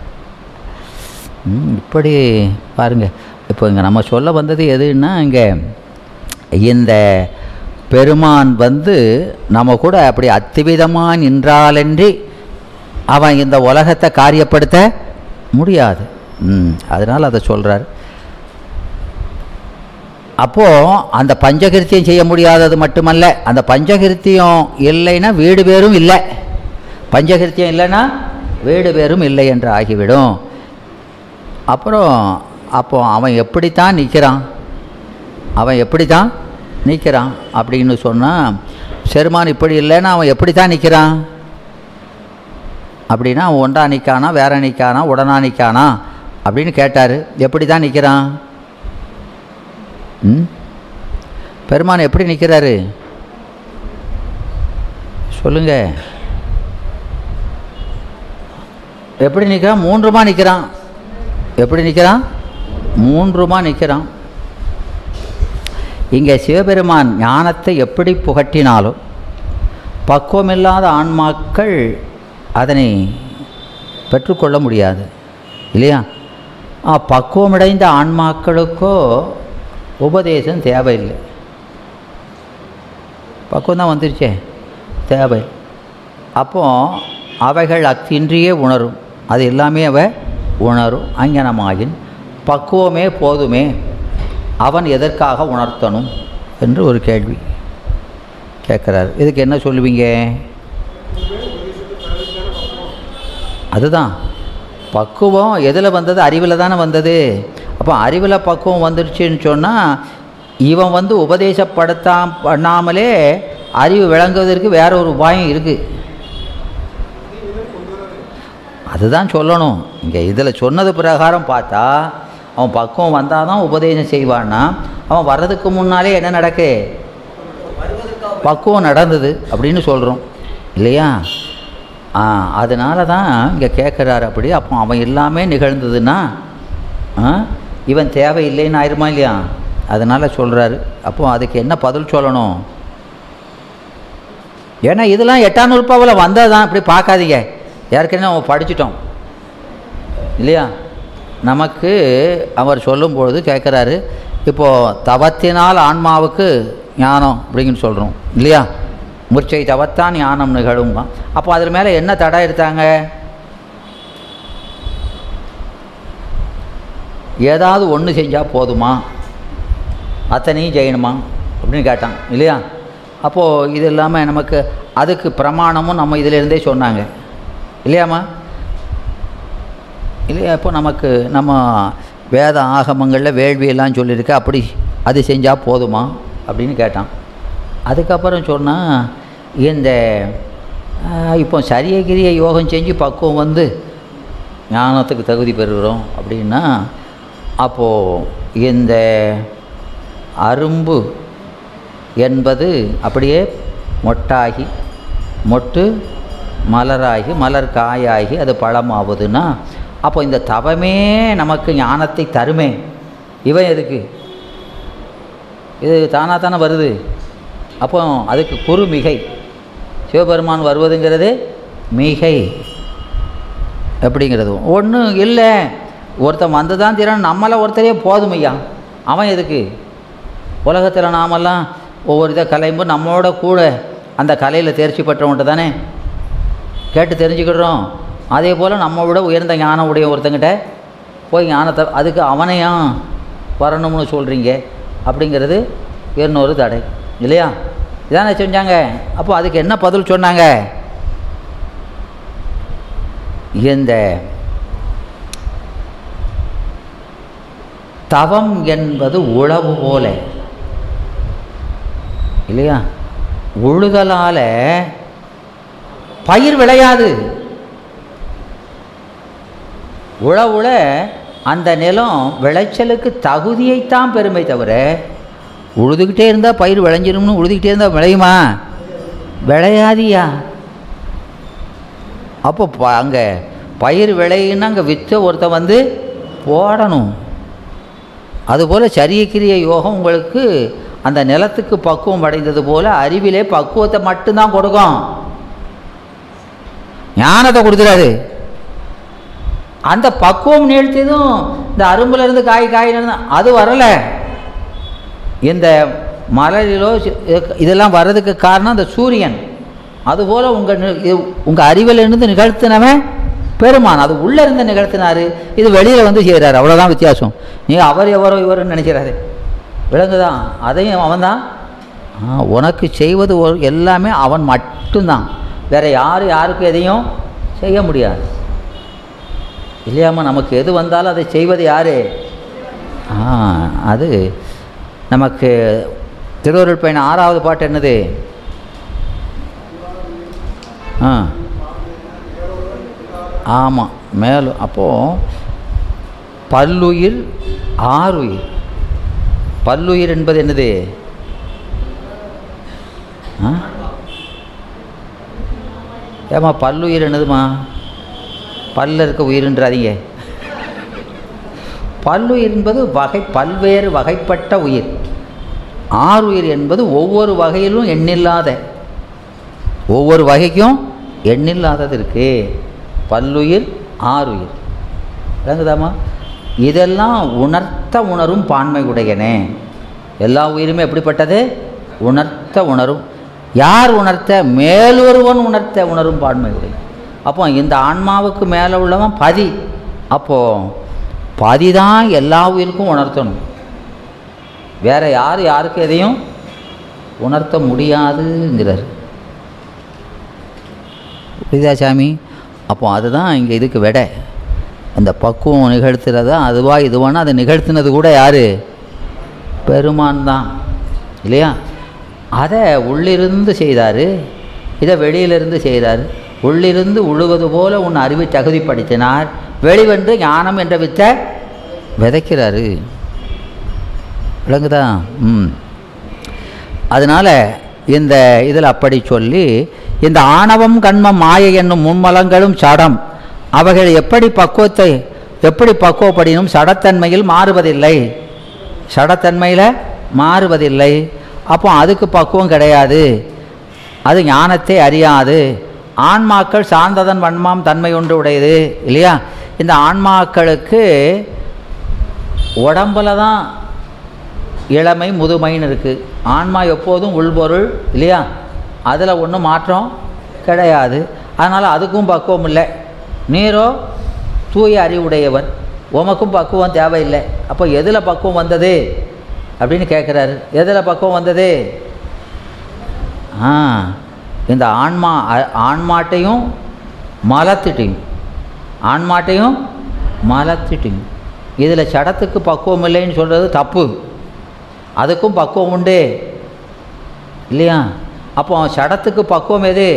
ம், இப்படி பாருங்க இப்போ இங்கே நம்ம சொல்ல வந்தது எதுன்னா இங்கே இந்த பெருமான் வந்து நம்ம கூட அப்படி அத்திவிதமாக நின்றாலன்றி அவன் இந்த உலகத்தை காரியப்படுத்த முடியாது ம் அதனால் அதை சொல்கிறார் அப்போது அந்த பஞ்சகிருத்தியம் செய்ய முடியாதது மட்டுமல்ல அந்த பஞ்சகிருத்தியம் இல்லைன்னா வீடு பேரும் இல்லை பஞ்சகிருத்தியம் இல்லைன்னா வீடு பேரும் இல்லை என்று ஆகிவிடும் அப்புறம் அப்போ அவன் எப்படித்தான் நிற்கிறான் அவன் எப்படித்தான் நிற்கிறான் அப்படின்னு சொன்னால் செருமான் இப்படி இல்லைன்னா அவன் எப்படித்தான் நிற்கிறான் அப்படின்னா அவன் ஒன்றா நிற்கானா வேற நிற்கானா உடனா நிற்கானா அப்படின்னு கேட்டார் எப்படி தான் நிற்கிறான் ம் பெருமான் எப்படி நிற்கிறாரு சொல்லுங்க எப்படி நிற்கிறான் மூன்றுமா நிற்கிறான் எப்படி நிற்கிறான் மூன்றுமா நிற்கிறான் இங்கே சிவபெருமான் ஞானத்தை எப்படி புகட்டினாலும் பக்குவமில்லாத ஆன்மாக்கள் அதனை பெற்றுக்கொள்ள முடியாது இல்லையா ஆ, பக்குவமடைந்த ஆன்மாக்களுக்கோ உபதேசம் தேவையில்லை பக்குவம் தான் வந்துருச்சே தேவை அப்போ அவைகள் அத்தின்றியே உணரும் அது எல்லாமே அவ உணரும் அஞ்ஞனமாயின் பக்குவமே போதுமே அவன் எதற்காக உணர்த்தணும் என்று ஒரு கேள்வி கேட்குறாரு இதுக்கு என்ன சொல்லுவீங்க அதுதான் பக்குவம் எதில் வந்தது அறிவில் தானே வந்தது அப்போ அறிவில் பக்குவம் வந்துருச்சுன்னு சொன்னால் இவன் வந்து உபதேசப்படுத்தா பண்ணாமலே அறிவு விளங்குவதற்கு வேற ஒரு உபாயம் இருக்குது அதுதான் சொல்லணும் இங்கே இதில் சொன்னது பிரகாரம் பார்த்தா அவன் பக்குவம் வந்தால் தான் உபதேசம் செய்வான்னா அவன் வர்றதுக்கு முன்னாலே என்ன நடக்கு பக்குவம் நடந்தது அப்படின்னு சொல்கிறோம் இல்லையா ஆ அதனால தான் இங்கே கேட்குறாரு அப்படி அப்போ அவன் எல்லாமே நிகழ்ந்ததுன்னா ஆ, இவன் தேவையில்லைன்னு ஆயிருமா இல்லையா அதனால் சொல்கிறாரு அப்போ அதுக்கு என்ன பதில் சொல்லணும் ஏன்னா இதெல்லாம் எட்டாம் நூற்பாவில் வந்தது தான் இப்படி பார்க்காதீங்க ஏற்கனவே நம்ம படிச்சிட்டோம் இல்லையா நமக்கு அவர் சொல்லும்பொழுது கேட்குறாரு இப்போது தவத்தினால் ஆன்மாவுக்கு ஞானம் அப்படின்னு சொல்கிறோம் இல்லையா முர்ச்சை தவத்தான் ஞானம் நிகழும்பா அப்போ அதில் மேலே என்ன தடை எடுத்தாங்க ஏதாவது ஒன்று செஞ்சால் போதுமா அத்தனையும் செய்யணுமா அப்படின்னு கேட்டான் இல்லையா அப்போது இது இல்லாமல் நமக்கு அதுக்கு பிரமாணமும் நம்ம இதிலிருந்தே சொன்னாங்க இல்லையாம்மா இல்லையா இப்போ நமக்கு நம்ம வேத ஆகமங்களில் வேள்வியெல்லாம் சொல்லியிருக்கு அப்படி அது செஞ்சால் போதுமா அப்படின்னு கேட்டான் அதுக்கப்புறம் சொன்னால் இந்த ஆஹ், இப்போ சரியகிரிய யோகம் செஞ்சு பக்குவம் வந்து ஞானத்துக்கு தகுதி பெறுகிறோம் அப்படின்னா அப்போது இந்த அரும்பு என்பது அப்படியே மொட்டாகி மொட்டு மலராகி மலர் காயாகி அது பழமாகுதுன்னா அப்போ இந்த தவமே நமக்கு ஞானத்தை தருமே இவன் எதுக்கு இது தானாக தானே வருது அப்போ அதுக்கு குறு மிகை சிவபெருமான் வருவதுங்கிறது மிகை எப்படிங்கிறது ஒன்றும் இல்லை ஒருத்தன் வந்து தான் தீரன் நம்மளை ஒருத்தரே போதும் ஐயா அவன் எதுக்கு உலகத்தில் நாமெல்லாம் ஒவ்வொரு இதை கலையும்போது நம்மளோட கூட அந்த கலையில் தேர்ச்சி பெற்றவன்ட்ட தானே கேட்டு தெரிஞ்சுக்கிடுறோம் அதே போல் நம்ம விட உயர்ந்த ஞானம் உடைய ஒருத்தங்கிட்ட போய் ஞானத்தை அதுக்கு அவனையும் வரணும்னு சொல்கிறீங்க அப்படிங்கிறது இன்னொரு தடை இல்லையா இதானே செஞ்சாங்க அப்போ அதுக்கு என்ன பதில் சொன்னாங்க இந்த தவம் என்பது உழவு போல இல்லையா உழுதலால் பயிர் விளையாது உழவுல அந்த நிலம் விளைச்சலுக்கு தகுதியைத்தான் பெருமை தவிர உழுதுகிட்டே இருந்தால் பயிர் விளைஞ்சிரும்னு உழுதுகிட்டே இருந்தால் விளையுமா விளையாதியா அப்போ ப- அங்கே பயிர் விளையுன்னா அங்கே விற்ற ஒருத்தன் வந்து போடணும் அதுபோல் சரியக்கிரிய யோகம் உங்களுக்கு அந்த நிலத்துக்கு பக்குவம் அடைந்தது போல் அறிவிலே பக்குவத்தை மட்டும்தான் கொடுக்கும் ஞானத்தை கொடுத்துடாது அந்த பக்குவம் நிகழ்த்தியதும் இந்த அரும்புல இருந்து காய் காய் அது வரலை இந்த மலரிலோ சி- இதுக்கு- இதெல்லாம் வர்றதுக்கு காரணம் அந்த சூரியன் அதுபோல் உங்கள் உங்கள் அறிவிலிருந்து நிகழ்த்தினவன் பெருமான் அது உள்ளே இருந்து நிகழ்த்தினாரு இது வெளியில் வந்து செய்கிறாரு அவ்வளோதான் வித்தியாசம் நீ அவர் எவரோ இவருன்னு நினைக்கிறாரு விலங்குதான் அதையும் அவன்தான் ஆ, உனக்கு செய்வது ஒரு எல்லாமே அவன் மட்டும்தான் வேற யார் யாருக்கும் எதையும் செய்ய முடியாது இல்லையாம்மா நமக்கு எது வந்தாலும் அதை செய்வது யாரு ஆ அது நமக்கு திருவருள் பயணம் ஆறாவது பாட்டு என்னது ஆ ஆமாம் மேலும் அப்போது பல்லுயிர் ஆறுயிர் பல்லுயிர் என்பது என்னது ஆ ஏம்மா பல்லுயிர் என்னதுமா பல்ல இருக்க உயிர்ன்றாதீங்க பல்லுயிர் என்பது வகை பல்வேறு வகைப்பட்ட உயிர் ஆறுயிர் என்பது ஒவ்வொரு வகையிலும் எண்ணில்லாத ஒவ்வொரு வகைக்கும் எண்ணில்லாதது இருக்கு பல்லுயிர் ஆறுயிர் விளங்குதாம்மா இதெல்லாம் உணர்த்த உணரும் பான்மை உடையனே எல்லா உயிருமே எப்படிப்பட்டது உணர்த்த உணரும் யார் உணர்த்த மேலொருவன் உணர்த்த உணரும் பான்மை உடைய அப்போ இந்த ஆன்மாவுக்கு மேலே உள்ளவன் பதி அப்போது பதி தான் எல்லா உயிருக்கும் உணர்த்தணும் வேற யார் யாருக்கு எதையும் உணர்த்த முடியாதுங்கிறார் புரியுதா சாமி அப்போ அதுதான் இங்கே இதுக்கு விட அந்த பக்குவம் நிகழ்த்துறதா அதுவா இதுவானா அதை நிகழ்த்தினது கூட யார் பெருமான் தான் இல்லையா அதை உள்ளிருந்து செய்தார் இதை வெளியிலிருந்து செய்தார் உள்ளிருந்து உழுவது போல உன் அறிவை தகுதிப்படுத்தினார் வெளிவந்து ஞானம் என்ற வித்தை விதைக்கிறாரு விளங்குதா ம் அதனால் இந்த இதில் அப்படி சொல்லி இந்த ஆணவம் கண்மம் மாயை என்னும் மும்மலங்களும் சடம் அவைகள் எப்படி பக்குவத்தை எப்படி பக்குவப்படினும் சடத்தன்மையில் மாறுவதில்லை சடத்தன்மையில் மாறுவதில்லை அப்போ அதுக்கு பக்குவம் கிடையாது அது ஞானத்தை அறியாது ஆன்மாக்கள் சார்ந்ததன் வன்மாம் தன்மை ஒன்று உடையது இல்லையா இந்த ஆன்மாக்களுக்கு உடம்புல தான் இளமை முதுமைன்னு இருக்குது ஆன்மா எப்போதும் உள்பொருள் இல்லையா அதில் ஒன்றும் மாற்றம் கிடையாது அதனால் அதுக்கும் பக்குவம் இல்லை நீரோ தூய அறிவுடையவன் உமக்கும் பக்குவம் தேவையில்லை அப்போ எதில் பக்குவம் வந்தது அப்படின்னு கேட்குறாரு எதில் பக்குவம் வந்தது ஆ இந்த ஆன்மா அ- ஆன்மாட்டையும் மலத்துட்டையும் ஆன்மாட்டையும் மலத்துட்டையும் இதில் சடத்துக்கு பக்குவம் இல்லைன்னு சொல்கிறது தப்பு அதுக்கும் பக்குவம் உண்டு இல்லையா அப்போ சடத்துக்கு பக்குவம் எது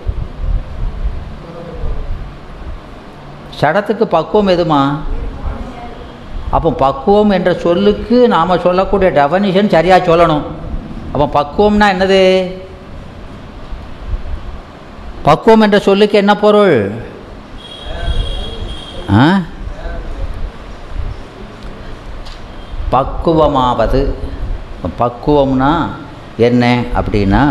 சடத்துக்கு பக்குவம் எதுமா அப்போ பக்குவம் என்ற சொல்லுக்கு நாம் சொல்லக்கூடிய டெஃபனிஷன் சரியாக சொல்லணும் அப்போ பக்குவம்னா என்னது பக்குவம் என்ற சொல்லுக்கு என்ன பொருள் ஆ பக்குவமாவது பக்குவம்னா என்ன அப்படின்னா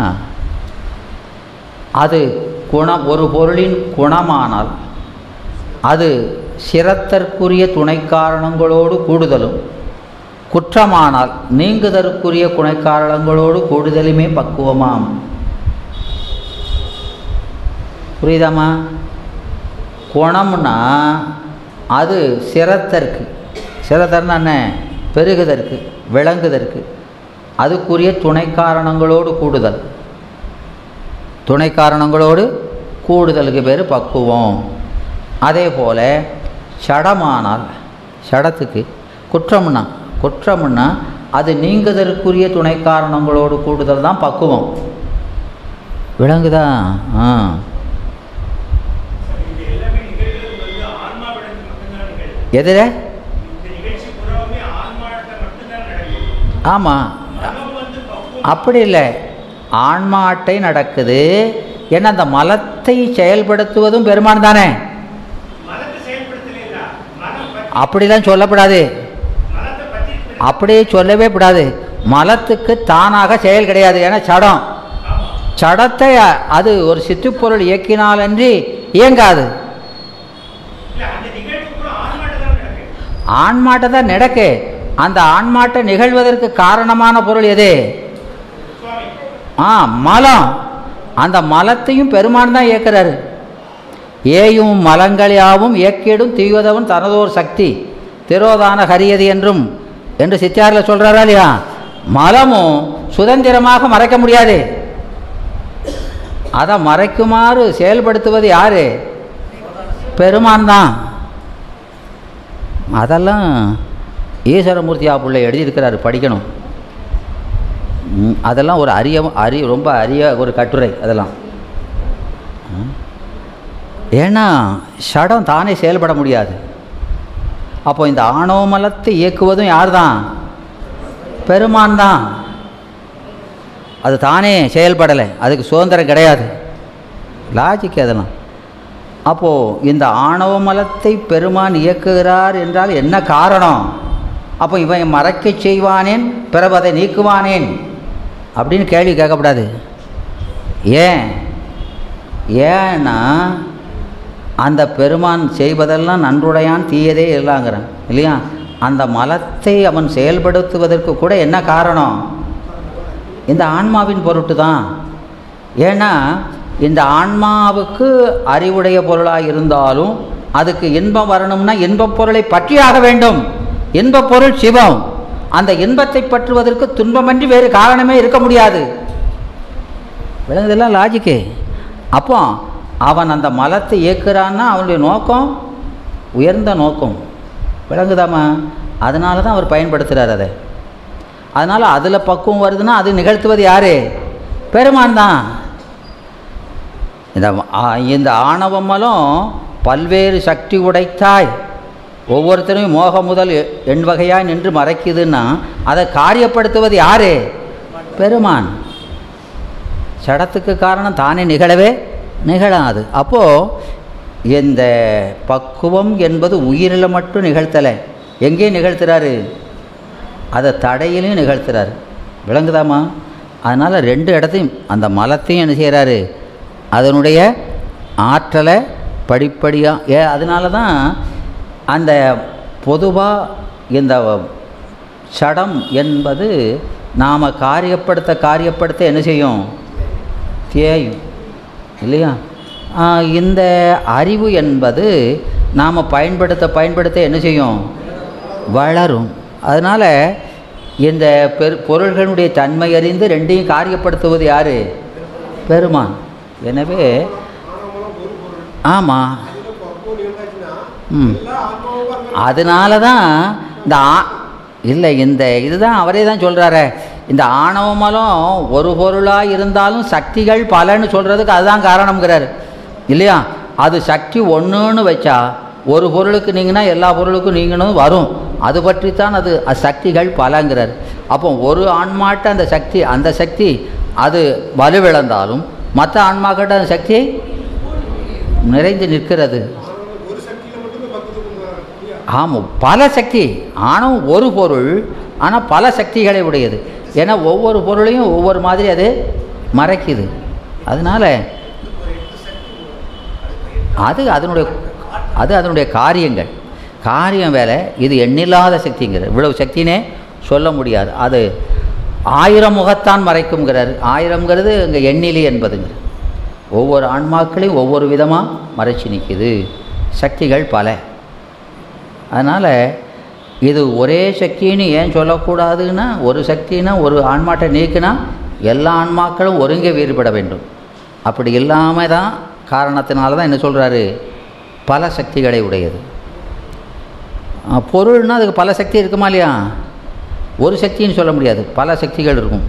அது குணம் ஒரு பொருளின் குணமானால் அது சிரத்தற்குரிய துணை காரணங்களோடு கூடுதலும் குற்றமானால் நீங்குதற்குரிய துணை காரணங்களோடு கூடுதலுமே பக்குவமாம் புரியுதாம்மா குணம்னா அது சிரத்தற்கு சிரத்தர்னா என்ன பெருகுதற்கு விளங்குதற்கு அதுக்குரிய துணை காரணங்களோடு கூடுதல் துணை காரணங்களோடு கூடுதலுக்கு பேர் பக்குவம் அதே போல் சடமானால் சடத்துக்கு குற்றம்னா குற்றம்னா அது நீங்குதற்குரிய துணை காரணங்களோடு கூடுதல் தான் பக்குவம் விளங்குதா ஆ இது எல்லாமே நிகழ்கிறது வந்து ஆன்மாவிடத்தில் மட்டும்தான் நிகழ்வு எதிர இந்த நிகழ்ச்சி பூராவுமே ஆன்மாவிட்ட மட்டும்தான் நடக்குது ஆமாம் மனம் வந்து பக்குவம் அப்படி இல்லை ஆன்மாட்டை நடக்குது ஏன்னா அந்த மலத்தை செயல்படுத்துவதும் பெருமான் தானே மனத்தை செயல்படுத்தல மனம் பற்றி அப்படிலாம் சொல்லப்படாது மனத்தை பற்றி அப்படியே சொல்லவே கூடாது மலத்துக்கு தானாக செயல் கிடையாது ஏன்னா சடம் ஆமா சடத்தை அ- அது ஒரு சித்துப்பொருள் இயக்கினாலன்றி இயங்காது இல்ல அந்த நிகழ்ச்சி பூரா ஆன்மாட்ட தான் நடக்குது ஆன்மாட்டை தான் நடக்கு அந்த ஆன்மாட்டை நிகழ்வதற்கு காரணமான பொருள் எது சுவாமி ஆ மலம் அந்த மலத்தையும் பெருமான் தான் இயக்குறாரு ஏயும் மலங்களையாவும் இயக்கிடும் தீவதவன் தனதோர் சக்தி திரோதான ஹரியது என்றும் என்று சித்தியாரில் சொல்கிறாரா இல்லையா மலமும் சுதந்திரமாக மறைக்க முடியாது அதை மறைக்குமாறு செயல்படுத்துவது யாரு பெருமான் தான் அதெல்லாம் ஈஸ்வரமூர்த்தியா பிள்ளை எழுதியிருக்கிறாரு படிக்கணும் ம், அதெல்லாம் ஒரு அரிய அரிய ரொம்ப அரிய ஒரு கட்டுரை அதெல்லாம் ம். ஏன்னா ஷடம் தானே செயல்பட முடியாது அப்போ இந்த ஆணவ மலத்தை இயக்குவதும் யார் தான் பெருமான் தான் அது தானே செயல்படலை அதுக்கு சுதந்திரம் கிடையாது லாஜிக் அதெல்லாம் அப்போது இந்த ஆணவ மலத்தை பெருமான் இயக்குகிறார் என்றால் என்ன காரணம் அப்போ இவன் மறைக்கச் செய்வானேன் பிறகு அதை நீக்குவானேன் அப்படின்னு கேள்வி கேட்கக்கூடாது ஏன் ஏன்னா அந்த பெருமான் செய்வதெல்லாம் நன்றுடையான் தீயதே இல்லாங்கிறான் இல்லையா அந்த மலத்தை அவன் செயல்படுத்துவதற்கு கூட என்ன காரணம் இந்த ஆன்மாவின் பொருட்டு தான் ஏன்னா இந்த ஆன்மாவுக்கு அறிவுடைய பொருளாக இருந்தாலும் அதுக்கு இன்பம் வரணும்னா இன்பப் பொருளை பற்றியாக வேண்டும் இன்பப் பொருள் சிவம் அந்த இன்பத்தை பற்றுவதற்கு துன்பமன்றி வேறு காரணமே இருக்க முடியாது விளங்குதெல்லாம் லாஜிக்கு அப்போ அவன் அந்த மலத்தை இயக்குறான்னா அவனுடைய நோக்கம் உயர்ந்த நோக்கம் விளங்குதாம்மா அதனால தான் அவர் பயன்படுத்துகிறார் அதை அதனால் அதில் பக்குவம் வருதுன்னா அது நிகழ்த்துவது யார் பெருமான் தான் இந்த ஆ- இந்த ஆணவமலம் பல்வேறு சக்தி உடைத்தாய் ஒவ்வொருத்தரையும் மோக முதல் எ- எண் வகையாய் நின்று மறைக்குதுன்னா அதை காரியப்படுத்துவது யார் பெருமான் சடத்துக்கு காரணம் தானே நிகழவே நிகழாது அப்போது இந்த பக்குவம் என்பது உயிரில் மட்டும் நிகழ்த்தலை எங்கே நிகழ்த்துறாரு அதை தடையிலையும் நிகழ்த்துறாரு விளங்குதாம்மா அதனால் ரெண்டு இடத்தையும் அந்த மலத்தையும் என்ன செய்கிறாரு அதனுடைய ஆற்றலை படிப்படியாக ஏ அதனால தான் அந்த பொதுவாக இந்த சடம் என்பது நாம் காரியப்படுத்த காரியப்படுத்த என்ன செய்யும் தேயும் இல்லையா ஆ, இந்த அறிவு என்பது நாம் பயன்படுத்த பயன்படுத்த என்ன செய்யும் வளரும் அதனால் இந்த பெரு பொருள்களுடைய தன்மை அறிந்து ரெண்டையும் காரியப்படுத்துவது யார் பெருமான் எனவே ஆமாம் ம் அதனால தான் இந்த ஆ இல்லை இந்த இதுதான் அவரே தான் சொல்கிறாரு இந்த ஆணவமலம் ஒரு பொருளாக இருந்தாலும் சக்திகள் பலன்னு சொல்கிறதுக்கு அதுதான் காரணம்ங்கிறாரு இல்லையா அது சக்தி ஒன்றுன்னு வச்சா ஒரு பொருளுக்கு நீங்கன்னா எல்லா பொருளுக்கும் நீங்கணும் வரும் அது பற்றித்தான் அது அது சக்திகள் பலங்கிறார் அப்போ ஒரு ஆன்மாட்ட அந்த சக்தி அந்த சக்தி அது வலுவிழந்தாலும் மற்ற ஆன்மாக்கிட்ட அந்த சக்தி நிறைந்து நிற்கிறது ஆமாம் பல சக்தி ஆணவம் ஒரு பொருள் ஆனால் பல சக்திகளை உடையது ஏன்னா ஒவ்வொரு பொருளையும் ஒவ்வொரு மாதிரி அது மறைக்குது அதனால் அது அதனுடைய அது அதனுடைய காரியங்கள் காரியம் வேலை இது எண்ணில்லாத சக்திங்கிறது இவ்வளவு சக்தினே சொல்ல முடியாது அது ஆயிரம் முகத்தான் மறைக்குங்கிறார் ஆயிரம்ங்கிறது இங்கே எண்ணிலி என்பதுங்க ஒவ்வொரு ஆன்மாக்களையும் ஒவ்வொரு விதமாக மறைச்சி நிற்கிது சக்திகள் பல அதனால் இது ஒரே சக்தின்னு ஏன் சொல்லக்கூடாதுன்னா ஒரு சக்தினா ஒரு ஆன்மாட்டை நீக்குனா எல்லா ஆன்மாக்களும் ஒருங்கே வேறுபட வேண்டும் அப்படி இல்லாமல் தான் காரணத்தினால தான் என்ன சொல்கிறாரு பல சக்திகளை உடையது ஆ, பொருள்னா அதுக்கு பல சக்தி இருக்குமா இல்லையா ஒரு சக்தின்னு சொல்ல முடியாது பல சக்திகள் இருக்கும்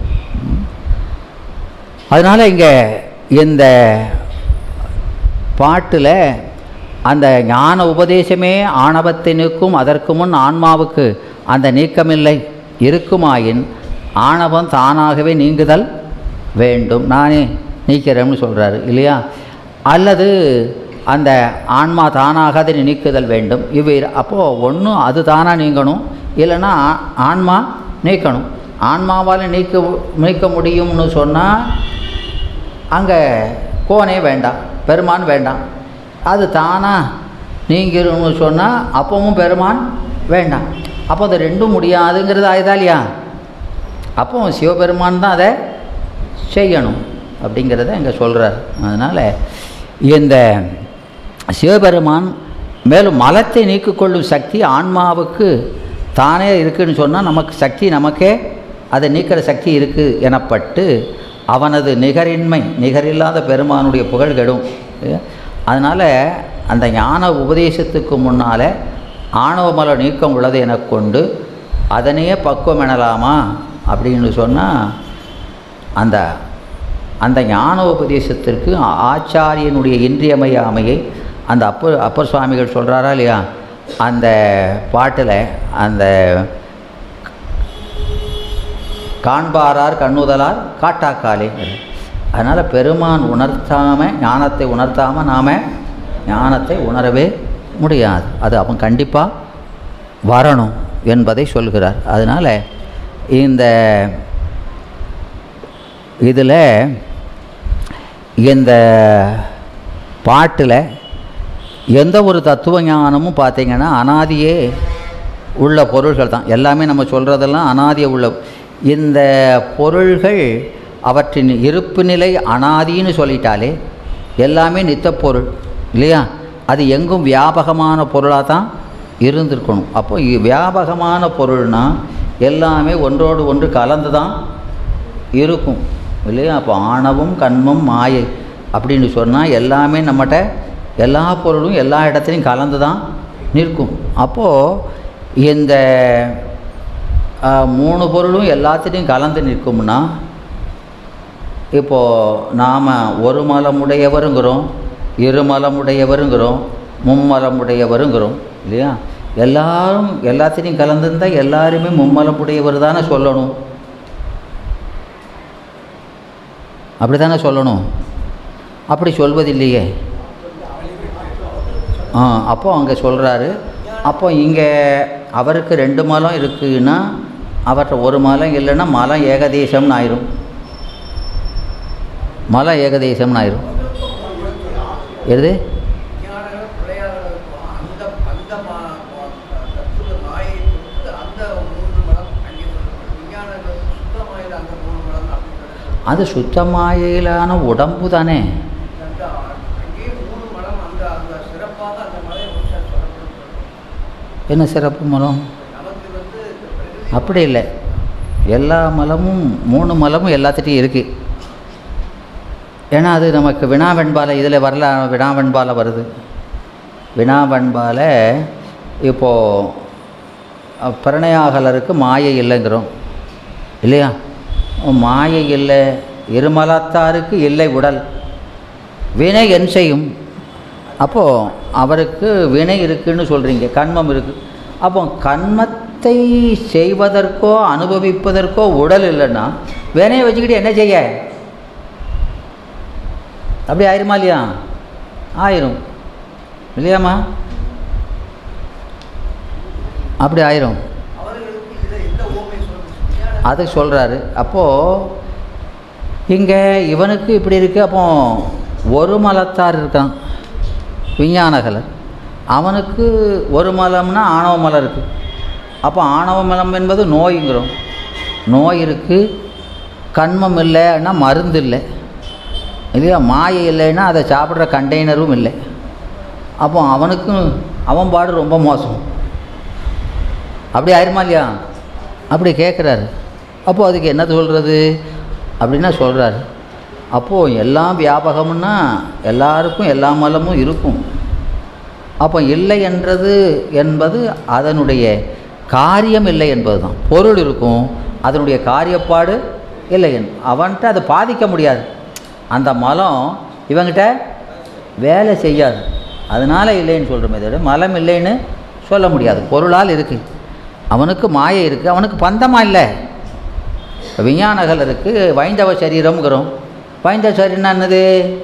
அதனால் இங்கே இந்த பாட்டில் அந்த ஞான உபதேசமே ஆணவத்தை நீக்கும் அதற்கு முன் ஆன்மாவுக்கு அந்த நீக்கமில்லை இருக்குமாயின் ஆணவம் தானாகவே நீங்குதல் வேண்டும் நானே நீக்கிறேன்னு சொல்கிறாரு இல்லையா அல்லது அந்த ஆன்மா தானாக அதை நீக்குதல் வேண்டும் இவை அப்போது ஒன்று அது தானாக நீங்கணும் இல்லைன்னா ஆ- ஆன்மா நீக்கணும் ஆன்மாவால் நீக்க நீக்க முடியும்னு சொன்னால் அங்கே கோனே வேண்டாம் பெருமான் வேண்டாம் அது தானா நீங்கிரும்னு சொன்னால் அப்பவும் பெருமான் வேண்டாம் அப்போ அது ரெண்டும் முடியாதுங்கிறது ஆயுதா இல்லையா அப்போ சிவபெருமான் தான் அதை செய்யணும் அப்படிங்கிறத இங்கே சொல்கிறார் அதனால் இந்த சிவபெருமான் மேலும் மலத்தை நீக்கிக்கொள்ளும் சக்தி ஆன்மாவுக்கு தானே இருக்குன்னு சொன்னால் நமக்கு சக்தி நமக்கே அதை நீக்கிற சக்தி இருக்குது எனப்பட்டு அவனது நிகரின்மை நிகரில்லாத பெருமானுடைய புகழ் கெடும் அதனால் அந்த ஞான உபதேசத்துக்கு முன்னால் ஆணவமல நீக்கம் உள்ளது எனக் கொண்டு அதனையே பக்குவம் எனலாமா அப்படின்னு சொன்னால் அந்த அந்த ஞான உபதேசத்திற்கு ஆச்சாரியனுடைய இன்றியமையாமையை அந்த அப்பர் அப்பர் சுவாமிகள் சொல்கிறாரா இல்லையா அந்த பாட்டில் அந்த காண்பாரார் கண்ணுதலார் காட்டாக்காலே அதனால் பெருமான் உணர்த்தாமல் ஞானத்தை உணர்த்தாமல் நாம் ஞானத்தை உணரவே முடியாது அது அவன் கண்டிப்பாக வரணும் என்பதை சொல்கிறார் அதனால் இந்த இதில் இந்த பாட்டில் எந்த ஒரு தத்துவ ஞானமும் பார்த்தீங்கன்னா அனாதியே உள்ள பொருள்கள் தான் எல்லாமே நம்ம சொல்கிறதெல்லாம் அனாதியே உள்ள இந்த பொருள்கள் அவற்றின் இருப்பு நிலை அனாதின்னு சொல்லிட்டாலே எல்லாமே நித்த பொருள் இல்லையா அது எங்கும் வியாபகமான பொருளாக தான் இருந்திருக்கணும் அப்போ இ- வியாபகமான பொருள்னா எல்லாமே ஒன்றோடு ஒன்று கலந்து தான் இருக்கும் இல்லையா அப்போ ஆணவம் கண்மம் மாயை அப்படின்னு சொன்னால் எல்லாமே நம்மகிட்ட எல்லா பொருளும் எல்லா இடத்துலையும் கலந்து தான் நிற்கும் அப்போது இந்த ஆ, மூணு பொருளும் எல்லாத்துலேயும் கலந்து நிற்கும்னா இப்போது நாம் ஒரு மலமுடையவருங்கிறோம் இரு மலமுடையவருங்கிறோம் மும்மலமுடையவருங்கிறோம் இல்லையா எல்லாரும் எல்லாத்துலேயும் கலந்துருந்தால் எல்லாருமே மும்மலமுடையவர் தானே சொல்லணும் அப்படி தானே சொல்லணும் அப்படி சொல்வதில்லையே ஆ அப்போ அங்கே சொல்கிறாரு அப்போ இங்கே அவருக்கு ரெண்டு மலம் இருக்குன்னா அவர்கிட்ட ஒரு மலம் இல்லைன்னா மலம் ஏகதேசம்னு ஆயிரும் மலம் ஏகதேசம்னு ஆயிரும் எது விஞ்ஞானங்கள் பிள்ளையார்கள் அந்த அந்த மா- மா- தத்துவ மாயை பொறுத்து அந்த மூன்று மலம் அங்கே சொல்லப்படும் விஞ்ஞானங்கள் சுத்தமாயில் அந்த மூணு மலம் அப்படின்னு சொல்லி அது சுத்தமாயிலான உடம்பு தானே அந்த அங்கேயே மூணு மலம் அந்த அந்த சிறப்பாக அந்த மலை ஒன்றை சொல்லப்படுகிறது என்ன சிறப்பு மலம் நமக்கு வந்து இந்த பிரகிருதி அப்படி இல்லை எல்லா மலமும் மூணு மலமும் எல்லாத்துட்டையும் இருக்குது ஏன்னா அது நமக்கு வினாவெண்பால இதில் வரல வினாவெண்பால வருது வினாவெண்பால இப்போது பிரணயாகலருக்கு மாயை இல்லைங்கிறோம் இல்லையா மாயை இல்லை இருமலத்தாருக்கு இல்லை உடல் வினை என் செய்யும் அப்போது அவருக்கு வினை இருக்குன்னு சொல்கிறீங்க கண்மம் இருக்குது அப்போ கண்மத்தை செய்வதற்கோ அனுபவிப்பதற்கோ உடல் இல்லைன்னா வினையை வச்சுக்கிட்டு என்ன செய்ய அப்படி ஆயிருமா இல்லையா ஆயிரும் இல்லையாம்மா அப்படி ஆயிரும் அவர்களுக்கு இதை எந்த ஓமை சொல்லுங்க அதை சொல்கிறாரு அப்போது இங்கே இவனுக்கு இப்படி இருக்குது அப்போ ஒரு மலத்தார் இருக்கான் விஞ்ஞானகலர் அவனுக்கு ஒரு மலம்னா ஆணவ மலம் இருக்குது அப்போ ஆணவ மலம் என்பது நோய்ங்கிறோம் நோய் இருக்குது கண்மம் இல்லைன்னா மருந்து இல்லை இல்லையா மாயை இல்லைன்னா அதை சாப்பிட்ற கண்டெய்னரும் இல்லை அப்போ அவனுக்கும் அவன் பாடு ரொம்ப மோசம் அப்படி ஆயிருமா இல்லையா அப்படி கேட்குறாரு அப்போது அதுக்கு என்ன சொல்கிறது அப்படின்னா சொல்கிறாரு அப்போது எல்லாம் வியாபகம்னா எல்லாருக்கும் எல்லா மலமும் இருக்கும் அப்போ இல்லை என்றது என்பது அதனுடைய காரியம் இல்லை என்பது தான் பொருள் இருக்கும் அதனுடைய காரியப்பாடு இல்லை என் அவன்கிட்ட அதை பாதிக்க முடியாது அந்த மலம் இவங்கிட்ட வேலை செய்யாது அதனால் இல்லைன்னு சொல்கிறோமே தவிர மலம் இல்லைன்னு சொல்ல முடியாது பொருளால் இருக்குது அவனுக்கு மாயை இருக்குது அவனுக்கு பந்தமாக இல்லை விஞ்ஞானகலருக்கு வைந்தவ சரீரம்ங்கிறோம் வைந்தவ சரீரம்னா என்னது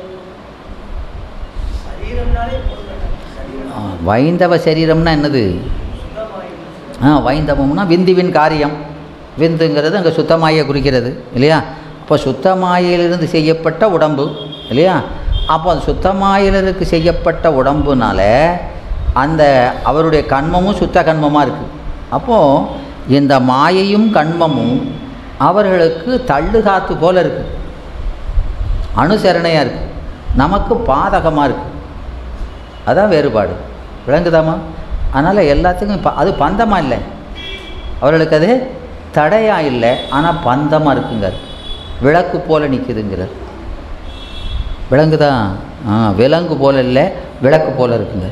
சரீரம்னாலே பொருள் சரீரம் ஆ, வைந்தவ சரீரம்னா என்னது ஆ வைந்தவம்னா விந்துவின் காரியம் விந்துங்கிறது அங்கே சுத்தமாயை குறிக்கிறது இல்லையா அப்போ சுத்தமாயிலிருந்து செய்யப்பட்ட உடம்பு இல்லையா அப்போ அது சுத்தமாயிலிருக்கு செய்யப்பட்ட உடம்புனால அந்த அவருடைய கண்மமும் சுத்த கண்மமாக இருக்குது அப்போது இந்த மாயையும் கண்மமும் அவர்களுக்கு தள்ளுகாத்து போல இருக்குது அனுசரணையாக இருக்குது நமக்கு பாதகமாக இருக்குது அதான் வேறுபாடு விளங்குதாம்மா அதனால் எல்லாத்துக்கும் இப்போ அது பந்தமாக இல்லை அவர்களுக்கு அது தடையாக இல்லை ஆனால் பந்தமாக இருக்குங்க விளக்கு போல நிற்குதுங்கிறார் விளங்குதா ஆ விலங்கு போல இல்லை விளக்கு போல இருக்குங்க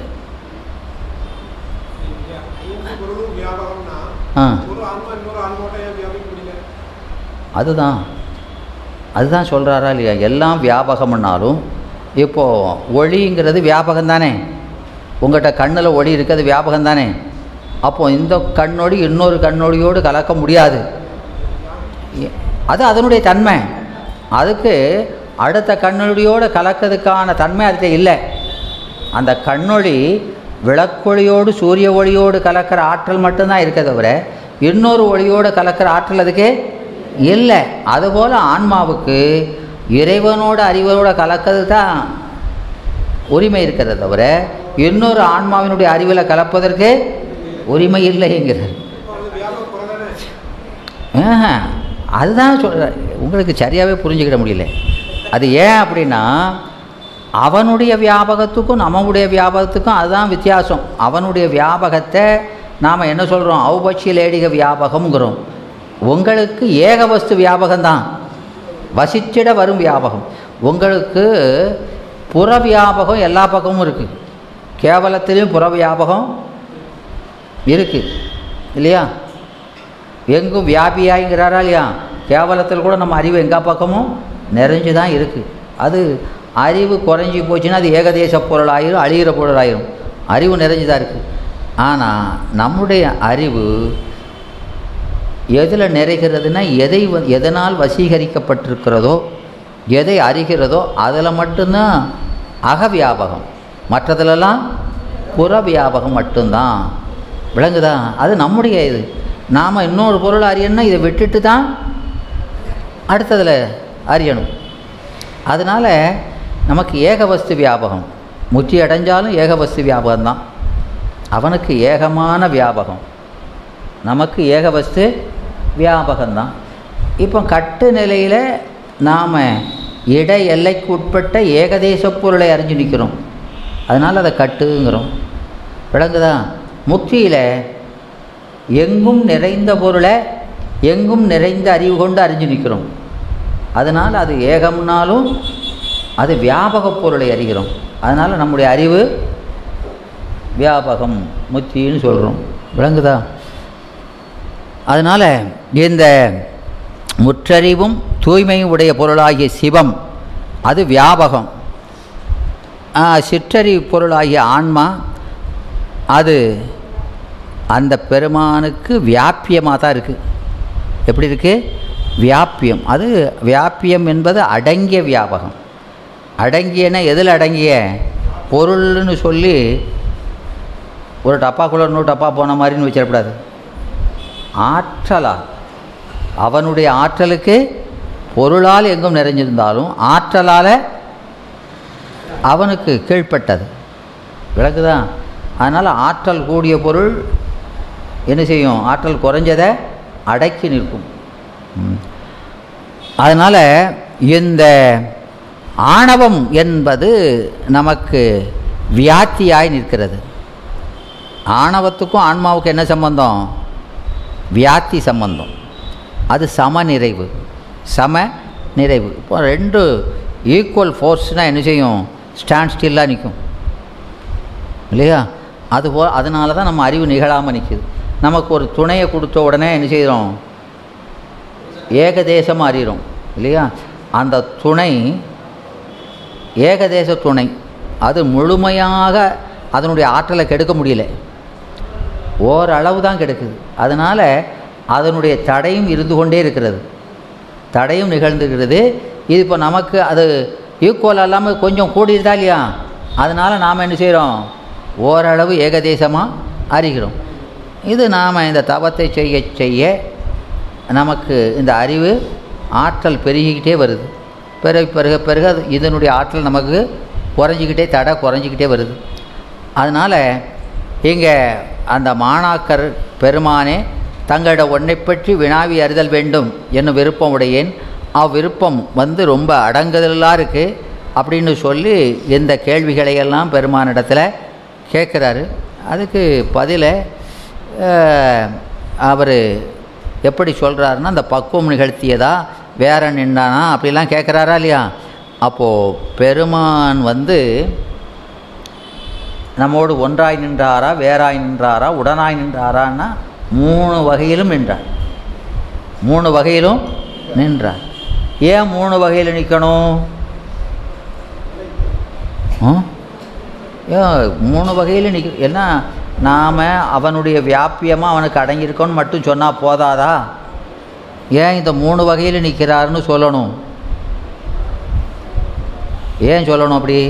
ஐந்து பொருளும் வியாபகம்னா ஆ ஒரு ஆன்மா இன்னொரு ஆன்மாவோட ஏன் வியாபிக்க முடியல அதுதான் அதுதான் சொல்கிறாரா இல்லையா எல்லாம் வியாபகம்னாலும் இப்போது ஒளிங்கிறது வியாபகம் தானே உங்கள்கிட்ட கண்ணில் ஒளி இருக்குது அது வியாபகம் தானே அப்போது இந்த கண்ணொடி இன்னொரு கண்ணொடியோடு கலக்க முடியாது எ- அது அதனுடைய தன்மை அதுக்கு அடுத்த கண்ணொடியோடு கலக்கிறதுக்கான தன்மை அதுக்கு இல்லை அந்த கண்ணொளி விளக்கொளியோடு சூரிய ஒளியோடு கலக்கிற ஆற்றல் மட்டும்தான் இருக்க தவிர இன்னொரு ஒளியோடு கலக்கிற ஆற்றல் அதுக்கு இல்லை அதுபோல் ஆன்மாவுக்கு இறைவனோட அறிவோட கலக்கிறது தான் உரிமை இருக்கிறத தவிர இன்னொரு ஆன்மாவினுடைய அறிவில் கலப்பதற்கு உரிமை இல்லைங்கிறார் இப்போ அது வியாபக குறைதானே ஆஹா, அதுதான் சொல்ற உங்களுக்கு சரியாகவே புரிஞ்சுக்கிட முடியல அது ஏன் அப்படின்னா அவனுடைய வியாபகத்துக்கும் நம்முடைய வியாபகத்துக்கும் அதுதான் வித்தியாசம் அவனுடைய வியாபகத்தை நாம் என்ன சொல்கிறோம் ஔபட்சிய லேடிக வியாபகம்ங்கிறோம் உங்களுக்கு ஏகவஸ்து வியாபகம்தான் வசிச்சிட வரும் வியாபகம் உங்களுக்கு புற வியாபகம் எல்லா பக்கமும் இருக்குது கேவலத்திலையும் புற வியாபகம் இருக்குது இல்லையா எங்கும் வியாபியாங்கிறாரா இல்லையா கேவலத்தில் கூட நம்ம அறிவு எங்கா பக்கமும் நிறைஞ்சு தான் இருக்குது அது அறிவு குறைஞ்சி போச்சுன்னா அது ஏகதேச பொருளாயிரும் அழிகிற பொருளாயிரும் அறிவு நிறைஞ்சு தான் இருக்குது ஆனால் நம்முடைய அறிவு எதில் நிறைகிறதுனா எதை வ- எதனால் வசீகரிக்கப்பட்டிருக்கிறதோ எதை அறிகிறதோ அதில் மட்டும்தான் அகவியாபகம் மற்றதுலலாம் புற வியாபகம் மட்டும்தான் விளங்குதா அது நம்முடைய இது நாம் இன்னொரு பொருள் அறியணும்னா இதை விட்டுட்டு தான் அடுத்ததில் அறியணும் அதனால் நமக்கு ஏகவஸ்து வியாபகம் முற்றி அடைஞ்சாலும் ஏகவஸ்து வியாபகம் தான் அவனுக்கு ஏகமான வியாபகம் நமக்கு ஏகவஸ்து வியாபகம்தான் இப்போ கட்டு நிலையில் நாம் இட எல்லைக்கு உட்பட்ட ஏகதேச பொருளை அறிஞ்சு நிற்கிறோம் அதனால் அதை கட்டுங்கிறோம் விளங்குதா முக்தியில் எங்கும் நிறைந்த பொருளை எங்கும் நிறைந்த அறிவு கொண்டு அறிஞ்சு நிற்கிறோம் அதனால் அது ஏகம்னாலும் அது வியாபக பொருளை அறிகிறோம் அதனால் நம்முடைய அறிவு வியாபகம் முத்தின்னு சொல்கிறோம் விளங்குதா அதனால் இந்த முற்றறிவும் தூய்மையும் உடைய பொருளாகிய சிவம் அது வியாபகம் ஆ, சிற்றறிவு பொருளாகிய ஆன்மா அது அந்த பெருமானுக்கு வியாபியமாக தான் இருக்குது எப்படி இருக்குது வியாபியம் அது வியாபியம் என்பது அடங்கிய வியாபகம் அடங்கியன எதில் அடங்கிய பொருள்னு சொல்லி ஒரு டப்பாக்குள்ளே இன்னொரு டப்பா போன மாதிரின்னு வச்சிடக்கூடாது ஆற்றலால் அவனுடைய ஆற்றலுக்கு பொருளால் எங்கும் நிறைஞ்சிருந்தாலும் ஆற்றலால் அவனுக்கு கீழ்ப்பட்டது விளக்குதா அதனால் ஆற்றல் கூடிய பொருள் என்ன செய்யும் ஆற்றல் குறைஞ்சதை அடக்கி நிற்கும் ம். அதனால் இந்த ஆணவம் என்பது நமக்கு வியாத்தியாய் நிற்கிறது ஆணவத்துக்கும் ஆன்மாவுக்கும் என்ன சம்பந்தம் வியாத்தி சம்பந்தம் அது சம நிறைவு சம நிறைவு இப்போ ரெண்டு ஈக்குவல் ஃபோர்ஸ்னால் என்ன செய்யும் ஸ்டாண்ட் ஸ்டில்லாக நிற்கும் இல்லையா அதுபோ அதனால தான் நம்ம அறிவு நிகழாமல் நிற்கிது நமக்கு ஒரு துணையை கொடுத்த உடனே என்ன செய்கிறோம் ஏகதேசமாக அறிகிறோம் இல்லையா அந்த துணை ஏகதேச துணை அது முழுமையாக அதனுடைய ஆற்றலை கெடுக்க முடியல ஓரளவு தான் கெடுக்குது அதனால் அதனுடைய தடையும் இருந்து கொண்டே இருக்கிறது தடையும் நிகழ்ந்துகிறது இது இப்போ நமக்கு அது ஈக்குவல் இல்லாமல் கொஞ்சம் கூடியிருந்தா இல்லையா அதனால் நாம் என்ன செய்கிறோம் ஓரளவு ஏகதேசமாக அறிகிறோம் இது நாம் இந்த தவத்தை செய்ய செய்ய நமக்கு இந்த அறிவு ஆற்றல் பெருகிக்கிட்டே வருது பெருக பெருக பெருக அது இதனுடைய ஆற்றல் நமக்கு குறைஞ்சிக்கிட்டே தடை குறைஞ்சிக்கிட்டே வருது அதனால் இங்கே அந்த மாணாக்கர் பெருமானே தங்களிட ஒன்றை பற்றி வினாவி அறிதல் வேண்டும் என்னும் விருப்பம் உடையேன் அவ்விருப்பம் வந்து ரொம்ப அடங்குதலாக இருக்குது அப்படின்னு சொல்லி இந்த கேள்விகளையெல்லாம் பெருமானிடத்தில் கேட்குறாரு அதுக்கு பதிலை அவர் எப்படி சொல்கிறாருன்னா அந்த பக்குவம் நிகழ்த்தியதா வேற நின்றானா அப்படிலாம் கேட்குறாரா இல்லையா அப்போது பெருமான் வந்து நம்மோடு ஒன்றாய் நின்றாரா வேறாய் நின்றாரா உடனாய் நின்றாரான்னா மூணு வகையிலும் நின்றார் மூணு வகையிலும் நின்றார் ஏன் மூணு வகையில் நிற்கணும் ஆ? ஏன் மூணு வகையில் நிற்க ஏன்னா நாம் அவனுடைய வியாபியமாக அவனுக்கு அடங்கியிருக்கோன்னு மட்டும் சொன்னால் போதாதா ஏன் இந்த மூணு வகையில் நிற்கிறாருன்னு சொல்லணும் ஏன் சொல்லணும் அப்படி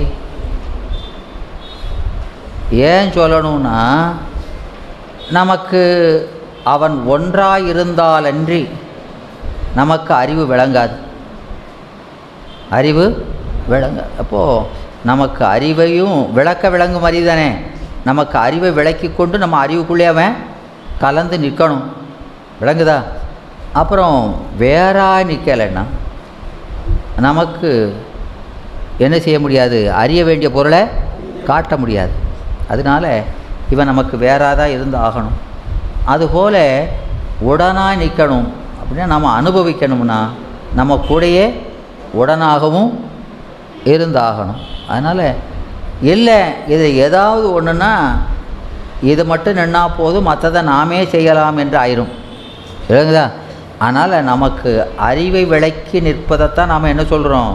ஏன் சொல்லணும்னா நமக்கு அவன் ஒன்றாய் இருந்தாலன்றி நமக்கு அறிவு விளங்காது அறிவு விளங்க அப்போது நமக்கு அறிவையும் விளக்க விளங்கும் அறிவு தானே நமக்கு அறிவை விளக்கி கொண்டு நம்ம அறிவுக்குள்ளே அவன் கலந்து நிற்கணும் விளங்குதா அப்புறம் வேறா நிற்கலைன்னா நமக்கு என்ன செய்ய முடியாது அறிய வேண்டிய பொருளை காட்ட முடியாது அதனால இவன் நமக்கு வேறாதான் இருந்து ஆகணும் அதுபோல் உடனாக நிற்கணும் அப்படின்னா நம்ம அனுபவிக்கணும்னா நம்ம கூடயே உடனாகவும் இருந்தாகணும் அதனால் இல்லை இது ஏதாவது ஒன்றுன்னா இது மட்டும் நின்னா போதும் மற்றதை நாமே செய்யலாம் என்று ஆயிரும் இல்லைங்களா அதனால் நமக்கு அறிவை விளக்கி நிற்பதைத்தான் நாம் என்ன சொல்கிறோம்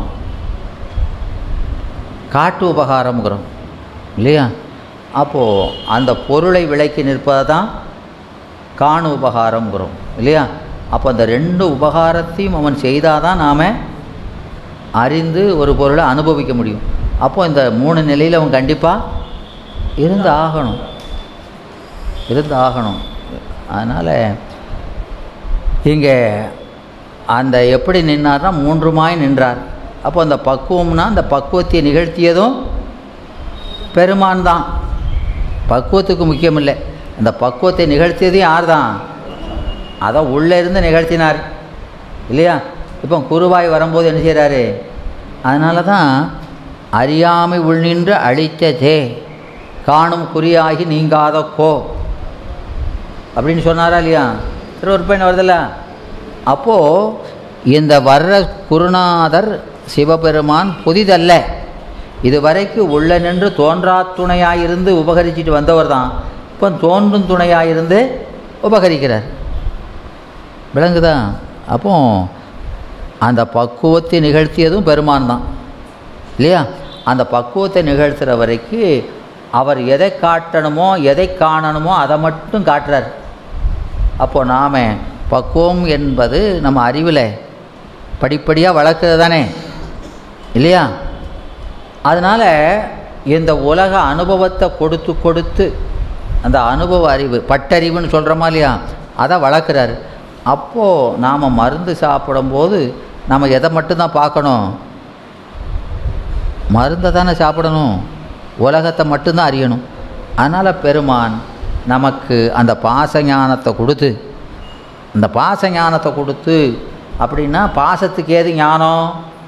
காட்டு உபகாரம்ங்கிறோம் இல்லையா அப்போது அந்த பொருளை விளக்கி நிற்பதை தான் காணு உபகாரம்ங்கிறோம் இல்லையா அப்போ அந்த ரெண்டு உபகாரத்தையும் அவன் செய்தால் தான் நாம் அறிந்து ஒரு பொருளை அனுபவிக்க முடியும் அப்போ இந்த மூணு நிலையில் அவன் கண்டிப்பாக இருந்து ஆகணும் இருந்து ஆகணும் அதனால் இங்கே அந்த எப்படி நின்னார்னா மூன்றுமாய் நின்றார் அப்போ அந்த பக்குவம்னா அந்த பக்குவத்தை நிகழ்த்தியதும் பெருமான் தான் பக்குவத்துக்கு முக்கியம் இல்லை அந்த பக்குவத்தை நிகழ்த்தியது யார் தான் அதை உள்ளே இருந்து நிகழ்த்தினார் இல்லையா இப்போ குருவாய் வரும்போது என்ன செய்கிறாரு அதனால தான் அறியாமை உள்நின்று அழித்ததே காணும் குறியாகி நீங்காத கோ அப்படின்னு சொன்னாரா இல்லையா திருவருப்பயன் வருதில்ல அப்போது இந்த வர்ற குருநாதர் சிவபெருமான் புதிதல்ல இதுவரைக்கு உள்ள நின்று தோன்றா துணையாயிருந்து உபகரிச்சிட்டு வந்தவர் தான் இப்போ தோன்றும் துணையாயிருந்து உபகரிக்கிறார் விளங்குதா அப்போ அந்த பக்குவத்தை நிகழ்த்தியதும் பெருமான் தான் இல்லையா அந்த பக்குவத்தை நிகழ்த்துகிற வரைக்கும் அவர் எதை காட்டணுமோ எதை காணணுமோ அதை மட்டும் காட்டுறார் அப்போது நாம் பக்குவம் என்பது நம்ம அறிவில் படிப்படியாக வளர்க்குறது தானே இல்லையா அதனால் இந்த உலக அனுபவத்தை கொடுத்து கொடுத்து அந்த அனுபவ அறிவு பட்டறிவுன்னு சொல்கிறோமா இல்லையா அதை வளர்க்குறாரு அப்போது நாம் மருந்து சாப்பிடும்போது நம்ம எதை மட்டும்தான் பார்க்கணும் மருந்தை தானே சாப்பிடணும் உலகத்தை மட்டும்தான் அறியணும் அதனால் பெருமான் நமக்கு அந்த பாச ஞானத்தை கொடுத்து அந்த பாச ஞானத்தை கொடுத்து அப்படின்னா பாசத்துக்கு ஏது ஞானம்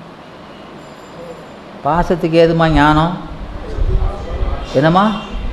பாசத்துக்கு ஏதுமா ஞானம் என்னம்மா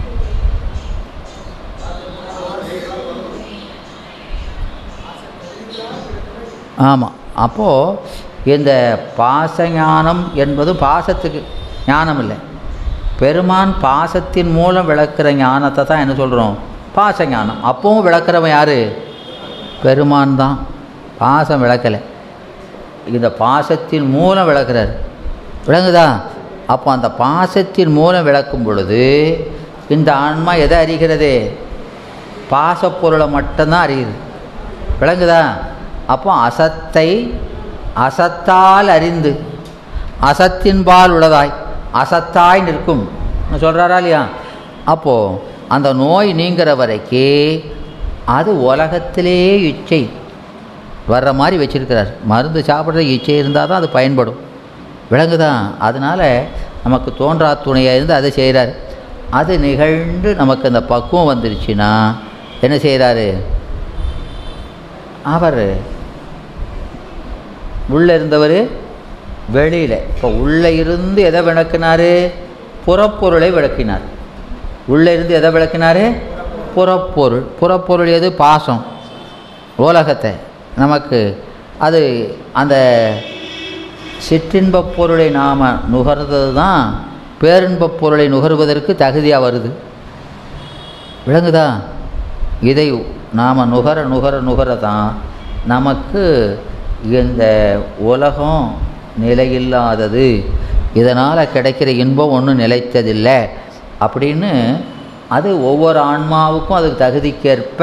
ஆமாம் அப்போது இந்த பாச ஞானம் என்பது பாசத்துக்கு ஞானம் இல்லை பெருமான் பாசத்தின் மூலம் விளக்குற ஞானத்தை தான் என்ன சொல்கிறோம் பாச ஞானம் அப்பவும் விளக்குறவன் யார் பெருமான் தான் பாசம் விளக்கலை இந்த பாசத்தின் மூலம் விளக்குறார் விளங்குதா அப்போ அந்த பாசத்தின் மூலம் விளக்கும் பொழுது இந்த ஆன்மா எதை அறிகிறது பாசப்பொருளை மட்டும்தான் அறியுது விளங்குதா அப்போ அசத்தை அசத்தால் அறிந்து அசத்தின்பால் உள்ளதாய் அசத்தாய் நிற்கும் சொல்கிறாரா இல்லையா அப்போது அந்த நோய் நீங்கிற வரைக்கே அது உலகத்திலே இச்சை வர்ற மாதிரி வச்சிருக்கிறார் மருந்து சாப்பிட்ற இச்சை இருந்தால் தான் அது பயன்படும் விளங்குதா அதனால் நமக்கு தோன்றா துணையாக இருந்து அதை செய்கிறார் அது நிகழ்ந்து நமக்கு அந்த பக்குவம் வந்துருச்சுன்னா என்ன செய்கிறாரு அவர் உள்ளே இருந்தவர் வெளியில் இப்போ உள்ளே இருந்து எதை விளக்குனார் புறப்பொருளை விளக்கினார் உள்ளே இருந்து எதை விளக்கினார் புறப்பொருள் புறப்பொருள் எது பாசம் உலகத்தை நமக்கு அது அந்த சிற்றின்பப் பொருளை நாம் நுகர்ந்தது தான் பேரின்பப் பொருளை நுகர்வதற்கு தகுதியாக வருது விளங்குதா இதை நாம் நுகர நுகர நுகர தான் நமக்கு இந்த உலகம் நிலையில்லாதது இதனால் கிடைக்கிற இன்பம் ஒன்றும் நிலைத்ததில்லை அப்படின்னு அது ஒவ்வொரு ஆன்மாவுக்கும் அதுக்கு தகுதிக்கேற்ப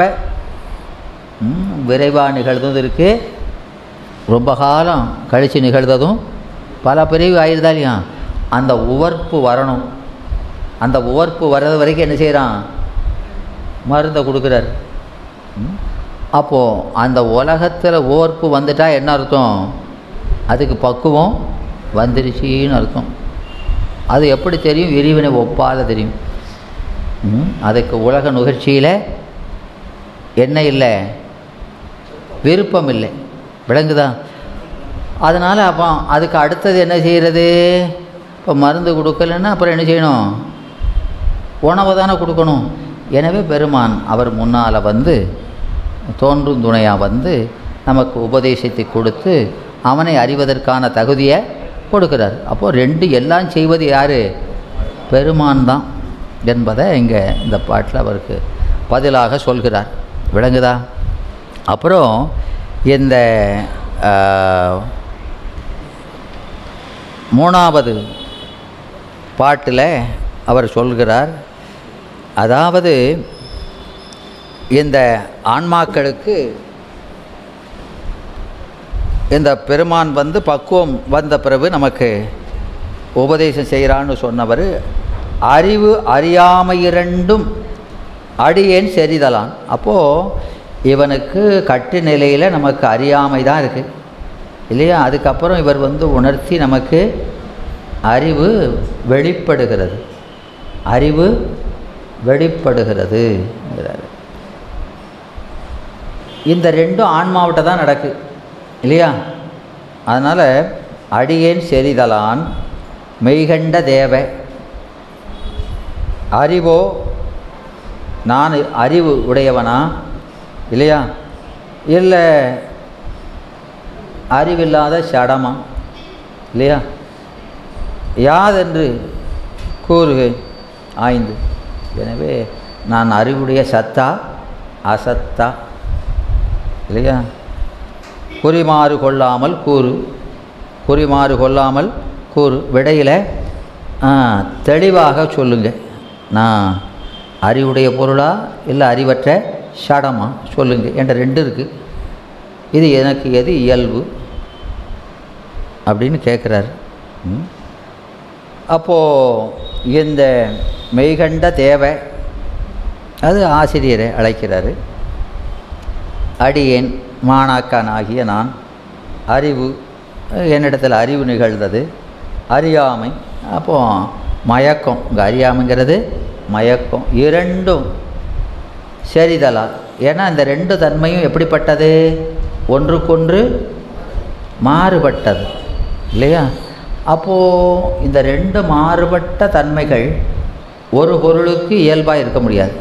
விரைவாக நிகழ்ந்ததும் இருக்குது ரொம்ப காலம் கழித்து நிகழ்ந்ததும் பல பிரிவு ஆயிடுதா இல்லையா அந்த உவர்ப்பு வரணும் அந்த உவர்ப்பு வர்றது வரைக்கும் என்ன செய்கிறான் மருந்தை கொடுக்குறார் அப்போது அந்த உலகத்தில் உவர்ப்பு வந்துட்டா என்ன அர்த்தம் அதுக்கு பக்குவம் வந்துருச்சின்னு அர்த்தம் அது எப்படி தெரியும் விரிவினை ஒப்பால் தெரியும் அதுக்கு உலக நுகர்ச்சியில் என்ன இல்லை விருப்பம் இல்லை விளங்குதா அதனால் அப்போ அதுக்கு அடுத்தது என்ன செய்கிறது இப்போ மருந்து கொடுக்கலன்னா அப்புறம் என்ன செய்யணும் உணவை தானே கொடுக்கணும் எனவே பெருமான் அவர் முன்னால் வந்து தோன்றும் துணையாக வந்து நமக்கு உபதேசத்தை கொடுத்து அவனை அறிவதற்கான தகுதியை கொடுக்குறார் அப்போது ரெண்டு எல்லாம் செய்வது யார் பெருமான் தான் என்பதை இங்கே இந்த பாட்டில் அவருக்கு பதிலாக சொல்கிறார் விளங்குதா அப்புறம் இந்த மூணாவது பாட்டில் அவர் சொல்கிறார் அதாவது இந்த ஆன்மாக்களுக்கு இந்த பெருமான் வந்து பக்குவம் வந்த பிறகு நமக்கு உபதேசம் செய்கிறான்னு சொன்னவர் அறிவு அறியாமை இரண்டும் அடியேன் செறிதலான் அப்போது இவனுக்கு கட்டு நிலையில் நமக்கு அறியாமை தான் இருக்குது இல்லையா அதுக்கப்புறம் இவர் வந்து உணர்த்தி நமக்கு அறிவு வெளிப்படுகிறது அறிவு வெளிப்படுகிறது இந்த ரெண்டும் ஆன்மாவிட்ட தான் நடக்கு இல்லையா அதனால் அடியேன் செறிதலான் மெய்கண்ட தேவ அறிவோ நான் அறிவு உடையவனா இல்லையா இல்லை அறிவில்லாத சடமா இல்லையா யாதென்று கூறுகை ஆய்ந்து எனவே நான் அறிவுடைய சத்தா அசத்தா இல்லையா குறிமாறு கொள்ளாமல் கூறு குறிமாறு கொள்ளாமல் கூறு விடையில் தெளிவாக சொல்லுங்க நான் அறிவுடைய பொருளா இல்லை அறிவற்ற சடமா சொல்லுங்க என்ற ரெண்டு இருக்குது இது எனக்கு எது இயல்பு அப்படின்னு கேட்குறாரு ம். அப்போது இந்த மெய்கண்ட தேவை அது ஆசிரியரை அழைக்கிறாரு அடியேன் மாணாக்கான் ஆகிய நான் அறிவு என்னிடத்தில் அறிவு நிகழ்ந்தது அறியாமை அப்போ மயக்கம் இங்கே அறியாமைங்கிறது மயக்கம் இரண்டும் சரிதலா ஏன்னா இந்த ரெண்டு தன்மையும் எப்படிப்பட்டது ஒன்றுக்கொன்று மாறுபட்டது இல்லையா அப்போது இந்த ரெண்டு மாறுபட்ட தன்மைகள் ஒரு பொருளுக்கு இயல்பாக இருக்க முடியாது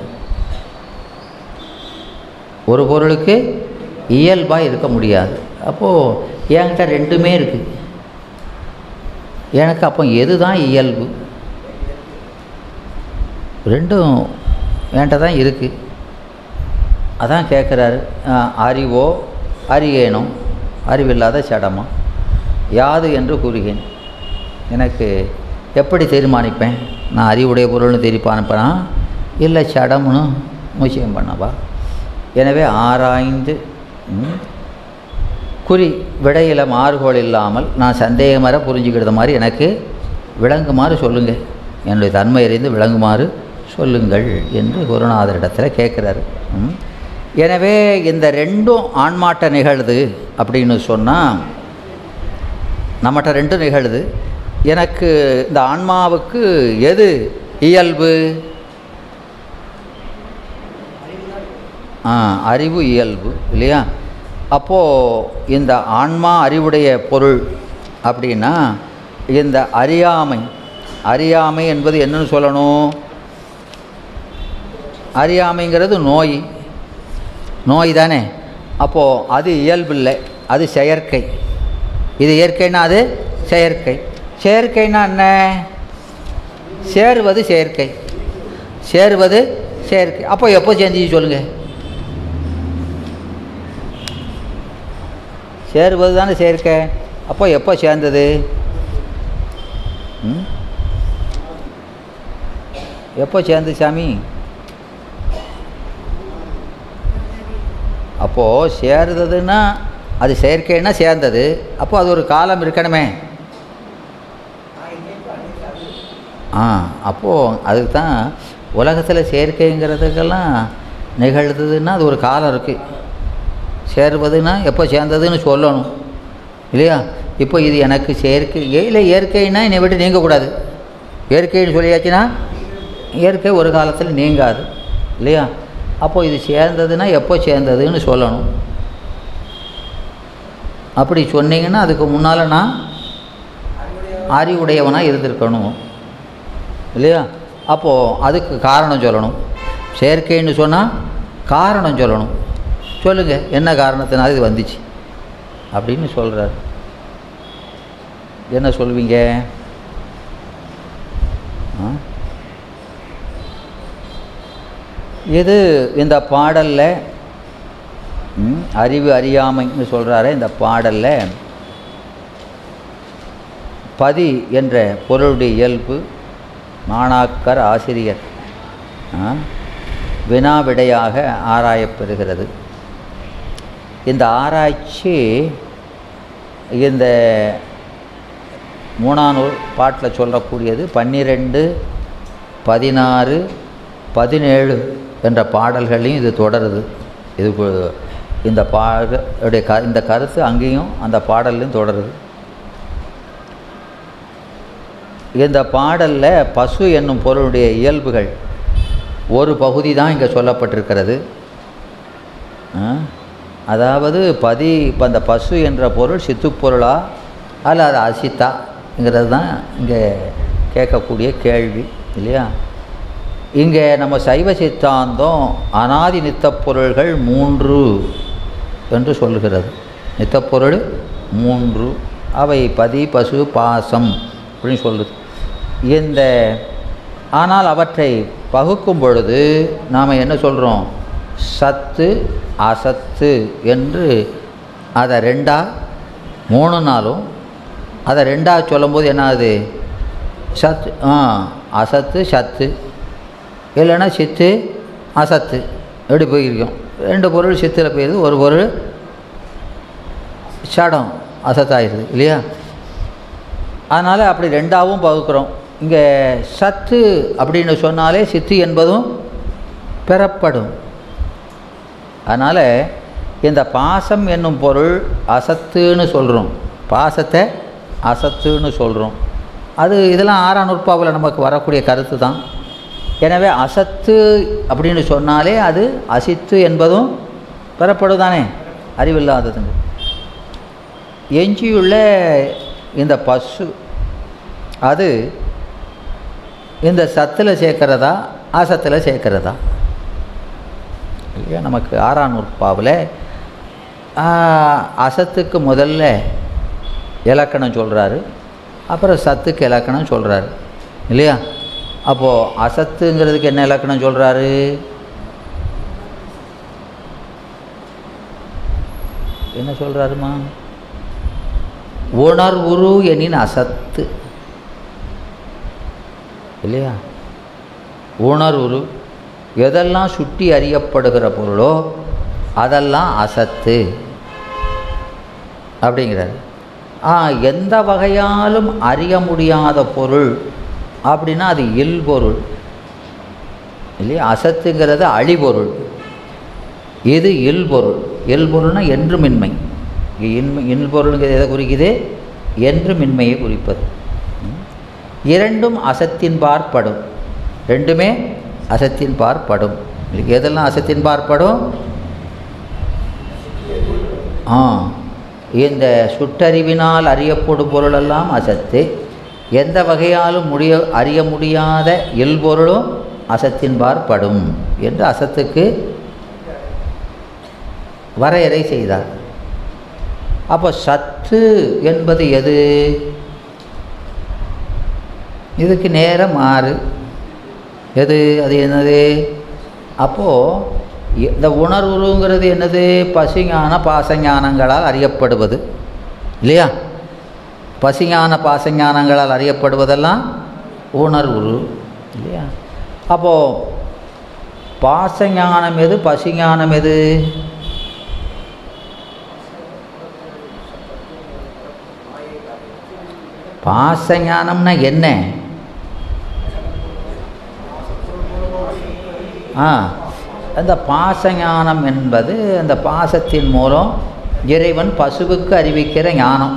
ஒரு பொருளுக்கு இயல்பாக இருக்க முடியாது அப்போது என்கிட்ட ரெண்டுமே இருக்குது எனக்கு அப்போ எது தான் இயல்பு ரெண்டும் என்கிட்ட தான் இருக்குது அதான் கேட்குறாரு அறிவோ அறியேனோ அறிவில்லாத சடமா யாது என்று கூறுகிறேன் எனக்கு எப்படி தீர்மானிப்பேன் நான் அறிவுடைய பொருள்னு தீர்மானிப்பேனா இல்லை சடம்னு முயற்சியம் பண்ணவா எனவே ஆராய்ந்து ம், குறி விடையில் மாறுகோள் இல்லாமல் நான் சந்தேகமர புரிஞ்சுக்கிறது மாதிரி எனக்கு விளங்குமாறு சொல்லுங்கள் என்னுடைய தன்மை அறிந்து விளங்குமாறு சொல்லுங்கள் என்று குருநாதரிடத்தில் கேட்குறாரு ம். எனவே இந்த ரெண்டும் ஆன்மாட்ட நிகழுது அப்படின்னு சொன்னால் நம்மகிட்ட ரெண்டும் நிகழுது எனக்கு இந்த ஆன்மாவுக்கு எது இயல்பு ஆ அறிவு இயல்பு இல்லையா அப்போது இந்த ஆன்மா அறிவுடைய பொருள் அப்படின்னா இந்த அறியாமை அறியாமை என்பது என்னன்னு சொல்லணும் அறியாமைங்கிறது நோய் நோய் தானே அப்போது அது இயல்பில்லை அது செயற்கை இது இயற்கைன்னா அது செயற்கை செயற்கைன்னா என்ன சேருவது செயற்கை சேருவது செயற்கை அப்போ எப்போ சேர்ந்துச்சு சொல்லுங்கள் சேருவது தானே செயற்கை அப்போ எப்போ சேர்ந்தது ம்? எப்போ சேர்ந்து சாமி அப்போது சேர்ந்ததுன்னா அது செயற்கைன்னா சேர்ந்தது அப்போ அது ஒரு காலம் இருக்கணுமே ஆ அப்போது அதுக்கு தான் உலகத்தில் செயற்கைங்கிறதுக்கெல்லாம் நிகழ்ந்ததுன்னா அது ஒரு காலம் இருக்குது சேருவதுன்னா எப்போ சேர்ந்ததுன்னு சொல்லணும் இல்லையா இப்போ இது எனக்கு செயற்கை இல்லை இயற்கைன்னா என்னை விட்டு நீங்கக்கூடாது இயற்கைன்னு சொல்லியாச்சுன்னா இயற்கை ஒரு காலத்தில் நீங்காது இல்லையா அப்போ இது சேர்ந்ததுன்னா எப்போ சேர்ந்ததுன்னு சொல்லணும் அப்படி சொன்னீங்கன்னா அதுக்கு முன்னால் நான் அறிவுடையவனாக இருந்திருக்கணும் இல்லையா அப்போது அதுக்கு காரணம் சொல்லணும் செயற்கைன்னு சொன்னால் காரணம் சொல்லணும் சொல்லுங்கள் என்ன காரணத்தினால இது வந்துச்சு அப்படின்னு சொல்கிறார் என்ன சொல்வீங்க ஆ? இது இந்த பாடலில் ம், அறிவு அறியாமைன்னு சொல்கிறாரு இந்த பாடலில் பதி என்ற பொருளுடைய இயல்பு மாணாக்கர் ஆசிரியர் ஆ, வினாவிடையாக ஆராயப்பெறுகிறது இந்த ஆராய்ச்சி இந்த மூணானூர் பாட்டில் சொல்லக்கூடியது பன்னிரெண்டு பதினாறு பதினேழு என்ற பாடல்களையும் இது தொடருது இது கு- இந்த பாடலுடைய க இந்த கருத்து அங்கேயும் அந்த பாடல்லையும் தொடருது இந்த பாடலில் பசு என்னும் பொருளுடைய இயல்புகள் ஒரு பகுதி தான் இங்கே சொல்லப்பட்டிருக்கிறது ஆ? அதாவது பதி இப்போ அந்த பசு என்ற பொருள் சித்துப்பொருளா அல்ல அது அசித்தாங்கிறது தான் இங்கே கேட்கக்கூடிய கேள்வி இல்லையா இங்கே நம்ம சைவ சித்தாந்தம் அனாதி நித்தப் பொருள்கள் மூன்று என்று சொல்லுகிறது நித்தப்பொருள் மூன்று அவை பதி பசு பாசம் அப்படின்னு சொல்லுது இந்த ஆனால் அவற்றை பகுக்கும் பொழுது நாம் என்ன சொல்கிறோம் சத்து அசத்து என்று அதை ரெண்டா மூணு நாளும் அதை ரெண்டாக சொல்லும்போது என்ன ஆகுது சத்து ஆ அசத்து சத்து இல்லைன்னா சித்து அசத்து எப்படி போயிருக்கும் ரெண்டு பொருள் சித்தில் போயிடுது ஒரு பொருள் சடம் அசத்தாயிருது இல்லையா அதனால் அப்படி ரெண்டாவும் பகுக்கிறோம் இங்கே சத்து அப்படின்னு சொன்னாலே சித்து என்பதும் பெறப்படும் அதனால் இந்த பாசம் என்னும் பொருள் அசத்துன்னு சொல்கிறோம் பாசத்தை அசத்துன்னு சொல்கிறோம் அது இதெல்லாம் ஆறாம் நூற்பாவில் நமக்கு வரக்கூடிய கருத்து தான் எனவே அசத்து அப்படின்னு சொன்னாலே அது அசித்து என்பதும் பெறப்படுதானே அறிவில்லாததுங்க எஞ்சியுள்ள இந்த பசு அது இந்த சத்தில் சேர்க்கிறதா அசத்தில் சேர்க்கிறதா இல்லையா நமக்கு ஆறாம் நூற்பாவில் அசத்துக்கு முதல்ல இலக்கணம் சொல்கிறாரு அப்புறம் சத்துக்கு இலக்கணம் சொல்கிறாரு இல்லையா அப்போது அசத்துங்கிறதுக்கு என்ன இலக்கணம் சொல்கிறாரு என்ன சொல்கிறாருமா உணர்வுரு எனின் அசத்து இல்லையா உணர்வுரு எதெல்லாம் சுட்டி அறியப்படுகிற பொருளோ அதெல்லாம் அசத்து அப்படிங்கிறார் ஆ எந்த வகையாலும் அறிய முடியாத பொருள் அப்படின்னா அது இல்பொருள் இல்லையா அசத்துங்கிறது அழிபொருள் இது இல்பொருள் இல்பொருள்னா என்றுமின்மை இன்மை இல்பொருளுங்கிறது எதை குறிக்குது என்றுமின்மையை குறிப்பது ம். இரண்டும் அசத்தின் பார்ப்படும் ரெண்டுமே அசத்தின் பார்ப்படும் இதுக்கு எதெல்லாம் அசத்தின் பார்ப்படும் ஆ இந்த சுட்டறிவினால் அறியப்படும் பொருளெல்லாம் அசத்து எந்த வகையாலும் முடிய அறிய முடியாத இல்பொருளும் அசத்தின்பார் படும் என்று அசத்துக்கு வரையறை செய்தார் அப்போ சத்து என்பது எது இதுக்கு நேர மாறு எது அது என்னது அப்போது இந்த உணர்வுங்கிறது என்னது பசுஞான பாசஞானங்களால் அறியப்படுவது இல்லையா பசிஞான பாசஞானங்களால் அறியப்படுவதெல்லாம் உணர்வுரு இல்லையா அப்போது பாசஞானம் எது பசிஞானம் எது பாசஞானம்னா என்ன ஆ அந்த பாசஞானம் என்பது அந்த பாசத்தின் மூலம் இறைவன் பசுவுக்கு அறிவிக்கிற ஞானம்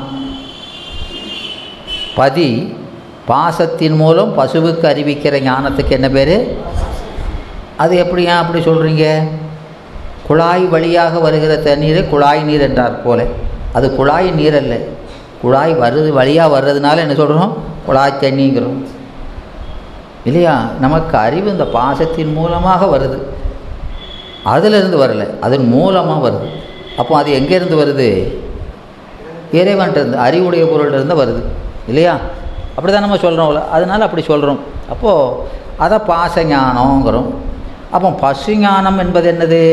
பதி பாசத்தின் மூலம் பசுவுக்கு அறிவிக்கிற ஞானத்துக்கு என்ன பேர் அது எப்படி ஏன் அப்படி சொல்கிறீங்க குழாய் வழியாக வருகிற தண்ணீரை குழாய் நீர் என்றார் போல அது குழாய் நீர் அல்ல குழாய் வருது வழியாக வர்றதுனால என்ன சொல்கிறோம் குழாய் தண்ணிங்கிறோம் இல்லையா நமக்கு அறிவு இந்த பாசத்தின் மூலமாக வருது அதிலிருந்து வரல அதன் மூலமாக வருது அப்போ அது எங்கேருந்து வருது இறைவன்கிட்ட அறிவுடைய பொருள்கிட்ட வருது இல்லையா அப்படி தான் நம்ம சொல்கிறோம்ல அதனால் அப்படி சொல்கிறோம் அப்போது அதை பாசஞானங்கிறோம் அப்போ பசுஞானம் என்பது என்னது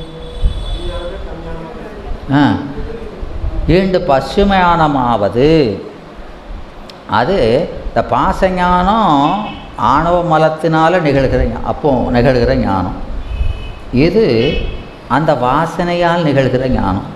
ஆ ஈண்டு பசுமையானமாவது அது இந்த பாசஞானம் ஆணவ மலத்தினால் நிகழ்கிற ஞா- அப்போ நிகழ்கிற ஞானம் இது அந்த வாசனையால் நிகழ்கிற ஞானம்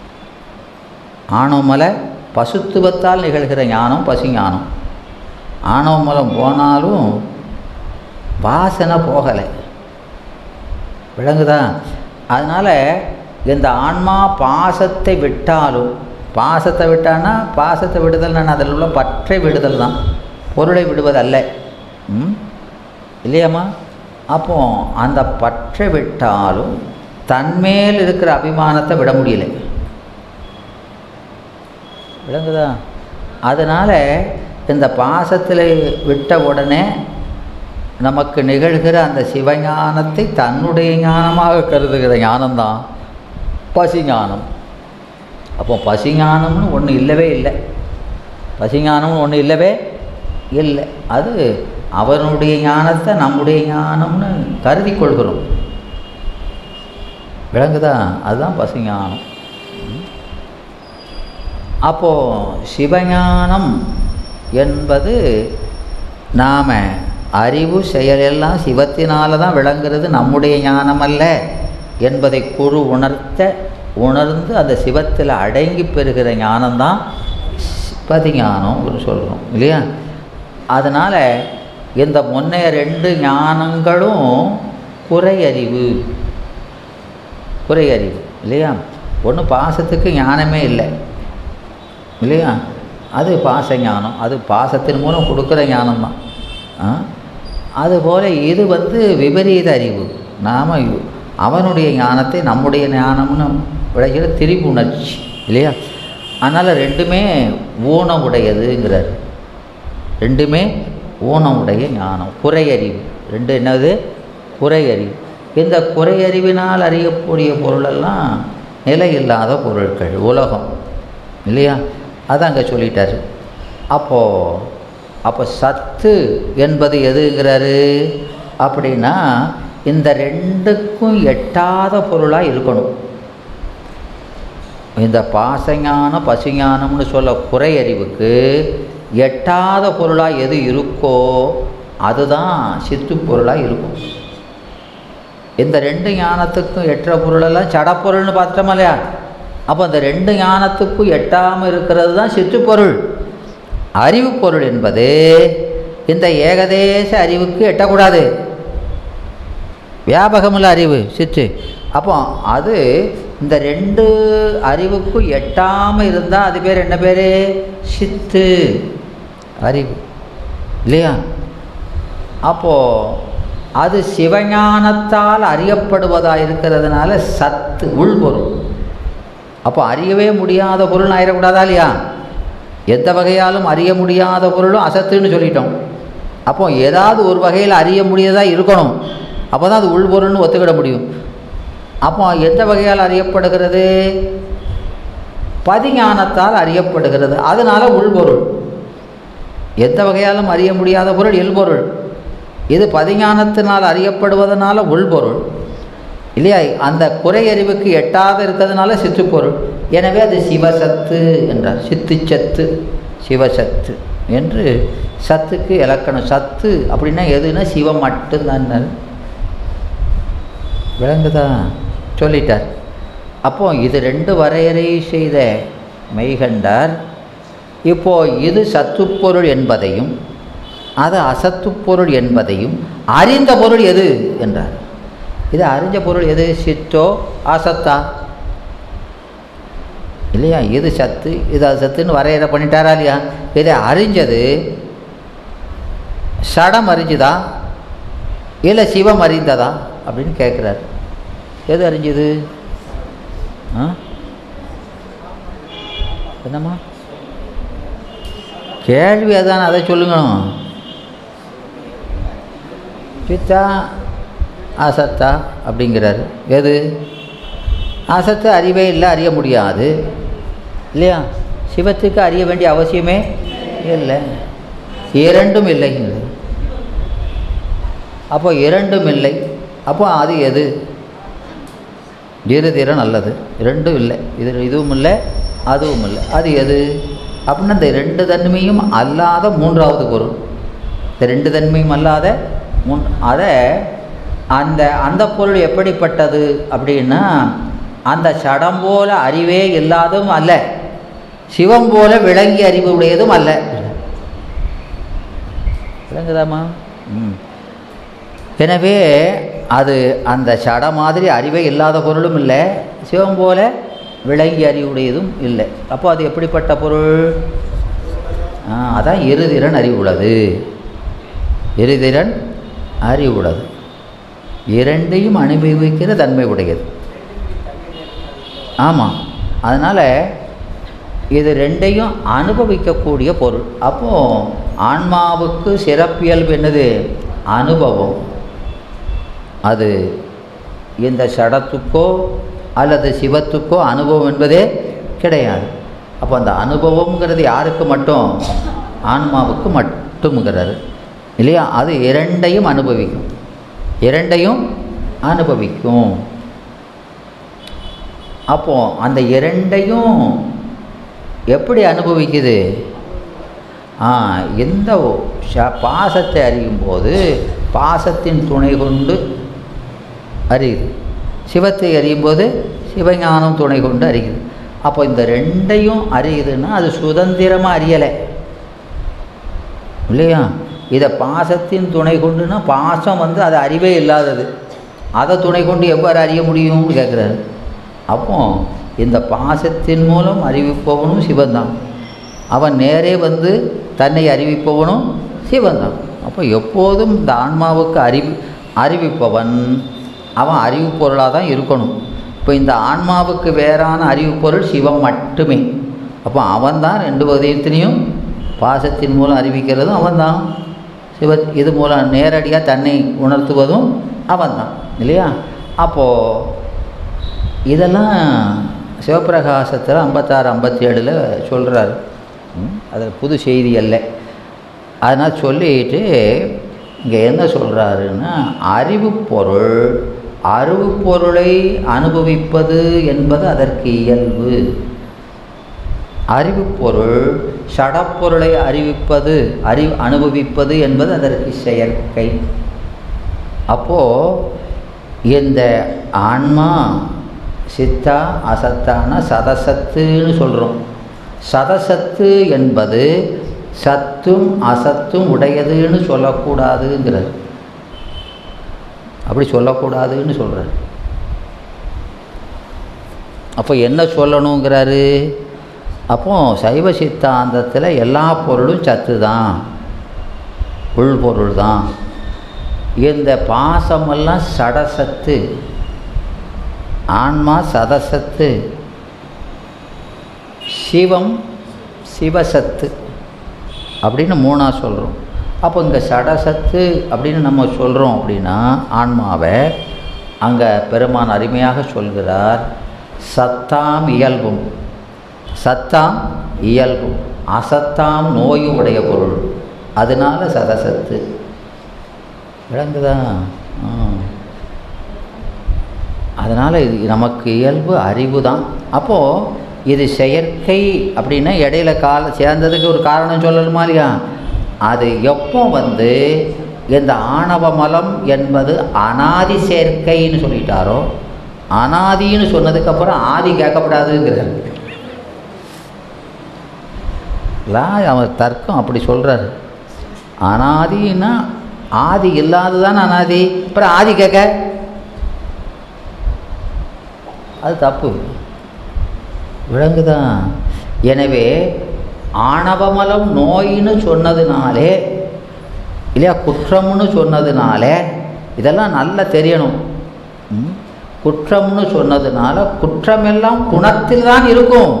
ஆணவமலை பசுத்துவத்தால் நிகழ்கிற ஞானம் பசுஞானம் ஆணவமலம் போனாலும் வாசனை போகலை விளங்குதா அதனால் இந்த ஆன்மா பாசத்தை விட்டாலும் பாசத்தை விட்டான்னா பாசத்தை விடுதல் அதில் உள்ள பற்றை விடுதல் தான் பொருளை விடுவதல்ல ம் இல்லையாம்மா அப்போ அந்த பற்றை விட்டாலும் தன்மேல் இருக்கிற அபிமானத்தை விட முடியல விளங்குதா அதனால் இந்த பாசத்தில் விட்ட உடனே நமக்கு நிகழ்கிற அந்த சிவஞானத்தை தன்னுடைய ஞானமாக கருதுகிற ஞானம்தான் பசிஞானம் அப்போ பசிஞானம்னு ஒன்று இல்லவே இல்லை பசிஞானம்னு ஒன்று இல்லவே இல்லை அது அவனுடைய ஞானத்தை நம்முடைய ஞானம்னு கருதி கொள்கிறோம் விளங்குதா அதுதான் பசிஞானம் அப்போது சிவஞானம் என்பது நாம் அறிவு செயலெல்லாம் சிவத்தினால தான் விளங்குறது நம்முடைய ஞானம் அல்ல என்பதை குரு உணர்த்த உணர்ந்து அந்த சிவத்தில் அடங்கி பெறுகிற ஞானம்தான் பதிஞானம் சொல்கிறோம் இல்லையா அதனால் இந்த முன்னைய ரெண்டு ஞானங்களும் குறையறிவு குறையறிவு இல்லையா ஒன்று பாசத்துக்கு ஞானமே இல்லை இல்லையா அது பாச ஞானம் அது பாசத்தின் மூலம் கொடுக்குற ஞானம்தான் ஆ அதுபோல் இது வந்து விபரீத அறிவு நாம் அவனுடைய ஞானத்தை நம்முடைய ஞானம்னு விளைகிற திரிபு உணர்ச்சி இல்லையா அதனால் ரெண்டுமே ஊனம் உடையதுங்கிறார் ரெண்டுமே ஊனம் உடைய ஞானம் குறையறிவு ரெண்டு என்னது குறையறிவு இந்த குறையறிவினால் அறியக்கூடிய பொருளெல்லாம் நிலையில்லாத பொருட்கள் உலகம் இல்லையா அதை அங்கே சொல்லிட்டாரு அப்போது அப்போ சத்து என்பது எதுங்கிறாரு அப்படின்னா இந்த ரெண்டுக்கும் எட்டாத பொருளாக இருக்கணும் இந்த பாசஞான பசுஞானம்னு சொல்ல குறையறிவுக்கு எட்டாத பொருளாக எது இருக்கோ அதுதான் சித்து பொருளாக இருக்கும் இந்த ரெண்டு ஞானத்துக்கும் எட்டுற பொருளெல்லாம் சடப்பொருள்னு பார்த்தோமா இல்லையா அப்போ அந்த ரெண்டு ஞானத்துக்கும் எட்டாமல் இருக்கிறது தான் சிற்றுப்பொருள் அறிவு பொருள் என்பது இந்த ஏகதேச அறிவுக்கு எட்டக்கூடாது வியாபகமுள்ள அறிவு சித்து அப்போ அது இந்த ரெண்டு அறிவுக்கும் எட்டாமல் இருந்தால் அது பேர் என்ன பேர் சித்து அறிவு இல்லையா அப்போது அது சிவஞானத்தால் அறியப்படுவதாக இருக்கிறதுனால சத்து உள்பொருள் அப்போ அறியவே முடியாத பொருள் ஆயிடக்கூடாதா இல்லையா எந்த வகையாலும் அறிய முடியாத பொருளும் அசத்துன்னு சொல்லிட்டோம் அப்போ ஏதாவது ஒரு வகையில் அறிய முடியதாக இருக்கணும் அப்போ தான் அது உள்பொருள்னு ஒத்துக்கிட முடியும் அப்போ எந்த வகையால் அறியப்படுகிறது பதிஞானத்தால் அறியப்படுகிறது அதனால் உள்பொருள் எந்த வகையாலும் அறிய முடியாத பொருள் இல்பொருள் இது பதிஞானத்தினால் அறியப்படுவதனால உள்பொருள் இல்லையா அந்த குறையறிவுக்கு எட்டாத இருக்கிறதுனால சித்துப்பொருள் எனவே அது சிவசத்து என்றார் சித்துச்சத்து சிவசத்து என்று சத்துக்கு இலக்கணம் சத்து அப்படின்னா எதுனா சிவம் மட்டும்தான் விளங்குதா சொல்லிட்டார் அப்போ இது ரெண்டு வரையறை செய்த மெய்கண்டார் இப்போ இது சத்துப்பொருள் என்பதையும் அது அசத்துப்பொருள் என்பதையும் அறிந்த பொருள் எது என்றார் இது அறிஞ்ச பொருள் எது சித்தோ அசத்தா இல்லையா இது சத்து இது அசத்துன்னு வரையறை பண்ணிட்டாரா இல்லையா இதை அறிஞ்சது சடம் அறிஞ்சுதா இல்லை சிவம் அறிந்ததா அப்படின்னு கேட்குறாரு எது அறிஞ்சது ஆ என்னம்மா கேள்வி அதான் அதை சொல்லுங்கணும் சித்தா அசத்தா அப்படிங்கிறாரு எது அசத்து அறிவே இல்லை அறிய முடியாது இல்லையா சிவத்துக்கு அறிய வேண்டிய அவசியமே இல்லை இரண்டும் இல்லைங்கிறது அப்போ இரண்டும் இல்லை அப்போ அது எது இருதிறன் அல்லது ரெண்டும் இல்லை இது இதுவும் இல்லை அதுவும் இல்லை அது எது அப்படின்னா இந்த ரெண்டு தன்மையும் அல்லாத மூன்றாவது பொருள் இந்த ரெண்டு தன்மையும் அல்லாத மூன் அதை அந்த அந்த பொருள் எப்படிப்பட்டது அப்படின்னா அந்த சடம் போல அறிவே இல்லாததும் அல்ல சிவம் போல விளங்கி அறிவு உடையதும் அல்ல விளங்குதாம்மா ம் எனவே அது அந்த சட மாதிரி அறிவே இல்லாத பொருளும் இல்லை சிவம் போல விளங்கி அறிவுடையதும் இல்லை அப்போ அது எப்படிப்பட்ட பொருள் ஆ, அதான் இருதிறன் அறிவுள்ளது இருதிறன் அறிவுள்ளது இரண்டையும் அனுபவிக்கிற தன்மை உடையது ஆமாம் அதனால் இது ரெண்டையும் அனுபவிக்கக்கூடிய பொருள் அப்போது ஆன்மாவுக்கு சிறப்பியல்பு என்னது அனுபவம் அது இந்த சடத்துக்கோ அல்லது சிவத்துக்கோ அனுபவம் என்பதே கிடையாது அப்போ அந்த அனுபவம்ங்கிறது யாருக்கு மட்டும் ஆன்மாவுக்கு மட்டும்ங்கிறாரு இல்லையா அது இரண்டையும் அனுபவிக்கும் இரண்டையும் அனுபவிக்கும் அப்போ அந்த இரண்டையும் எப்படி அனுபவிக்குது ஆ எந்த ச- பாசத்தை அறியும் போது பாசத்தின் துணை கொண்டு அறியுது சிவத்தை அறியும் போது சிவஞானம் துணை கொண்டு அறியுது அப்போ இந்த ரெண்டையும் அறியுதுன்னா அது சுதந்திரமாக அறியலை இல்லையா இதை பாசத்தின் துணை கொண்டுன்னா பாசம் வந்து அது அறிவே இல்லாதது அதை துணை கொண்டு எவ்வாறு அறிய முடியும்னு கேட்குறாரு அப்போ இந்த பாசத்தின் மூலம் அறிவிப்பவனும் சிவன்தான் அவன் நேரே வந்து தன்னை அறிவிப்பவனும் சிவன்தான் அப்போ எப்போதும் இந்த ஆன்மாவுக்கு அறிவி அறிவிப்பவன் அவன் அறிவு பொருளாக தான் இருக்கணும் இப்போ இந்த ஆன்மாவுக்கு வேறான அறிவு பொருள் சிவம் மட்டுமே அப்போ அவன்தான் ரெண்டு உதயத்திலையும் பாசத்தின் மூலம் அறிவிக்கிறதும் அவன்தான் சிவ இது மூலம் நேரடியாக தன்னை உணர்த்துவதும் அவன்தான் இல்லையா அப்போது இதெல்லாம் சிவபிரகாசத்தில் ஐம்பத்தாறு ஐம்பத்தி ஏழில் சொல்கிறாரு அது புது செய்தி அல்ல அதனால் சொல்லிட்டு இங்கே என்ன சொல்கிறாருன்னா அறிவு பொருள் அறிவு பொருளை அனுபவிப்பது என்பது அதற்கு இயல்பு அறிவு பொருள் சடப்பொருளை அறிவிப்பது அறி அனுபவிப்பது என்பது அதற்கு செயற்கை அப்போது இந்த ஆன்மா சித்தா அசத்தான சதசத்துன்னு சொல்கிறோம் சதசத்து என்பது சத்தும் அசத்தும் உடையதுன்னு சொல்லக்கூடாதுங்கிறார் அப்படி சொல்லக்கூடாதுன்னு சொல்கிறார் அப்போ என்ன சொல்லணுங்கிறாரு அப்போ சைவ சித்தாந்தத்தில் எல்லா பொருளும் சத்து தான் உள்பொருள் தான் இந்த பாசமெல்லாம் சடசத்து ஆன்மா சதசத்து சிவம் சிவசத்து அப்படின்னு மூணாக சொல்கிறோம் அப்போ இங்கே சடசத்து அப்படின்னு நம்ம சொல்கிறோம் அப்படின்னா ஆன்மாவை அங்கே பெருமான் அருமையாக சொல்கிறார் சத்தாம் இயல்பும் சத்தாம் இயல்பும் அசத்தாம் நோயும் உடைய பொருள் அதனால சதசத்து விளங்குதா ஆ அதனால் இது நமக்கு இயல்பு அறிவு தான் அப்போது இது செயற்கை அப்படின்னா இடையில கால சேர்ந்ததுக்கு ஒரு காரணம் சொல்லணுமா இல்லையா அது எப்போ வந்து இந்த ஆணவ மலம் என்பது அனாதி சேர்க்கைன்னு சொல்லிட்டாரோ அனாதின்னு சொன்னதுக்கப்புறம் ஆதி கேட்கப்படாதுங்கிறார் லா அவர் தர்க்கம் அப்படி சொல்கிறார் அனாதின்னா ஆதி இல்லாததான் அனாதி அப்புறம் ஆதி கேட்க அது தப்பு விளங்குதா எனவே ஆணவமலம் நோயின்னு சொன்னதுனாலே இல்லையா குற்றம்னு சொன்னதுனாலே இதெல்லாம் நல்லா தெரியணும் ம்? குற்றம்னு சொன்னதுனால குற்றமெல்லாம் குணத்தில் தான் இருக்கும்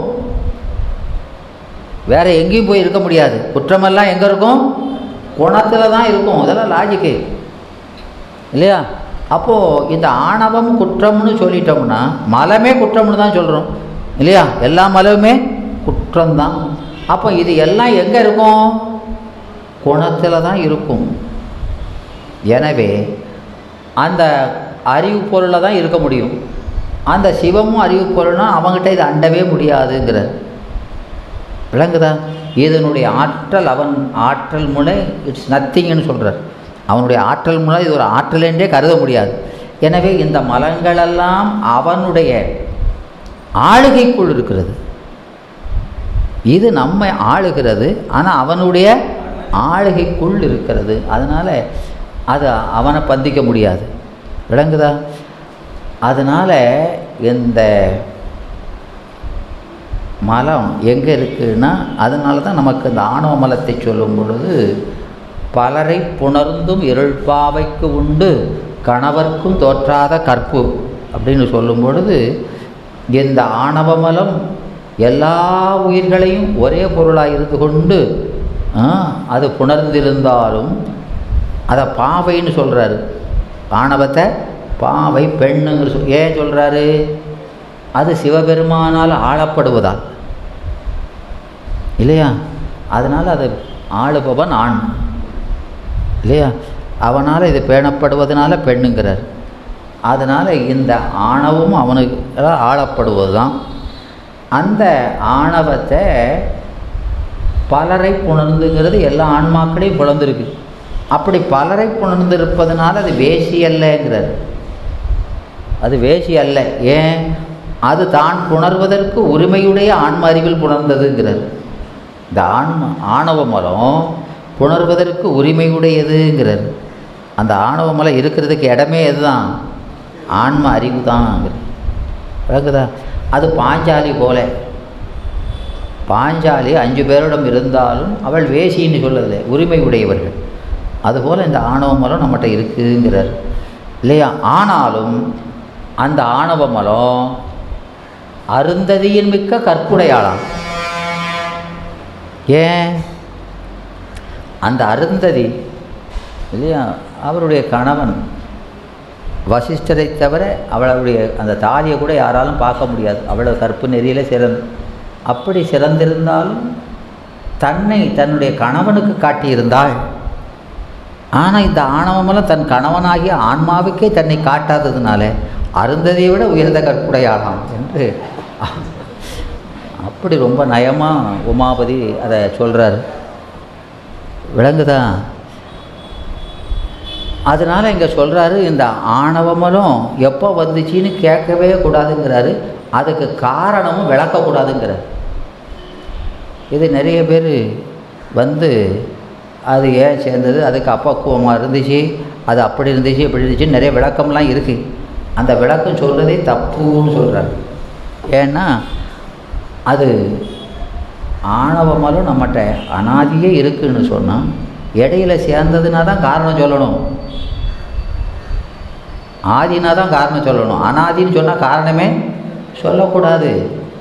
வேற எங்கேயும் போய் இருக்க முடியாது குற்றமெல்லாம் எங்கே இருக்கும் குணத்தில் தான் இருக்கும் அதெல்லாம் லாஜிக்கு இல்லையா அப்போது இந்த ஆணவம் குற்றம்னு சொல்லிட்டோம்னா மலமே குற்றம்னு தான் சொல்கிறோம் இல்லையா எல்லா மலமுமே குற்றம்தான் அப்போ இது எல்லாம் எங்கே இருக்கும் குணத்தில் தான் இருக்கும் எனவே அந்த அறிவு பொருளில் தான் இருக்க முடியும் அந்த சிவமும் அறிவு பொருள்னா அவங்ககிட்ட இது அண்டவே முடியாதுங்கிறார் விளங்குதா இதனுடைய ஆற்றல் அவன் ஆற்றல் முனை இட்ஸ் நத்திங்னு சொல்கிறார் அவனுடைய ஆற்றல் முனை இது ஒரு ஆற்றல் என்றே கருத முடியாது எனவே இந்த மலங்களெல்லாம் அவனுடைய ஆளுகைக்குள் இருக்கிறது இது நம்மை ஆளுகிறது ஆனால் அவனுடைய ஆளுகைக்குள் இருக்கிறது அதனால் அது அவனை பந்திக்க முடியாது விளங்குதா அதனால் இந்த மலம் எங்கே இருக்குன்னா அதனால தான் நமக்கு இந்த ஆணவ மலத்தை சொல்லும் பொழுது பலரை புணர்ந்தும் இருள்பாவைக்கு உண்டு கணவர்க்கும் தோற்றாத கற்பு அப்படின்னு சொல்லும் பொழுது இந்த ஆணவ மலம் எல்லா உயிர்களையும் ஒரே பொருளாக இருந்து கொண்டு ஆ, அது புணர்ந்திருந்தாலும் அதை பாவைன்னு சொல்கிறாரு ஆணவத்தை பாவை பெண்ணுங்கிற சொல் ஏன் சொல்கிறாரு அது சிவபெருமானால் ஆளப்படுவதால் இல்லையா அதனால் அது ஆளுபவன் ஆண் இல்லையா அவனால் இது பேணப்படுவதனால பெண்ணுங்கிறார் அதனால் இந்த ஆணவம் அவனுக்கு ஆளப்படுவது தான் அந்த ஆணவத்தை பலரை புணர்ந்துங்கிறது எல்லா ஆன்மாக்களையும் புலர்ந்துருக்கு அப்படி பலரை புணர்ந்திருப்பதனால அது வேசி அல்லங்கிறார் அது வேசி அல்ல ஏன் அது தான் புணர்வதற்கு உரிமையுடைய ஆன்ம அறிவில் புணர்ந்ததுங்கிறார் இந்த ஆன்ம ஆணவ மலம் புணர்வதற்கு உரிமையுடையதுங்கிறார் அந்த ஆணவ மலம் இருக்கிறதுக்கு இடமே எதுதான் ஆன்ம அறிவு தான் விளக்குதா அது பாஞ்சாலி போல பாஞ்சாலி அஞ்சு பேரிடம் இருந்தாலும் அவள் வேசின்னு சொல்லதில்லை உரிமை உடையவர்கள் அதுபோல் இந்த ஆணவ மலம் நம்மகிட்ட இருக்குங்கிறார் இல்லையா ஆனாலும் அந்த ஆணவ மலம் அருந்ததியின் மிக்க கற்புடையாளாம் ஏன் அந்த அருந்ததி இல்லையா அவருடைய கணவன் வசிஷ்டரை தவிர அவளுடைய அந்த தாலியை கூட யாராலும் பார்க்க முடியாது அவ்வளோ கற்பு நெறியில் சிறந்து அப்படி சிறந்திருந்தாலும் தன்னை தன்னுடைய கணவனுக்கு காட்டியிருந்தாள் ஆனால் இந்த ஆணவமெல்லாம் தன் கணவனாகிய ஆன்மாவுக்கே தன்னை காட்டாததுனால அருந்ததியை விட உயர்ந்த கற்புடையாளாம் என்று அப்படி ரொம்ப நயமாக உமாபதி அதை சொல்கிறார் விளங்குதா அதனால் இங்கே சொல்கிறாரு இந்த ஆணவமலும் எப்போ வந்துச்சின்னு கேட்கவே கூடாதுங்கிறாரு அதுக்கு காரணமும் விளக்கக்கூடாதுங்கிறார் இது நிறைய பேர் வந்து அது ஏன் சேர்ந்தது அதுக்கு அப்பக்குவமாக இருந்துச்சு அது அப்படி இருந்துச்சு இப்படி இருந்துச்சு நிறைய விளக்கம்லாம் இருக்குது அந்த விளக்கம் சொல்கிறதே தப்புன்னு சொல்கிறாரு ஏன்னா அது ஆணவமலும் நம்மகிட்ட அனாதியே இருக்குன்னு சொன்னால் இடையில சேர்ந்ததுனா தான் காரணம் சொல்லணும் ஆதினா தான் காரணம் சொல்லணும் அனாதின்னு சொன்னால் காரணமே சொல்லக்கூடாது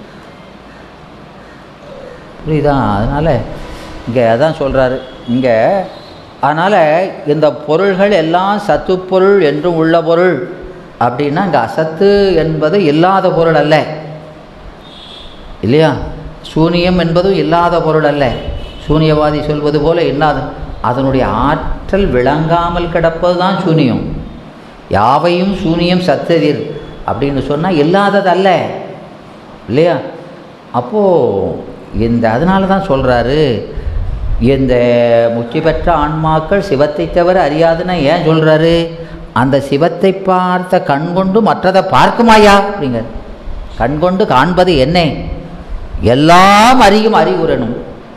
புரியுதா அதனால் இங்கே அதான் சொல்கிறாரு இங்கே அதனால் இந்த பொருள்கள் எல்லாம் சத்து பொருள் என்றும் உள்ள பொருள் அப்படின்னா இங்கே அசத்து என்பது இல்லாத பொருள் அல்ல இல்லையா சூனியம் என்பதும் இல்லாத பொருள் அல்ல சூனியவாதி சொல்வது போல இல்லாத அதனுடைய ஆற்றல் விளங்காமல் கிடப்பது தான் சூனியம் யாவையும் சூனியம் சத்ததிர் அப்படின்னு சொன்னால் இல்லாததல்ல இல்லையா அப்போது இந்த அதனால தான் சொல்கிறாரு இந்த முச்சி பெற்ற ஆன்மாக்கள் சிவத்தை தவிர அறியாதுன்னா ஏன் சொல்கிறாரு அந்த சிவத்தை பார்த்த கண்கொண்டு மற்றதை பார்க்குமாயா அப்படிங்க கண்கொண்டு காண்பது என்ன எல்லாம் அறியும் அறிவுறனும்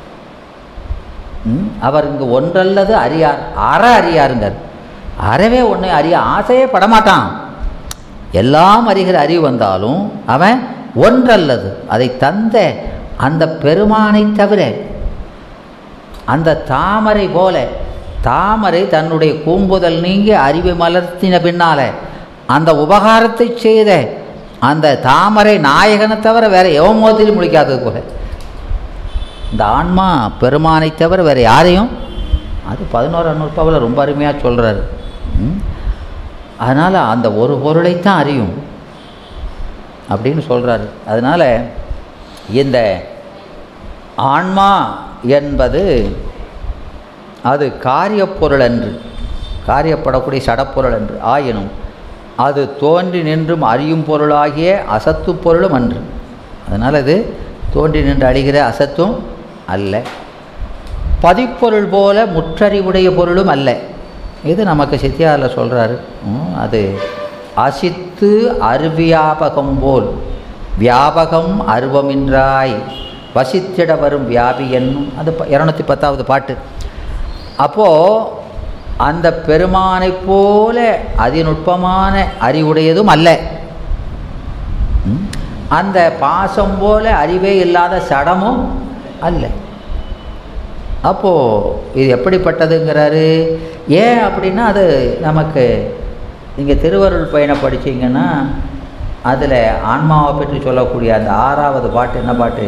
ம், அவர் இங்கு ஒன்றல்லது அறியார் அற அறியாருங்கார் அறவே ஒன்று அறிய ஆசையே படமாட்டான் எல்லாம் அறிகிற அறிவு வந்தாலும் அவன் ஒன்றல்லது அதை தந்த அந்த பெருமானை தவிர அந்த தாமரை போல தாமரை தன்னுடைய கூம்புதல் நீங்கி அறிவை மலர்த்தின பின்னால அந்த உபகாரத்தை செய்த அந்த தாமரை நாயகனை தவிர வேற எவன் முகத்திலும் முழிக்காதது போல இந்த ஆன்மா பெருமானை தவிர வேறு யாரையும் அது பதினோரு நூற்பாவில் ரொம்ப அருமையாக சொல்கிறாரு அதனால் அந்த ஒரு பொருளைத்தான் அறியும் அப்படின்னு சொல்கிறாரு அதனால் இந்த ஆன்மா என்பது அது காரியப்பொருள் அன்று காரியப்படக்கூடிய சடப்பொருள் அன்று ஆயினும் அது தோன்றி நின்றும் அறியும் பொருளாகிய அசத்து பொருளும் அன்று அதனால் அது தோன்றி நின்று அழிகிற அசத்தும் அல்ல பதிப்பொருள் போல முற்றறிவுடைய பொருளும் அல்ல இது நமக்கு சித்தியாரில் சொல்கிறாரு அது அசித்து அருவியாபகம் போல் வியாபகம் அருவமின்றாய் வசித்திட வரும் வியாபி என்னும் அது ப- இரநூத்தி பத்தாவது பாட்டு அப்போது அந்த பெருமானைப் போல அதிநுட்பமான அறிவுடையதும் அல்ல ம்? அந்த பாசம் போல அறிவே இல்லாத சடமும் அல்ல அப்போது இது எப்படிப்பட்டதுங்கிறாரு ஏன் அப்படின்னா அது நமக்கு நீங்கள் திருவருள் பயணம் படிச்சீங்கன்னா அதில் ஆன்மாவை பற்றி சொல்லக்கூடிய அந்த ஆறாவது பாட்டு என்ன பாட்டு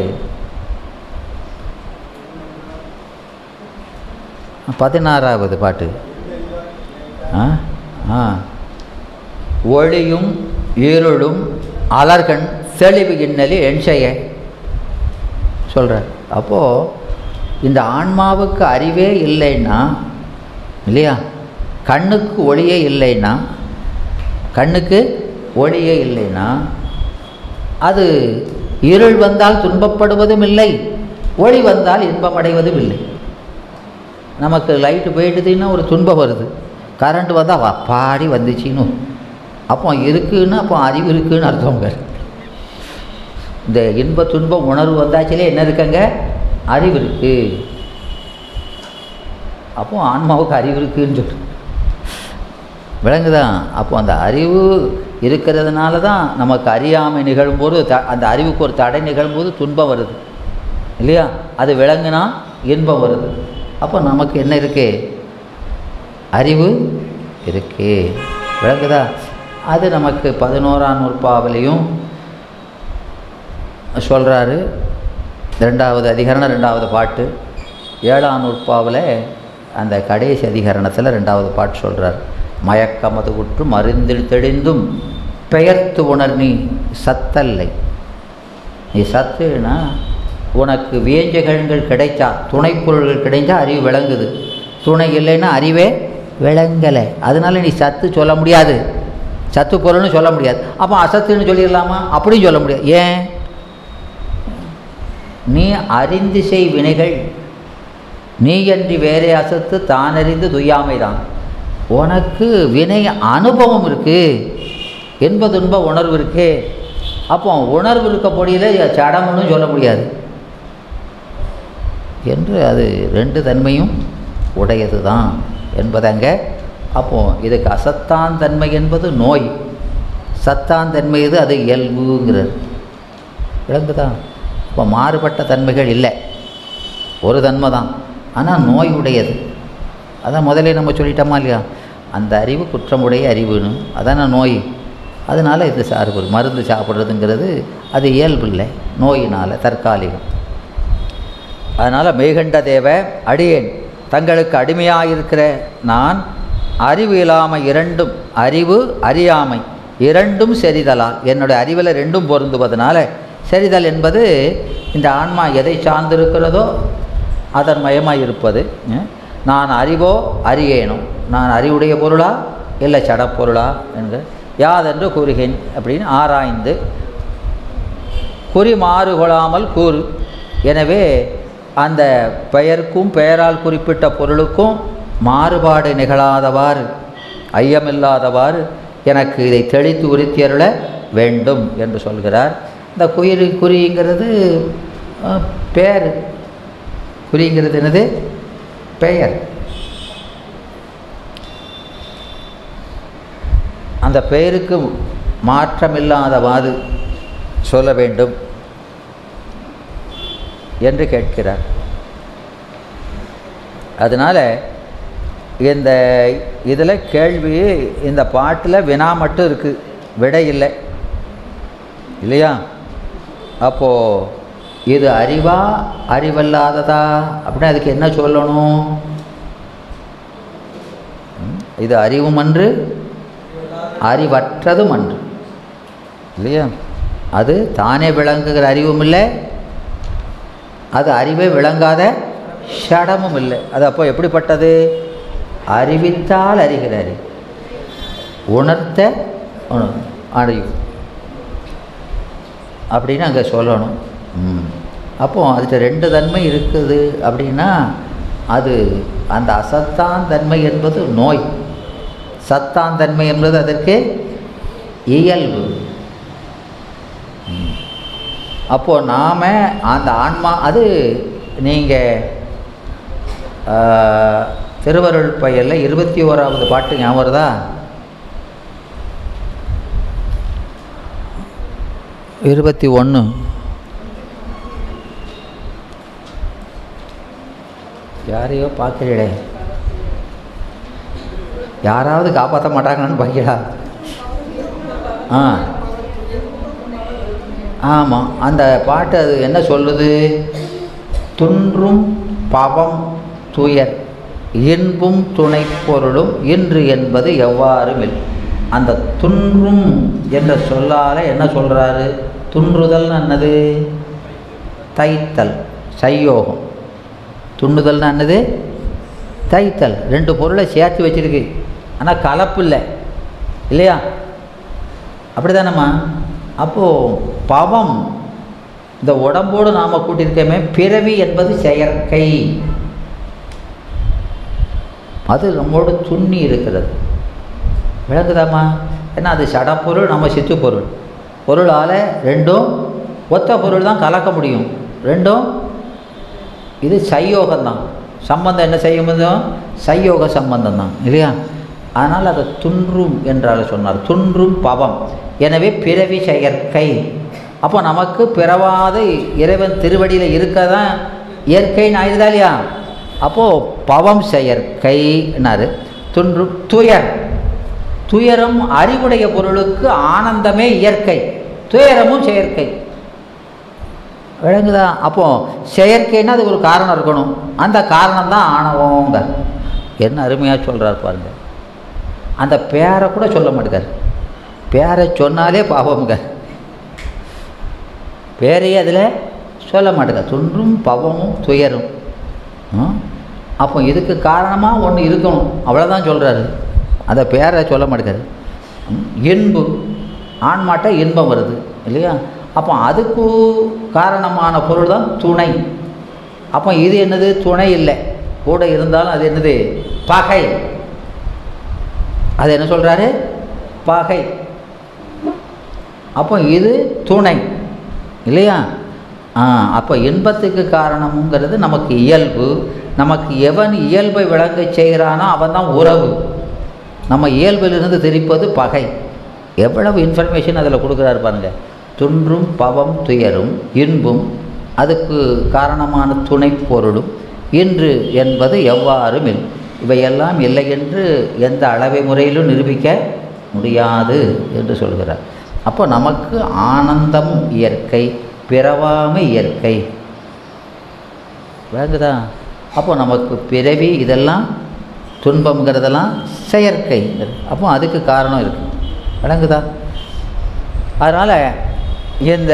பதினாறாவது பாட்டு ஆ ஆ ஒளியும் இருளும் அலர்கண் தெளிவு இன்னலி என் செய்ய சொல்கிறார் அப்போது இந்த ஆன்மாவுக்கு அறிவே இல்லைன்னா இல்லையா கண்ணுக்கு ஒளியே இல்லைன்னா கண்ணுக்கு ஒளியே இல்லைன்னா அது இருள் வந்தால் துன்பப்படுவதும் இல்லை ஒளி வந்தால் இன்பம் அடைவதும் இல்லை நமக்கு லைட்டு போயிட்டுதுன்னா ஒரு துன்பம் வருது கரண்ட் வந்தால் வா பாடி வந்துச்சின்னு அப்போ இருக்குன்னு அப்போ அறிவு இருக்குன்னு அர்த்தங்க இந்த இன்ப துன்பம் உணர்வு வந்தாச்சிலே என்ன இருக்குங்க அறிவு இருக்கு அப்போ ஆன்மாவுக்கு அறிவு இருக்குன்னு சொல்லு விளங்குதான் அப்போ அந்த அறிவு இருக்கிறதுனால தான் நமக்கு அறியாமை நிகழும்போது த அந்த அறிவுக்கு ஒரு தடை நிகழும்போது துன்பம் வருது இல்லையா அது விளங்குனா இன்பம் வருது அப்போ நமக்கு என்ன இருக்கு அறிவு இருக்கு விளங்குதா அது நமக்கு பதினோராம் நூற்பாவிலையும் சொல்கிறாரு ரெண்டாவது அதிகரணம் ரெண்டாவது பாட்டு ஏழாம் நூற்பாவில் அந்த கடைசி அதிகரணத்தில் ரெண்டாவது பாட்டு சொல்கிறார் மயக்கமது உற்று மருந்தில் தெளிந்தும் பெயர்த்து உணர் நீ சத்தல்லை நீ சத்துனா உனக்கு வியஞ்சகங்கள் கிடைச்சா துணைப்பொருள்கள் கிடைச்சா அறிவு விளங்குது துணை இல்லைன்னா அறிவே விளங்கலை அதனால நீ சத்து சொல்ல முடியாது சத்து பொருள்னு சொல்ல முடியாது அப்போ அசத்துன்னு சொல்லிடலாமா அப்படியும் சொல்ல முடியாது ஏன் நீ அறிந்து செய் வினைகள் நீ அன்றி வேறே அசத்து தானறிந்து துய்யாமை தான் உனக்கு வினை அனுபவம் இருக்கு என்ப துன்ப உணர்வு இருக்கு அப்போ உணர்வு இருக்க பொடியில் சடம்னு சொல்ல முடியாது என்று அது ரெண்டு தன்மையும் உடையது தான் என்பதங்க அப்போ இதுக்கு அசத்தான் தன்மை என்பது நோய் சத்தான் தன்மை இது அது இயல்புங்கிறது விளங்குதா இப்போ மாறுபட்ட தன்மைகள் இல்லை ஒரு தன்மை தான் ஆனால் நோய் உடையது அதான் முதலே நம்ம சொல்லிட்டோமா இல்லையா அந்த அறிவு குற்றமுடைய அறிவுன்னு அதான நோய் அதனால் இது சார்பு மருந்து சாப்பிட்றதுங்கிறது அது இயல்பு இல்லை நோயினால் தற்காலிகம் அதனால் மேகண்ட தேவ அடியேன் தங்களுக்கு அடிமையாயிருக்கிற நான் அறிவு இல்லாமை இரண்டும் அறிவு அறியாமை இரண்டும் செறிதலால் என்னுடைய அறிவில் ரெண்டும் பொருந்துவதனால செறிதல் என்பது இந்த ஆன்மா எதை சார்ந்திருக்கிறதோ அதன் மயமாக இருப்பது ம். நான் அறிவோ அறியேனும் நான் அறிவுடைய பொருளா இல்லை சடப்பொருளா என்று யாதென்று கூறுகேன் அப்படின்னு ஆராய்ந்து குறி மாறு கொள்ளாமல் கூறு எனவே அந்த பெயருக்கும் பெயரால் குறிப்பிட்ட பொருளுக்கும் மாறுபாடு நிகழாதவாறு ஐயமில்லாதவாறு எனக்கு இதை தெளித்து உறுத்தியருள வேண்டும் என்று சொல்கிறார் இந்த குயிர் குறிங்கிறது அஹ், பேர் குறிங்கிறது என்னது பெயர் அந்த பெயருக்கு மாற்றமில்லாதவாறு சொல்ல வேண்டும் என்று கேட்கிறார் அதனால் இந்த இதில் கேள்வி இந்த பாட்டில் வினா மட்டும் இருக்குது விடை இல்லை இல்லையா அப்போது இது அறிவா அறிவல்லாததா அப்படின்னா அதுக்கு என்ன சொல்லணும் ம், இது அறிவும் அன்று அறிவற்றதும் அன்று இல்லையா அது தானே விளங்குகிற அறிவும் இல்லை அது அறிவே விளங்காத ஷடமும் இல்லை அது அப்போ எப்படிப்பட்டது அறிவித்தால் அறிகிற அறிவு உணர்த்த உணர் அறிவு அப்படின்னு அங்கே சொல்லணும் ம். அப்போ அதுக்கு ரெண்டு தன்மை இருக்குது அப்படின்னா அது அந்த அசத்தான் தன்மை என்பது நோய் சத்தான் தன்மை என்பது அதற்கு இயல்பு ம். அப்போது நாம் அந்த ஆன்மா அது நீங்கள் திருவருள் பயலில் இருபத்தி ஓராவது பாட்டு ஞாபகம் வருதா இருபத்தி ஒன்று யாரையோ பார்க்கிறீங்களே யாராவது காப்பாற்ற மாட்டாங்கன்னு பயடா ஆ ஆமாம் அந்த பாட்டு அது என்ன சொல்லுது துன்றும் பவம் துயர் இன்பும் துணை பொருளும் இன்று என்பது எவ்வாறு மில் அந்த துன்றும் என்ற சொல்லால் என்ன சொல்கிறாரு துன்றுதல் என்னது தைத்தல் சையோகம் துண்ணுதல்னா என்னது தைத்தல் ரெண்டு பொருளை சேர்த்து வச்சிருக்கு ஆனால் கலப்பு இல்லை இல்லையா அப்படிதானம்மா அப்போது பவம் இந்த உடம்போடு நாம் கூட்டியிருக்கோமே பிறவி என்பது செயற்கை அது நம்மோடு துண்ணி இருக்கிறது விளங்குதாம்மா ஏன்னா அது சடப்பொருள் நம்ம சித்து பொருள் பொருளால் ரெண்டும் ஒத்த பொருள் தான் கலக்க முடியும் ரெண்டும் இது சையோகம்தான் சம்பந்தம் என்ன செய்ய முடியும் சையோக சம்பந்தம் தான் இல்லையா அதனால் அதை துன்றும் என்றால் சொன்னார் துன்றும் பவம் எனவே பிறவி செயற்கை அப்போ நமக்கு பிறவாத இறைவன் திருவடியில் இருக்க தான் இயற்கைன்னு ஆயுதா இல்லையா அப்போது பவம் செயற்கைன்னாரு துன்றும் துயர் துயரம் அறிவுடைய பொருளுக்கு ஆனந்தமே இயற்கை துயரமும் செயற்கை விளங்குதா அப்போ செயற்கைன்னா அதுக்கு ஒரு காரணம் இருக்கணும் அந்த காரணம் தான் ஆணவங்க என்ன அருமையாக சொல்கிறார் பாருங்க அந்த பேரை கூட சொல்ல மாட்டேங்கார் பேரை சொன்னாலே பாவமுங்க பேரையே அதில் சொல்ல மாட்டேங்க துன்றும் பவமும் துயரும் ம்? அப்போ இதுக்கு காரணமாக ஒன்று இருக்கணும் அவ்வளோதான் சொல்கிறாரு அந்த பேரை சொல்ல மாட்டேங்காரு ம்? இன்பு ஆண்மாட்ட இன்பம் வருது இல்லையா அப்போ அதுக்கு காரணமான பொருள் தான் துணை அப்போ இது என்னது துணை இல்லை கூட இருந்தாலும் அது என்னது பகை அது என்ன சொல்கிறாரு பகை அப்போ இது துணை இல்லையா ஆ அப்போ இன்பத்துக்கு காரணம்ங்கிறது நமக்கு இயல்பு நமக்கு எவன் இயல்பை விளங்க செய்கிறானோ அவன் தான் உறவு நம்ம இயல்பிலிருந்து திரிப்பது பகை எவ்வளவு இன்ஃபர்மேஷன் அதில் கொடுக்குறாரு பாருங்க துன்றும் பவம் துயரும் இன்பும் அதுக்கு காரணமான துணை பொருளும் இன்று என்பது எவ்வாறும் இல்லை இவையெல்லாம் இல்லை என்று எந்த அளவை முறையிலும் நிரூபிக்க முடியாது என்று சொல்கிறார் அப்போ நமக்கு ஆனந்தம் இயற்கை பிறவாமை இயற்கை விளங்குதா அப்போ நமக்கு பிறவி இதெல்லாம் துன்பம்ங்கிறதெல்லாம் செயற்கை அப்போ அதுக்கு காரணம் இருக்குது விளங்குதா அதனால் இந்த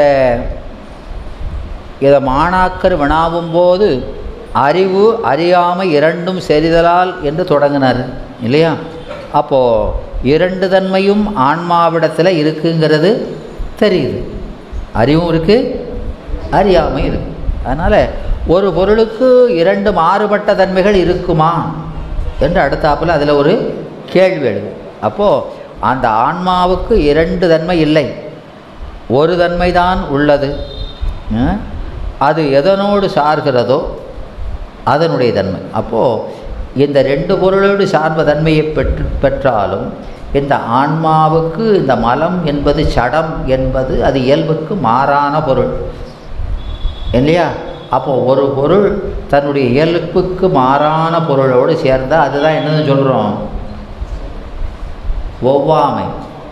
இதை மாணாக்கர் வினாவும் போது அறிவு அறியாமை இரண்டும் செறிதலால் என்று தொடங்கினார் இல்லையா அப்போது இரண்டு தன்மையும் ஆன்மாவிடத்தில் இருக்குங்கிறது தெரியுது அறிவும் இருக்குது அறியாமை இருக்கு அதனால் ஒரு பொருளுக்கு இரண்டு மாறுபட்ட தன்மைகள் இருக்குமா என்று அடுத்தாப்புல அதில் ஒரு கேள்வி எழுது அப்போது அந்த ஆன்மாவுக்கு இரண்டு தன்மை இல்லை ஒரு தன்மைதான் உள்ளது அஹ், அது எதனோடு சார்கிறதோ அதனுடைய தன்மை அப்போது இந்த ரெண்டு பொருளோடு சார்ந்த தன்மையை பெற்று பெற்றாலும் இந்த ஆன்மாவுக்கு இந்த மலம் என்பது சடம் என்பது அது இயல்புக்கு மாறான பொருள் இல்லையா அப்போ ஒரு பொருள் தன்னுடைய இயல்புக்கு மாறான பொருளோடு சேர்ந்தால் அதுதான் என்னன்னு சொல்கிறோம் ஒவ்வாமை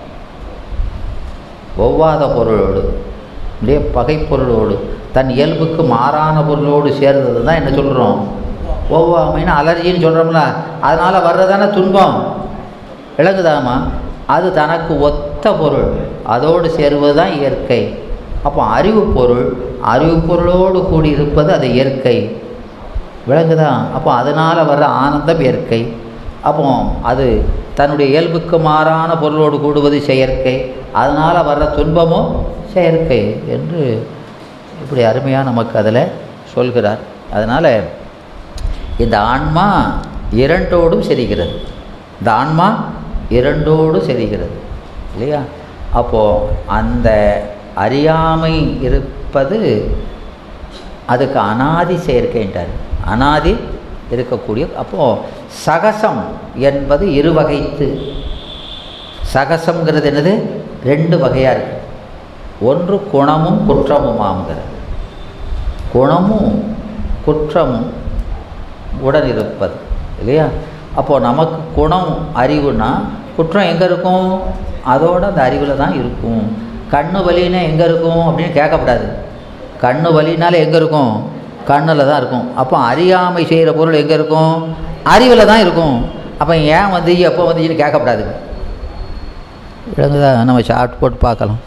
ஒவ்வாத பொருளோடு இல்லையா பகைப்பொருளோடு தன் இயல்புக்கு மாறான பொருளோடு சேர்ந்தது தான் என்ன சொல்கிறோம் ஒவ்வாமைன்னு அலர்ஜின்னு சொல்கிறோம்ல அதனால் வர்றதான துன்பம் விளங்குதாமா அது தனக்கு ஒத்த பொருள் அதோடு சேருவது தான் இயற்கை அப்போ அறிவு பொருள் அறிவு பொருளோடு கூடி இருப்பது அது இயற்கை விளங்குதா அப்போ அதனால் வர்ற ஆனந்தம் இயற்கை அப்போ அது தன்னுடைய இயல்புக்கு மாறான பொருளோடு கூடுவது செயற்கை அதனால் வர்ற துன்பமும் செயற்கை என்று இப்படி அருமையாக நமக்கு அதில் சொல்கிறார் அதனால் இந்த ஆன்மா இரண்டோடும் செரிகிறது இந்த ஆன்மா இரண்டோடு செரிகிறது இல்லையா அப்போது அந்த அறியாமை இருப்பது அதுக்கு அனாதி செயற்கைன்றார் அனாதி இருக்கக்கூடிய அப்போது சகசம் என்பது இருவகைத்து சகசம்ங்கிறது என்னது ரெண்டு வகையாக இருக்கு ஒன்று குணமும் குற்றமுமாங்கிறது குணமும் குற்றமும் உடன் இருப்பது இல்லையா அப்போது நமக்கு குணம் அறிவுனா குற்றம் எங்கே இருக்கும் அதோட அந்த அறிவில் தான் இருக்கும் கண்ணு வலின்னா எங்கே இருக்கும் அப்படின்னு கேட்கக்கூடாது கண்ணு வலினால எங்கே இருக்கும் கண்ணில் தான் இருக்கும் அப்போ அறியாமை செய்கிற பொருள் எங்கே இருக்கும் அறிவில் தான் இருக்கும் அப்போ ஏன் வந்து எப்போ வந்துச்சுன்னு கேட்கக்கூடாது விளங்குதா நம்ம ஷார்ட் போட்டு பார்க்கலாம்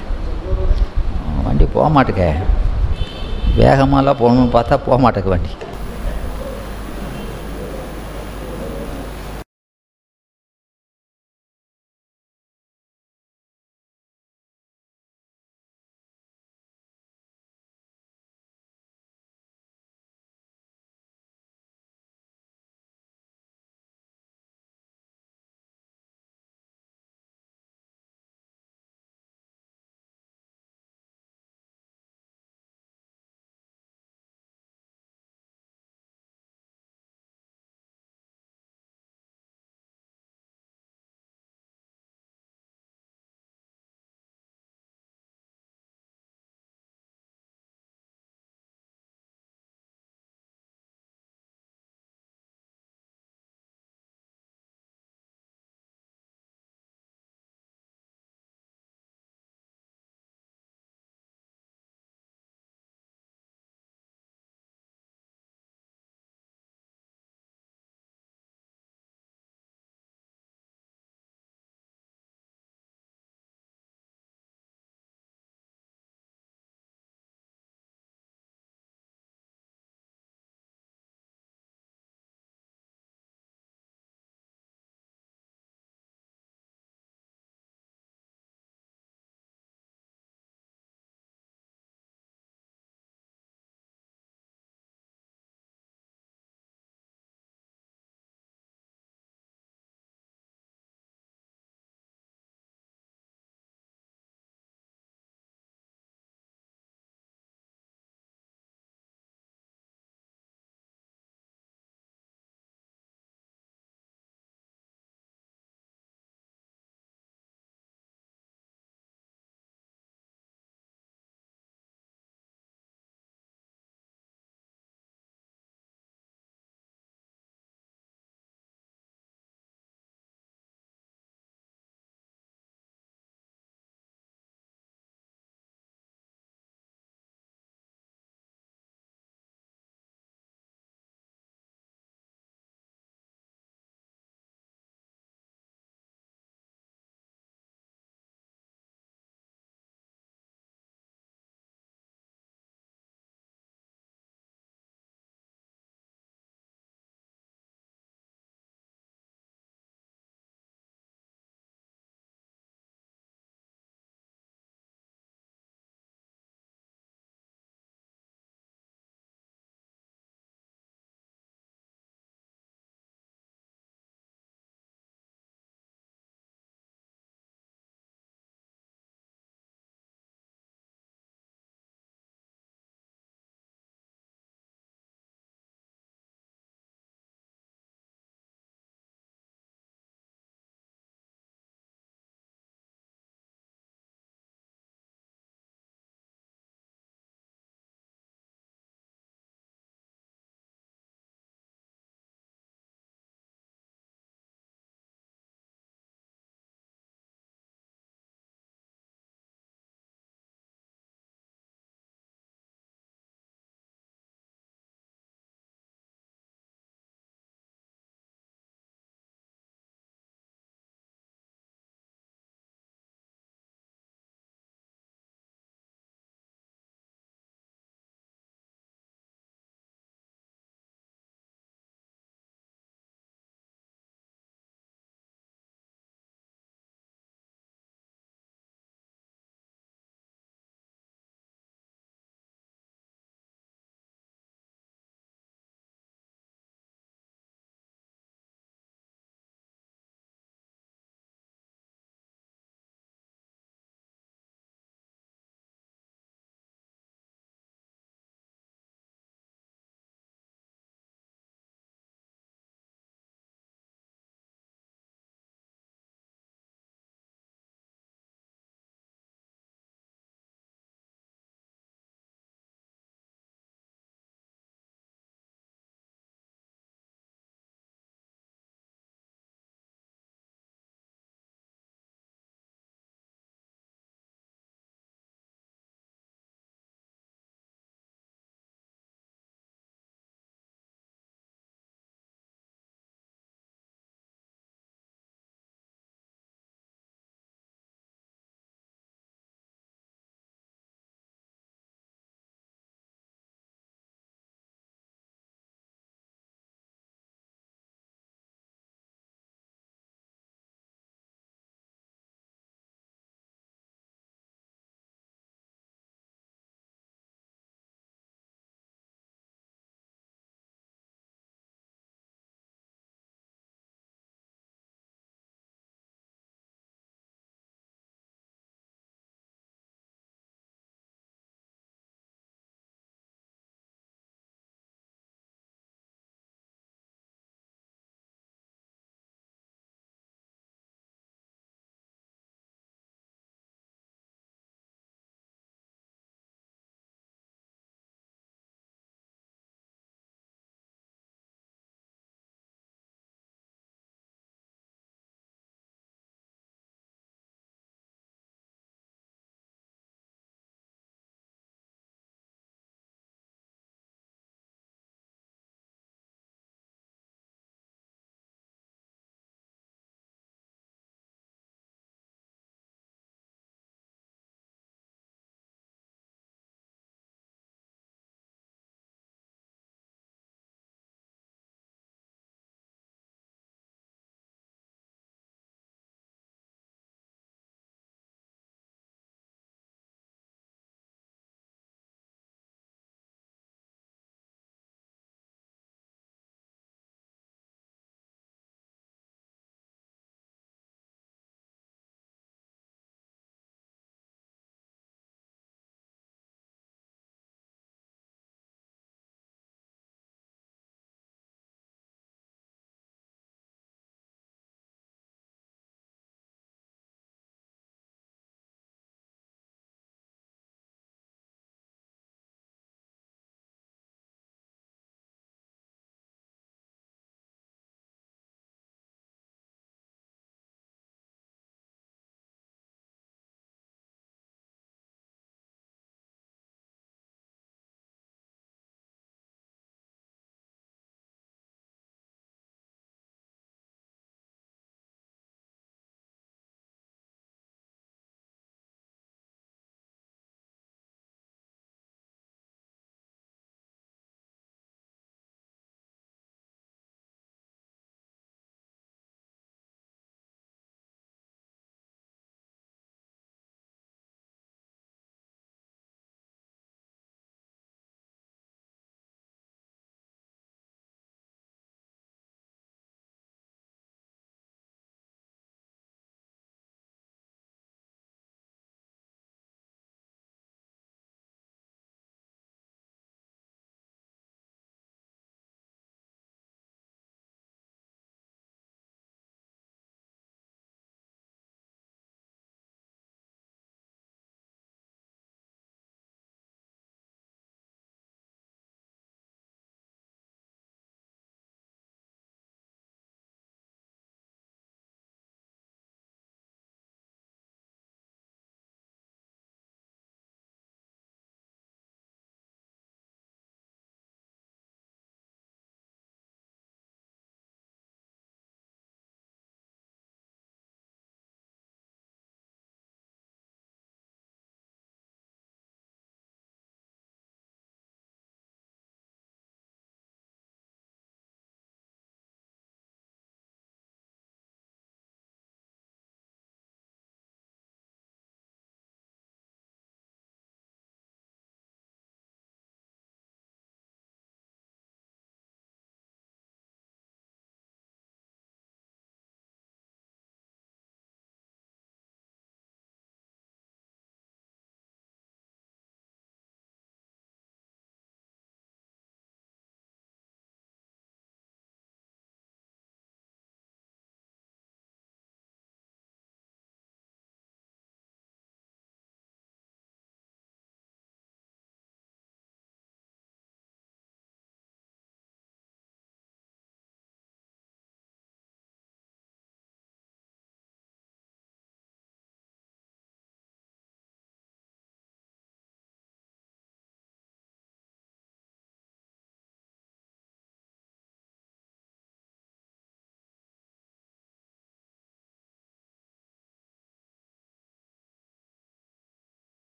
வண்டி போக மாட்டேக்க வேகமாலாம் போகணும்னு பார்த்தா போக மாட்டேக்கு வண்டி